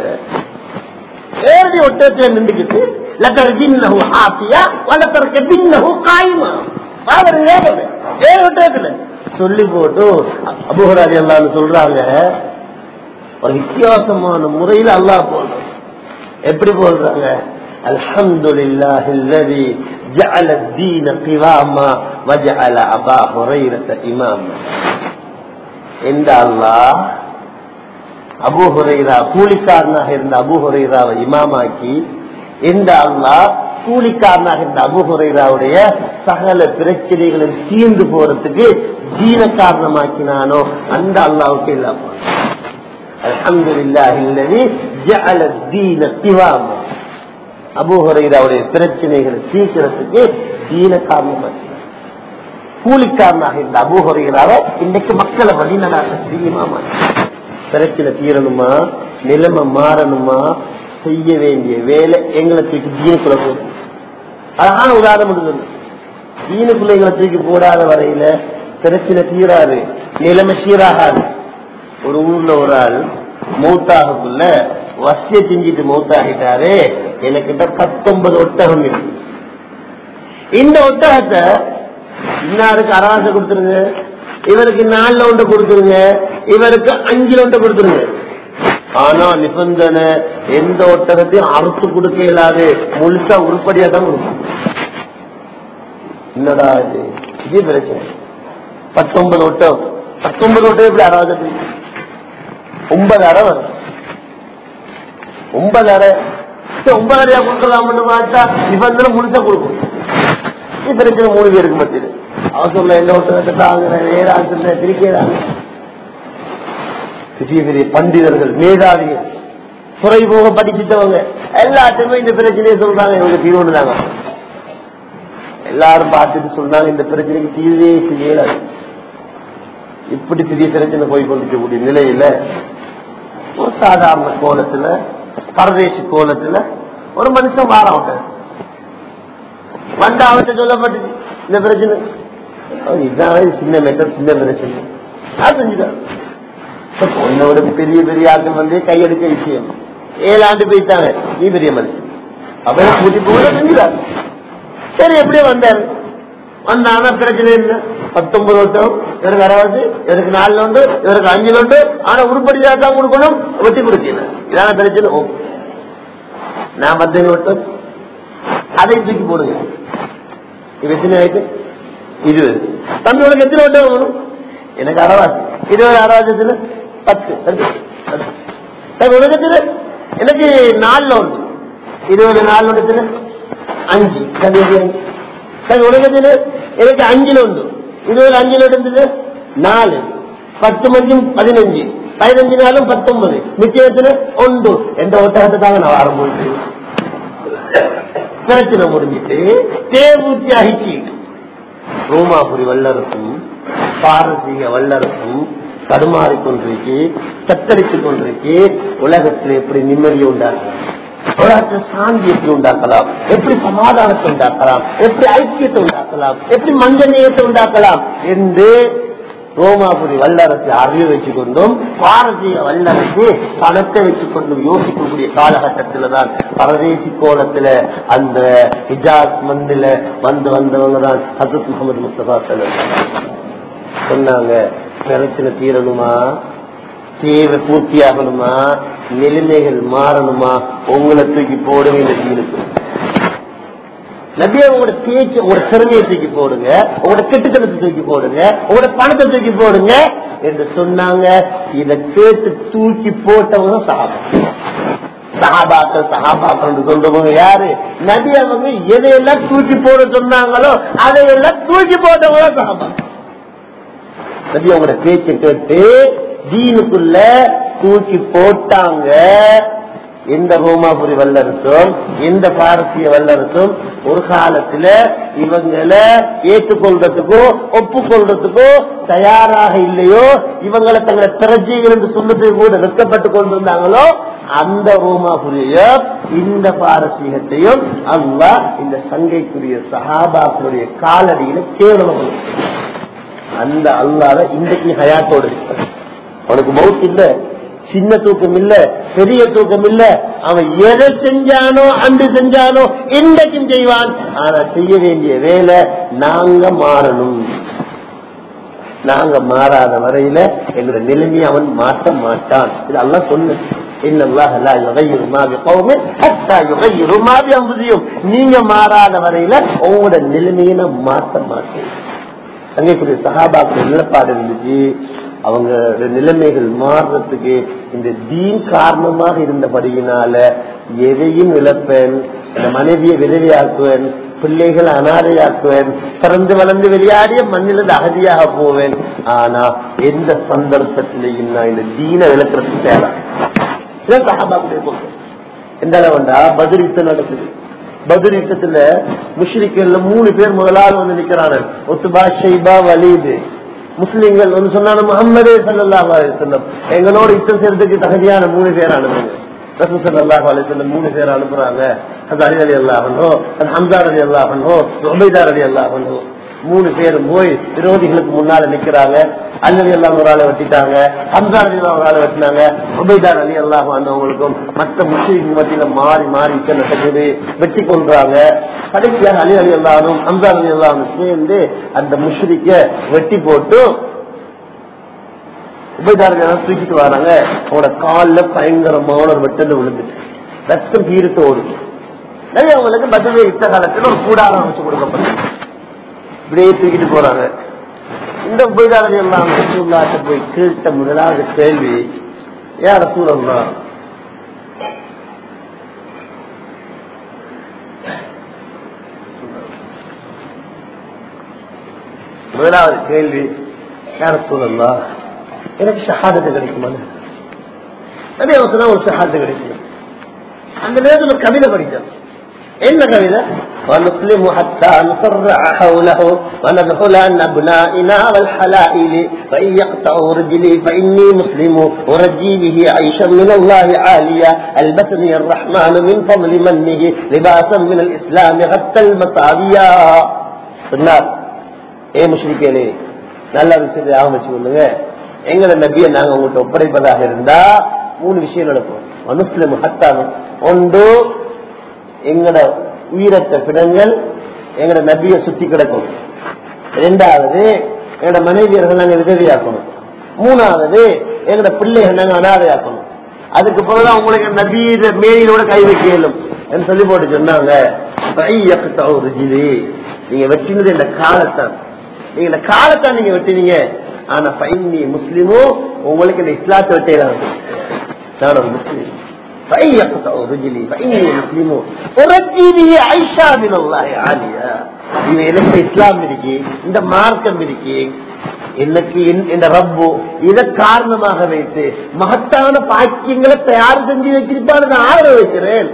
ஏறி ஒட்டத்தில் நின்றுக்கிட்டு லக்கர் ஜின்னஹு ஆசியா வலக்கர் கெபின்னஹு காயுமா பாவருங்க ஏழு ஒட்டத்துல சொல்லி போட்டு அபுஹராஜி எல்லாம் சொல்றாங்க ஒரு வித்தியாசமான முறையில் அல்லாஹ் போடுறோம் எப்படி போடுறாங்க அல்ஹம்துலில்லாஹி அல்லதி ஜஅல الدين قواما وجعل ابا هريره اماما இந்த அல்லாஹ் அபு ஹுரைரா கூலிக்காரனாக இருந்த அபு ஹுரைராவை இமாமாக்கி இந்த அல்லாஹ் கூலிக்காரனாக இருந்த அபு ஹுரைராவுடைய சகல பிரச்சனைகளும் தீர்ந்து போறதுக்கு ஜீன காரணமாக்கினானோ அந்த அல்லாவுக்கு இல்லாம அல்ஹம்துலில்லாஹி அல்லதி ஜஅல الدين قواما அபு ஹுரைராவுடைய பிரச்சனைகளை தீர்க்கிறதுக்கு ஜீன காரணமாக்கினான் கூலிக்காரனாக இருந்த அபு ஹுரைராவை இன்னைக்கு மக்களை வழி நடாத்த இமாமா பிரச்சனை தீரணுமா நிலைமை மாறணுமா செய்ய வேண்டிய வேலை எங்களை தூக்கி தீனுக்குள்ள போடும் அழகான உதாரணம் இருக்குது தீனுக்குள்ள எங்களை தூக்கி போடாத வரையில பிரச்சனை தீராது நிலைமை சீராகாது ஒரு ஊர்ல ஒரு ஆள் மௌத்தாகக்குள்ள வசிய செஞ்சுட்டு மௌத்தாகிட்டாரு எனக்கிட்ட பத்தொன்பது ஒட்டகம் இருக்கு இந்த ஒட்டகத்தை இன்னாருக்கு அராசை கொடுத்துருங்க இவருக்கு நாலுல ஒன்று கொடுத்துருங்க இவருக்கு அஞ்சுல ஒன்று கொடுத்துருங்க ஆனா நிபந்தனை எந்த ஒட்டகத்தையும் அறுத்து கொடுக்க இயலாது முழுசா உருப்படியா தான் கொடுக்கும் என்னடா இது இது பிரச்சனை பத்தொன்பது ஒட்டகம் பத்தொன்பது ஒட்டகம் எப்படி அறாவது ஒன்பது அரை வரும் ஒன்பது அரை சரி, ஒன்பது அரையா கொடுக்கலாம்னு பார்த்தா நிபந்தனை முழுசா கொடுக்கும் இது பிரச்சனை மூணு பேருக்கு மத்தியில் அவசரம் எந்த ஒருத்தர் தாங்குற வேற ஆசிரியர் பிரிக்கிறாங்க பெரிய பெரிய பண்டிதர்கள் மேதாவிகள் துறை போக படிச்சுட்டவங்க எல்லாத்தையுமே இந்த பிரச்சனையை சொல்றாங்க இவங்க தீர்வு தாங்க எல்லாரும் பார்த்துட்டு சொன்னாங்க இந்த பிரச்சனைக்கு தீர்வே செய்யல இப்படி பெரிய பிரச்சனை போய் கொண்டிருக்கக்கூடிய நிலையில ஒரு சாதாரண கோலத்துல பரதேசி கோலத்துல ஒரு மனுஷன் வாரம் வந்த அவன்கிட்ட சொல்லப்பட்டுச்சு இந்த பிரச்சனை அவன் இதான் சின்ன மேட்டர் சின்ன பிரச்சனை நான் செஞ்சுட்டான் உன்னோட பெரிய பெரிய ஆட்கள் வந்து கையெடுக்க விஷயம் ஏழு ஆண்டு போயிட்டாங்க நீ பெரிய மனுஷன் அப்ப கூட்டி போக செஞ்சுட்டாங்க சரி எப்படியோ வந்தாரு வந்தாங்க பிரச்சனை என்ன பத்தொன்பது வருஷம் இவருக்கு அறுபது இவருக்கு நாலுல உண்டு இவருக்கு அஞ்சுல உண்டு ஆனா உருப்படியா தான் கொடுக்கணும் வெட்டி கொடுத்தீங்க இதான பிரச்சனை ஓ நான் பத்தஞ்சு வருஷம் அதை தூக்கி போடுங்க இது எத்தனை ஆயிட்டு இருபது தம்பி உனக்கு எத்தனை வட்டம் வேணும் எனக்கு அறவாசி இருபது அறவாசத்துல பத்து தம்பி, பத்து. தம்பி உனக்கு எத்தனை எனக்கு நாலுல ஒன்று இருபது நாலு ஒன்று அஞ்சு தம்பி எது அஞ்சு? தம்பி உனக்கு எத்தனை எனக்கு அஞ்சுல உண்டு இருபது அஞ்சுல இருந்தது நாலு பத்து மஞ்சும் பதினஞ்சு பதினஞ்சு நாளும் பத்தொன்பது நிச்சயத்துல ஒன்று எந்த ஒட்டகத்தை தாங்க நான் ஆரம்பிச்சு பிரச்சனை முடிஞ்சிட்டு தேவூத்தி அகிச்சு ரோமாபுரி வல்லரசும் பாரசீக வல்லரசும் தடுமாறிக் கொண்டிருக்கு தத்தளித்துக் கொண்டிருக்கு உலகத்தில் எப்படி நிம்மதியை உண்டாக்கலாம் உலகத்தில் சாந்தி எப்படி உண்டாக்கலாம் எப்படி சமாதானத்தை உண்டாக்கலாம் எப்படி ஐக்கியத்தை உண்டாக்கலாம் எப்படி மஞ்சநேயத்தை உண்டாக்கலாம் என்று ரோமாபுரி வல்லரசு அறிவு வச்சுக் கொண்டும் பாரசீக வல்லரசு பணத்தை வச்சுக் கொண்டும் யோசிக்கக்கூடிய காலகட்டத்தில் தான் பரதேசி கோலத்துல அந்த ஹிஜாஸ் மந்தில வந்து வந்தவங்க தான் ஹசத் முகமது முஸ்தபா ஸல்லல்லாஹு சொன்னாங்க பிரச்சனை தீரணுமா தேவை பூர்த்தியாகணுமா நிலைமைகள் மாறணுமா உங்களை தூக்கி போடுங்க இந்த தீனுக்கு நபியா உங்களோட பேச்சு உங்களோட திறமையை தூக்கி போடுங்க உங்களோட கெட்டுத்தனத்தை தூக்கி போடுங்க உங்களோட பணத்தை தூக்கி போடுங்க என்று சொன்னாங்க இதை கேட்டு தூக்கி போட்டவங்க சகாபா சகாபாக்கள் சகாபாக்கள் என்று சொல்றவங்க யாரு நபி அவங்க எதையெல்லாம் தூக்கி போட சொன்னாங்களோ அதையெல்லாம் தூக்கி போட்டவங்க சகாபாக்கள் நபி அவங்களோட பேச்சை கேட்டு தீனுக்குள்ள தூக்கி போட்டாங்க எந்த ரோமாபுரி வல்லரசும் எந்த பாரசீக வல்லரசும் ஒரு காலத்துல இவங்களை ஏற்றுக்கொள்றதுக்கோ ஒப்புக்கொள்றதுக்கோ தயாராக இல்லையோ இவங்களை தங்களை பிரஜைகள் என்று சொன்னதுக்கு கூட வெட்கப்பட்டு கொண்டிருந்தாங்களோ அந்த ரோமாபுரியும் இந்த பாரசீகத்தையும் அல்லா இந்த சங்கைக்குரிய சஹாபாக்களுடைய காலடியில கேவலம் அந்த அல்லாத இன்றைக்கு ஹயாத்தோடு இருக்க அவனுக்கு மவுத் இல்ல சின்ன தூக்கம் இல்ல பெரிய தூக்கம் இல்ல அவன் எதை செஞ்சானோ அன்று செஞ்சானோ இன்றைக்கும் செய்வான் ஆனா செய்ய வேண்டிய வேலை நாங்க மாறணும் நாங்க மாறாத வரையில எங்களோட நிலைமையை அவன் மாற்ற மாட்டான் இது எல்லாம் சொன்ன இன்னல்லாஹ லா யுகையிரு மா பிகௌமின் ஹத்தா யுகையிரு மா பிஅன்ஃபுசிஹிம் நீங்க மாறாத வரையில உங்களோட நிலைமையை நான் மாற்ற மாட்டேன் அங்கேக்கூடிய சகாபாக்கள் நிலப்பாடு இருந்துச்சு அவங்க நிலைமைகள் மாறுறதுக்கு இந்த தீன் காரணமாக இருந்தபடியினால எதையும் இழப்பேன் இந்த மனைவியை விதவியாக்குவேன் பிள்ளைகள் அனாதையாக்குவேன் பிறந்து வளர்ந்து விளையாடிய மண்ணிலிருந்து அகதியாக போவேன் ஆனா எந்த சந்தர்ப்பத்திலையும் நான் இந்த தீன இழக்கிறதுக்கு தேவை இதான் சகாபாக்களுடைய போக்கு எந்த அளவுண்டா பதில் யுத்தம் நடக்குது பதில் யுத்தத்துல முஷ்ரிக்கல்ல மூணு பேர் முதலாவது வந்து நிக்கிறாங்க ஒத்துபா ஷைபா வலீது முஸ்லிம்கள் வந்து சொன்னாங்க முகமதே சல்லாஹ் அலிசல்லம் எங்களோட யுத்தம் செய்யறதுக்கு தகுதியான மூணு பேர் அனுப்புங்க ரசூல் ஸல்லல்லாஹு அலைஹி வஸல்லம் மூணு பேர் அனுப்புறாங்க அது அலி அலி அல்லாஹோ அது ஹம்சா அலி அல்லாஹோ உபைதா அலி அல்லாஹோ மூணு பேரும் போய் விரோதிகளுக்கு முன்னால நிக்கிறாங்க அல்லது எல்லாம் ஒரு ஆளை வெட்டிட்டாங்க ஹம்சா அலி ஒரு ஆளை வெட்டினாங்க உபைதார் அலி அல்லாஹ் அவங்களுக்கும் மற்ற முஸ்லீம் மத்தியில மாறி மாறி இத்தனை நடக்குது வெட்டி கொள்றாங்க கடைசியாக அலி அலி அல்லாஹும் ஹம்சா அலி அல்லாஹும் சேர்ந்து அந்த முஷ்ரிக்க வெட்டி போட்டு உபயதாரர்கள் தூக்கிட்டு வராங்க அவனோட கால்ல பயங்கரமான ஒரு வெட்டல விழுந்துட்டு ரத்தம் பீரிட்டு ஓடுது நிறைய அவங்களுக்கு பதிலே இத்த காலத்துல ஒரு கூடாரம் வச்சு கொடுக்கப்பட்டது இப்படியே தூக்கிட்டு போறாங்க இந்த உபயதாரர்கள் எல்லாம் ரசூல்லாட்ட போய் கேட்ட முதலாவது கேள்வி ஏன் ரசூலல்லா முதலாவது கேள்வி யார சூழல்லா எனக்கு ஷஹாதத்து கிடைக்குமா நிறைய அவசரம் ஒரு ஷஹாதத்து கிடைக்கும் அந்த நேரத்தில் ஒரு கவிதை படித்தேன் என்ன கவிதை ونسلم حتى نصرع حوله وندخل عن أبنائنا والحلائل فإن يقطعوا رجلي فإني مسلم ورجي به عيشا من الله عاليا ألبسني الرحمن من فضل منه لباسا من الإسلام غطى المساويا சொன்னார் ஏ முஷ்ரிக்கேலே நல்ல விஷயத்தை ஆரம்பிச்சு கொள்ளுங்க எங்களை நபியை நாங்க உங்கள்கிட்ட ஒப்படைப்பதாக இருந்தா மூணு விஷயம் நடக்கும் மனுஸ்லிம் ஹத்தானம் ஒன்று எங்கட உயிரற்ற பிணங்கள் எங்கட நபியை சுத்தி கிடக்கும் இரண்டாவது எங்கட மனைவியர்கள் நாங்க விதவியாக்கணும் மூணாவது எங்கட பிள்ளைகள் நாங்க அனாதையாக்கணும் அதுக்கு பிறகுதான் உங்களுக்கு நபீர மேலிலோட கை வைக்க இயலும் என்று சொல்லி போட்டு சொன்னாங்க நீங்க வெட்டினது இந்த காலத்தான் நீங்க இந்த காலத்தான் நீங்க வெட்டினீங்க ஆனா பைனி முஸ்லிமோ உங்களுக்கு இந்த இஸ்லாத்தை வெட்டையிലാണ് நான் ஒரு முஸ்லீம் இஸ்லாம் இருக்கு இந்த மார்க்கம் இருக்கு எனக்கு இந்த ரப்பு இதை காரணமாக வைத்து மகத்தான பாக்கியங்களை தயார் செஞ்சு வச்சிருப்பாரு நான் ஆதரவு வைக்கிறேன்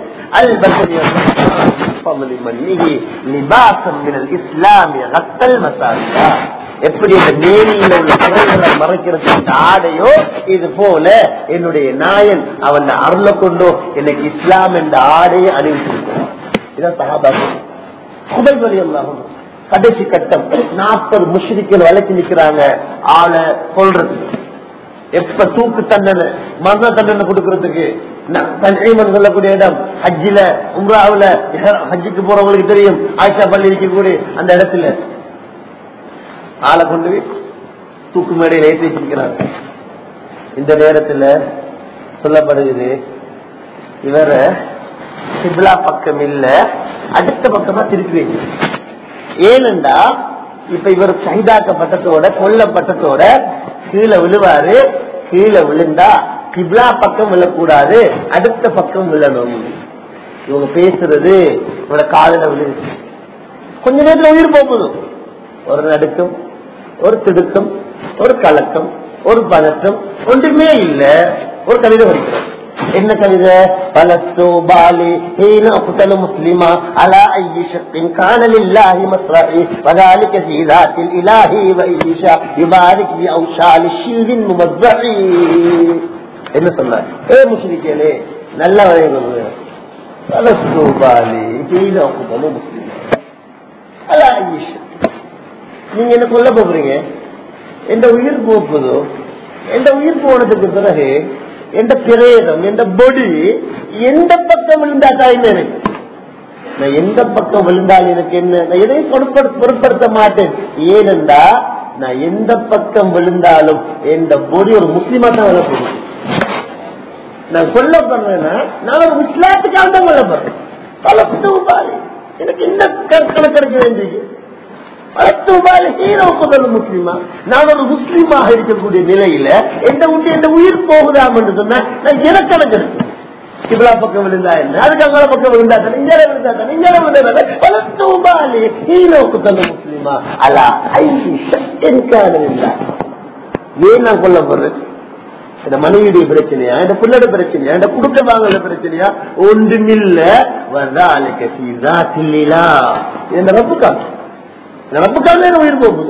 எப்படி இந்த மேனியில உள்ள குறைகளை மறைக்கிறது இந்த ஆடையோ இது போல என்னுடைய நாயன் அவன் அருள கொண்டோ எனக்கு இஸ்லாம் என்ற ஆடையை அணிவிச்சிருக்கிறான் இதான் சகாபாபு குபைவலி எல்லாம் கடைசி கட்டம் நாற்பது முஷ்ரிக்கள் வளைச்சு நிக்கிறாங்க ஆளை கொள்றது எப்ப தூக்கு தண்டனை மரண தண்டனை கொடுக்கறதுக்கு சொல்லக்கூடிய இடம் ஹஜ்ஜில உம்ராவுல ஹஜ்ஜுக்கு போறவங்களுக்கு தெரியும் ஆயிஷா பள்ளி இருக்கக்கூடிய அந்த இடத்துல ஆளை கொண்டு போய் தூக்கு மேடையில் ஏற்றி வச்சிருக்கிறாங்க இந்த நேரத்துல சொல்லப்படுகிறது இவர சிப்லா பக்கம் இல்ல அடுத்த பக்கமா திருப்பி வைக்க ஏனென்றா இப்ப இவர் கைதாக்கப்பட்டதோட கொல்லப்பட்டதோட கீழே விழுவாரு கீழே விழுந்தா கிப்லா பக்கம் விழக்கூடாது அடுத்த பக்கம் விழணும் இவங்க பேசுறது இவரோட காலில விழுது கொஞ்ச நேரத்துல உயிர் போகுது ஒரு நடுக்கம் ஒரு திடுக்கம் ஒரு கலக்கம் ஒரு பதட்டம் ஒன்றுமே இல்ல ஒரு கவிதை படிக்கிறோம் என்ன கவிதை பலஸ்து பாலி ஹீன அப்தல் முஸ்லிமா அலா ஐ ஷக்கின் கான லில்லாஹி மஸ்ரஇ وذلك في ذات الاله وإيشا يبارك بأوشال الشلد الممزع என்ன சொன்னார் ஏ முஸ்லிக்கேனே நல்ல வரைய பலஸ்து பாலி ஹீன அப்தல் முஸ்லிமா அலா ஐ நீங்க என்ன கொல்ல போறீங்க எந்த உயிர் போகுதோ எந்த உயிர் போனதுக்கு பிறகு எந்த பிரேதம் எந்த பொடி எந்த பக்கம் விழுந்தா தாய்மை எனக்கு நான் எந்த பக்கம் விழுந்தால் எனக்கு என்ன நான் எதையும் பொருட்படுத்த மாட்டேன் ஏனென்றா நான் எந்த பக்கம் விழுந்தாலும் எந்த பொடி ஒரு முஸ்லிமா தான் விழப்போகும் நான் கொல்லப்படுறேன்னா நான் ஒரு இஸ்லாத்துக்காக தான் கொல்லப்படுறேன் பலத்து உபாலி எனக்கு என்ன கற்களை கிடைக்க வேண்டியது பலத்து உபாலி ஹீரோக்குதல் முஸ்லிமா நான் ஒரு முஸ்லீமாக இருக்கக்கூடிய நிலையில எந்த விட்டு எந்த உயிர் போகுதாம் என்று சொன்னா நான் எனக்கு கிபிலா பக்கம் விழுந்தா என்ன அதுக்கு அங்கால பக்கம் விழுந்தா தானே இங்கே விழுந்தா தானே இங்கே விழுந்தா பலத்து உபாலி ஹீரோக்குதல் முஸ்லிமா அல்லா ஐ சத்திருக்கான ஏன் நான் கொல்லப்படுறேன் இந்த மனைவியுடைய பிரச்சனையா இந்த பிள்ளோட பிரச்சனையா இந்த குடுக்க வாங்கல பிரச்சனையா ஒன்றுமில்ல வந்தாலுக்கு இந்த ரப்புக்காக இந்த ரப்புக்காக உயிர் போகுது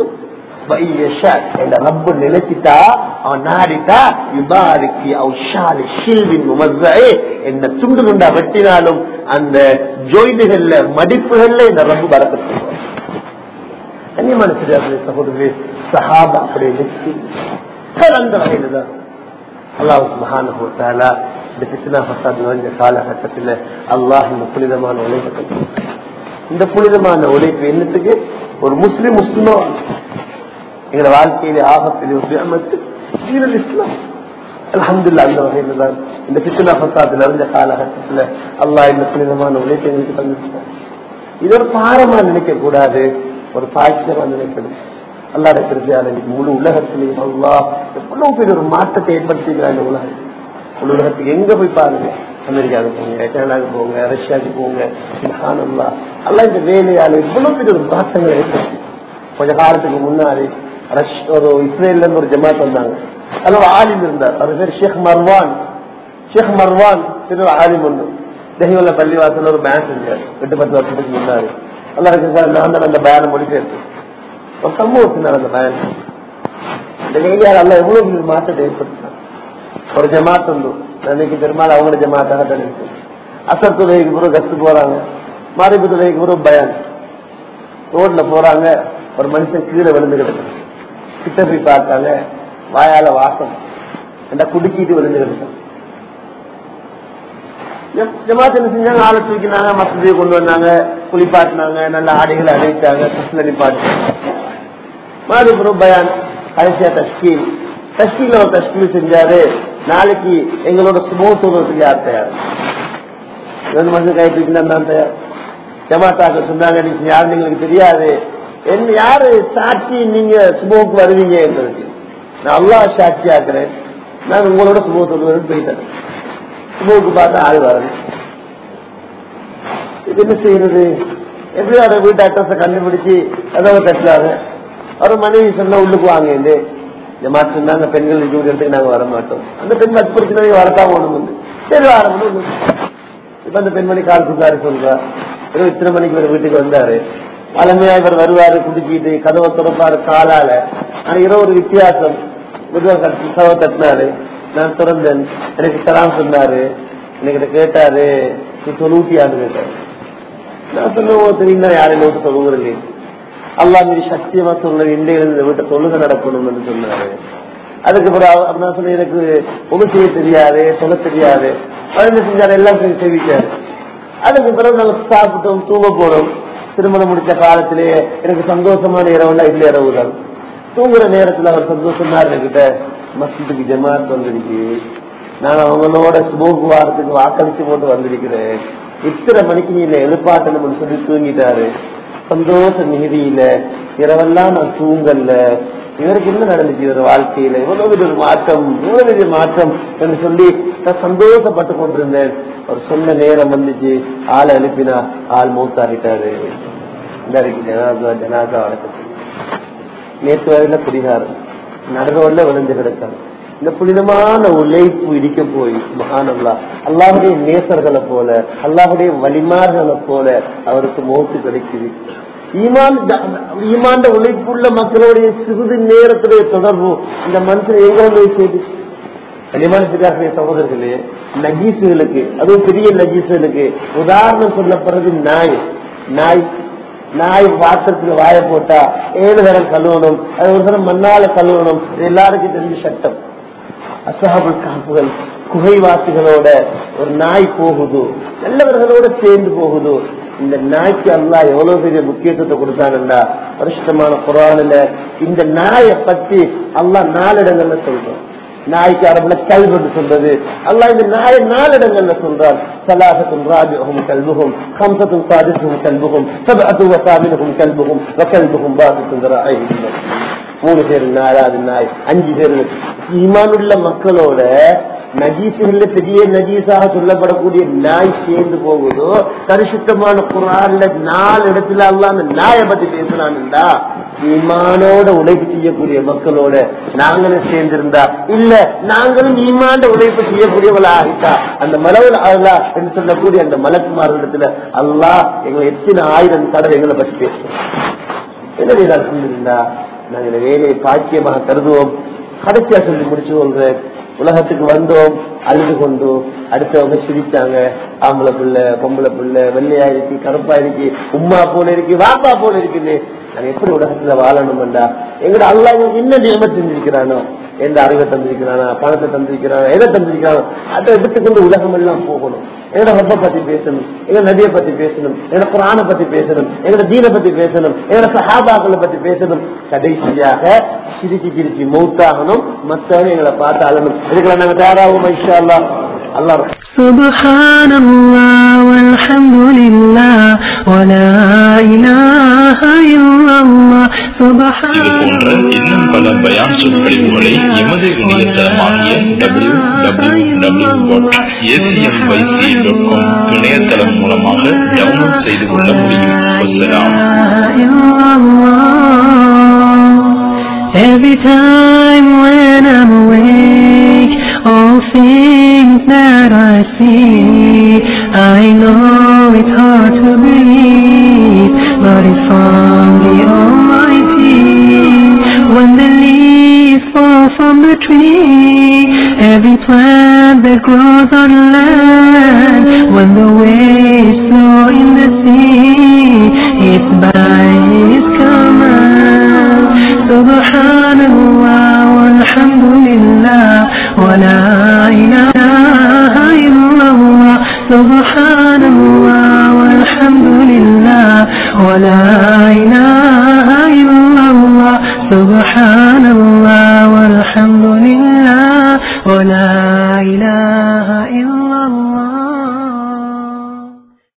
இந்த ரப்பு நினைச்சிட்டா அவன் நாடிட்டா விபாரிக்கு அவுஷாலி ஷில்வின் உமர்வே என்ன துண்டு துண்டா வெட்டினாலும் அந்த ஜோயிடுகள்ல மடிப்புகள்ல இந்த ரப்பு வரப்பட்டு கண்ணியமான சிறிய சகோதரர்களே சஹாபா அப்படி அந்த வகையில தான் அல்லாஹ் மகான இந்த பிசினா பசாத் நிறைஞ்ச காலகட்டத்தில் அல்லாஹ் இந்த புனிதமான உழைப்பை இந்த புனிதமான உழைப்பு என்னத்துக்கு ஒரு முஸ்லிம் முஸ்லிமா எங்களோட வாழ்க்கையிலே ஆகப்பெரிய ஒரு நியமத்து தீனல் இஸ்லாம் அல்ஹம்துல்லா அந்த வகையில் தான் இந்த பிசினா பசாத் நிறைஞ்ச காலகட்டத்தில் அல்லாஹ் இந்த புனிதமான உழைப்பை எங்களுக்கு தந்துட்டார் இது ஒரு பாரமா நினைக்க கூடாது ஒரு பாக்கியமா நினைக்கணும் அல்லாட கிருத்தியால முழு உலகத்திலையும் அல்லா எவ்வளவு பெரிய ஒரு மாற்றத்தை ஏற்படுத்திக்கிறாங்க இந்த உலகம் முழு உலகத்துக்கு எங்க போய் பாருங்க அமெரிக்காவுக்கு போங்க கனடாவுக்கு போங்க ரஷ்யாவுக்கு போங்க அல்லா அல்லா இந்த வேலையால இவ்வளவு பெரிய ஒரு மாற்றங்களை ஏற்படுத்தி கொஞ்ச காலத்துக்கு முன்னாடி ரஷ் ஒரு இஸ்ரேல்ல இருந்து ஒரு ஜமாத் வந்தாங்க அதுல ஒரு ஆலிம் இருந்தார் அவர் பேர் ஷேக் மர்வான் ஷேக் மர்வான் சிறு ஆலிம் ஒன்று தெஹிவல்ல பள்ளிவாசல் ஒரு பேங்க் செஞ்சார் எட்டு பத்து வருஷத்துக்கு முன்னாடி நல்லா இருக்கு நான் தான் அந்த பேனை மொழிபெயர்த்து ஒரு சமூகத்தில் நடந்த பயணம் இந்த ஏரியாவில் அல்ல எவ்வளவு பெரிய மாற்றத்தை ஏற்படுத்தினான் ஒரு ஜமாத் உண்டு அன்னைக்கு பெருமாள் அவங்களோட ஜமாத்தாக தான் இருக்கு அசர் துறைக்கு பிறகு கஷ்டு போறாங்க மாரிபு துறைக்கு பிறகு பயான் ரோட்ல போறாங்க ஒரு மனுஷன் கீழே விழுந்து கிடக்கு கிட்ட போய் பார்த்தாங்க வாயால வாசம் அந்த குடுக்கிட்டு விழுந்து கிடக்கு ஜமாத் என்ன செஞ்சாங்க ஆளை தூக்கினாங்க மசதியை கொண்டு வந்தாங்க குளிப்பாட்டினாங்க நல்ல ஆடைகளை அடைத்தாங்க கிருஷ்ண நிப்பாட்டினாங்க மறுபுறம் பயான் கடைசியா தஷ்கீல் தஷ்கீல ஒரு தஷ்கீல் செஞ்சாரு நாளைக்கு எங்களோட சுமோ சொல்றதுக்கு யார் தயார் ரெண்டு மனுஷன் கை தூக்கினா தான் தயார் ஜமாத்தாக்க சொன்னாங்க நீங்க யாருன்னு எங்களுக்கு தெரியாது என்ன யாரு சாட்சி நீங்க சுமோக்கு வருவீங்க எங்களுக்கு நான் அல்லா சாட்சி ஆக்குறேன் நான் உங்களோட சுமோ சொல்லுவேன் போயிட்டேன் சுமோக்கு பார்த்தா ஆள் வரணும் இது என்ன செய்யறது எப்படி அதை வீட்டு அட்ரஸ கண்டுபிடிச்சு கதவை தட்டுறாங்க ஒரு மனைவி சொன்னா உள்ளுக்கு வாங்க இந்த மாற்று சொன்னாங்க பெண்கள் இடத்துக்கு நாங்க வர மாட்டோம் அந்த பெண் வற்புறுத்தினதை வரத்தான் ஒண்ணு சரி ஆரம்பம் இப்ப அந்த பெண்மணி கால் சுத்தாரு சொல்றா இரவு இத்தனை மணிக்கு ஒரு வீட்டுக்கு வந்தாரு பழமையா இவர் வருவாரு குடிச்சிட்டு கதவை திறப்பாரு காலால ஆனா இரவு ஒரு வித்தியாசம் கதவை தட்டினாரு நான் திறந்தேன் எனக்கு தரான் சொன்னாரு எனக்கு கேட்டாரு நீ தொண்ணூத்தியாண்டு கேட்டாரு நான் சொன்னோம் தெரியுமா யாரையும் நோட்டு தொழுகிறது அல்லா மீது சத்தியமா சொல்ல இந்தியில வீட்டை தொழுக நடக்கணும் என்று சொன்னாரு அதுக்கு பிறகு நான் சொன்ன எனக்கு ஒழு செய்ய தெரியாது சொல்ல தெரியாது என்ன செஞ்சாரு எல்லாம் தெரிவிக்காரு அதுக்கு பிறகு நாங்க சாப்பிட்டோம் தூங்க போனோம் திருமணம் முடிச்ச காலத்திலே எனக்கு சந்தோஷமான இரவுலாம் இல்லை இரவு தான் தூங்குற நேரத்துல அவர் சந்தோஷமா இருக்கிட்ட மஸ்ஜிதுக்கு ஜமாத் வந்திருக்கு நான் அவங்களோட சுபோக்கு வாரத்துக்கு வாக்களிச்சு போட்டு வந்திருக்கிறேன் இத்தனை மணிக்கு நீ என்ன எழுப்பாட்டணும்னு சொல்லி தூங்கிட்டாரு சந்தோஷ நிகதியில இரவெல்லாம் நான் தூங்கல்ல இவருக்கு என்ன நடந்துச்சு இவர் வாழ்க்கையில இவ்வளவு பெரிய ஒரு மாற்றம் இவ்வளவு பெரிய மாற்றம் என்று சொல்லி நான் சந்தோஷப்பட்டு கொண்டிருந்தேன் அவர் சொன்ன நேரம் வந்துச்சு ஆளை எழுப்பினா ஆள் மூத்தாரிட்டாரு இந்த ஜனாதா ஜனாதா வழக்கத்தில் நேற்று வரையில குடிகாரம் நடுரோட்ல விழுந்து கிடக்காரு இந்த புனிதமான உழைப்பு இடிக்க போய் மகானல்லா அல்லாஹுடைய நேசர்களை போல அல்லாஹுடைய வழிமார்களை போல அவருக்கு மோத்து கிடைக்குது ஈமான் ஈமாண்ட உழைப்புள்ள மக்களுடைய சிறிது நேரத்துடைய தொடர்பு இந்த மனுஷன் எங்க போய் செய்து கனிமானத்துக்காக சகோதரர்களே நகீசுகளுக்கு அதுவும் பெரிய நகீசுகளுக்கு உதாரணம் சொல்லப்படுறது நாய் நாய் நாய் பாத்திரத்துல வாய போட்டா ஏழு தரம் கழுவணும் அது ஒரு தரம் மண்ணால கழுவணும் இது எல்லாருக்கும் தெரிஞ்ச சட்டம் அசஹாபுல் காப்புகள் குகைவாசிகளோட ஒரு நாய் போகுது நல்லவர்களோட சேர்ந்து போகுது இந்த நாய்க்கு அல்லா எவ்வளவு பெரிய முக்கியத்துவத்தை கொடுத்தாங்கண்டா பரிசுத்தமான குரானில இந்த நாயை பத்தி அல்லா நாலு இடங்கள்ல சொல்றோம் நாய்க்கு அரபுல கல்வெட்டு சொல்றது அல்லாஹ் இந்த நாயை நாலிடங்கள்ல சொல்றார் சலாசத்தும் ராஜுகும் கல்புகும் கம்சத்தும் சாதிசும் கல்புகும் சபஅத்து வசாமினுகும் கல்புகும் வக்கல்புகும் பாசுக்கும் மூணு பேர் நாலாவது நாய் அஞ்சு பேர் ஈமானுள்ள மக்களோட நஜீசுகள்ல பெரிய நஜீஸாக சொல்லப்படக்கூடிய நாய் சேர்ந்து போகுதோ பரிசுத்தமான குரான்ல நாலு இடத்துல அல்லாம அந்த நாயை பத்தி பேசுறான்டா ஈமானோட உழைப்பு செய்யக்கூடிய மக்களோட நாங்களும் சேர்ந்திருந்தா இல்ல நாங்களும் ஈமாண்ட உழைப்பு செய்யக்கூடியவளா ஆகிட்டா அந்த மலவில் அல்லா என்று சொல்லக்கூடிய அந்த மலக்குமாரிடத்துல அல்லாஹ் எங்களை எத்தனை ஆயிரம் தடவை எங்களை பத்தி பேசுறோம் எனவே அல்ஹம்துலில்லாஹ் நாங்கள் இந்த வேலையை பாக்கியமாக கருதுவோம் கடைசியா சொல்லி முடிச்சு கொள்றேன் உலகத்துக்கு வந்தோம் அழுது கொண்டு அடுத்தவங்க சிரிச்சாங்க ஆம்பளை பிள்ளை பொம்பளை பிள்ளை வெள்ளையா இருக்கு கருப்பா இருக்கு உம்மா போல இருக்கு வாப்பா போல இருக்குது நாங்க எப்படி உலகத்துல வாழணும்டா எங்கட அல்லா எங்களுக்கு என்ன நியமம் செஞ்சிருக்கிறானோ எந்த அறிவை தந்திருக்கிறானா பணத்தை தந்திருக்கிறானா எதை தந்திருக்கிறானோ அதை எடுத்துக்கொண்டு உலகம் எல்லாம் போகணும் எங்கட ரப்ப பத்தி பேசணும் எங்க நதியை பத்தி பேசணும் எங்கட குரானை பத்தி பேசணும் எங்கட தீனை பத்தி பேசணும் எங்கட சஹாபாக்களை பத்தி பேசணும் கடைசியாக சிரிச்சு சிரிச்சு மௌத்தாகணும் மத்தவங்க எங்களை பார்த்து அழணும் இதுக்கெல்லாம் நாங்க தயாராகும் இன்ஷா அல்லாஹ் அல்லாஹ் سبحان الله والحمد لله ولا إله إلا الله இது سبحان போன்ற இன்னும் பல பயான் சொற்பொழிவுகளை எமது இணையதளமாகிய W W W dot ACMYC dot com இணையதளம் மூலமாக டவுன்லோட் செய்து கொள்ள முடியும் வசலாம் Every time when I'm awake, all things that I see, I know it's hard to believe, but it's from the Almighty. When the leaves fall from the tree, every plant that grows on land, when the waves flow in the sea, it's by His command. سبحان الله والحمد لله ولا إله إلا الله سبحان الله والحمد لله ولا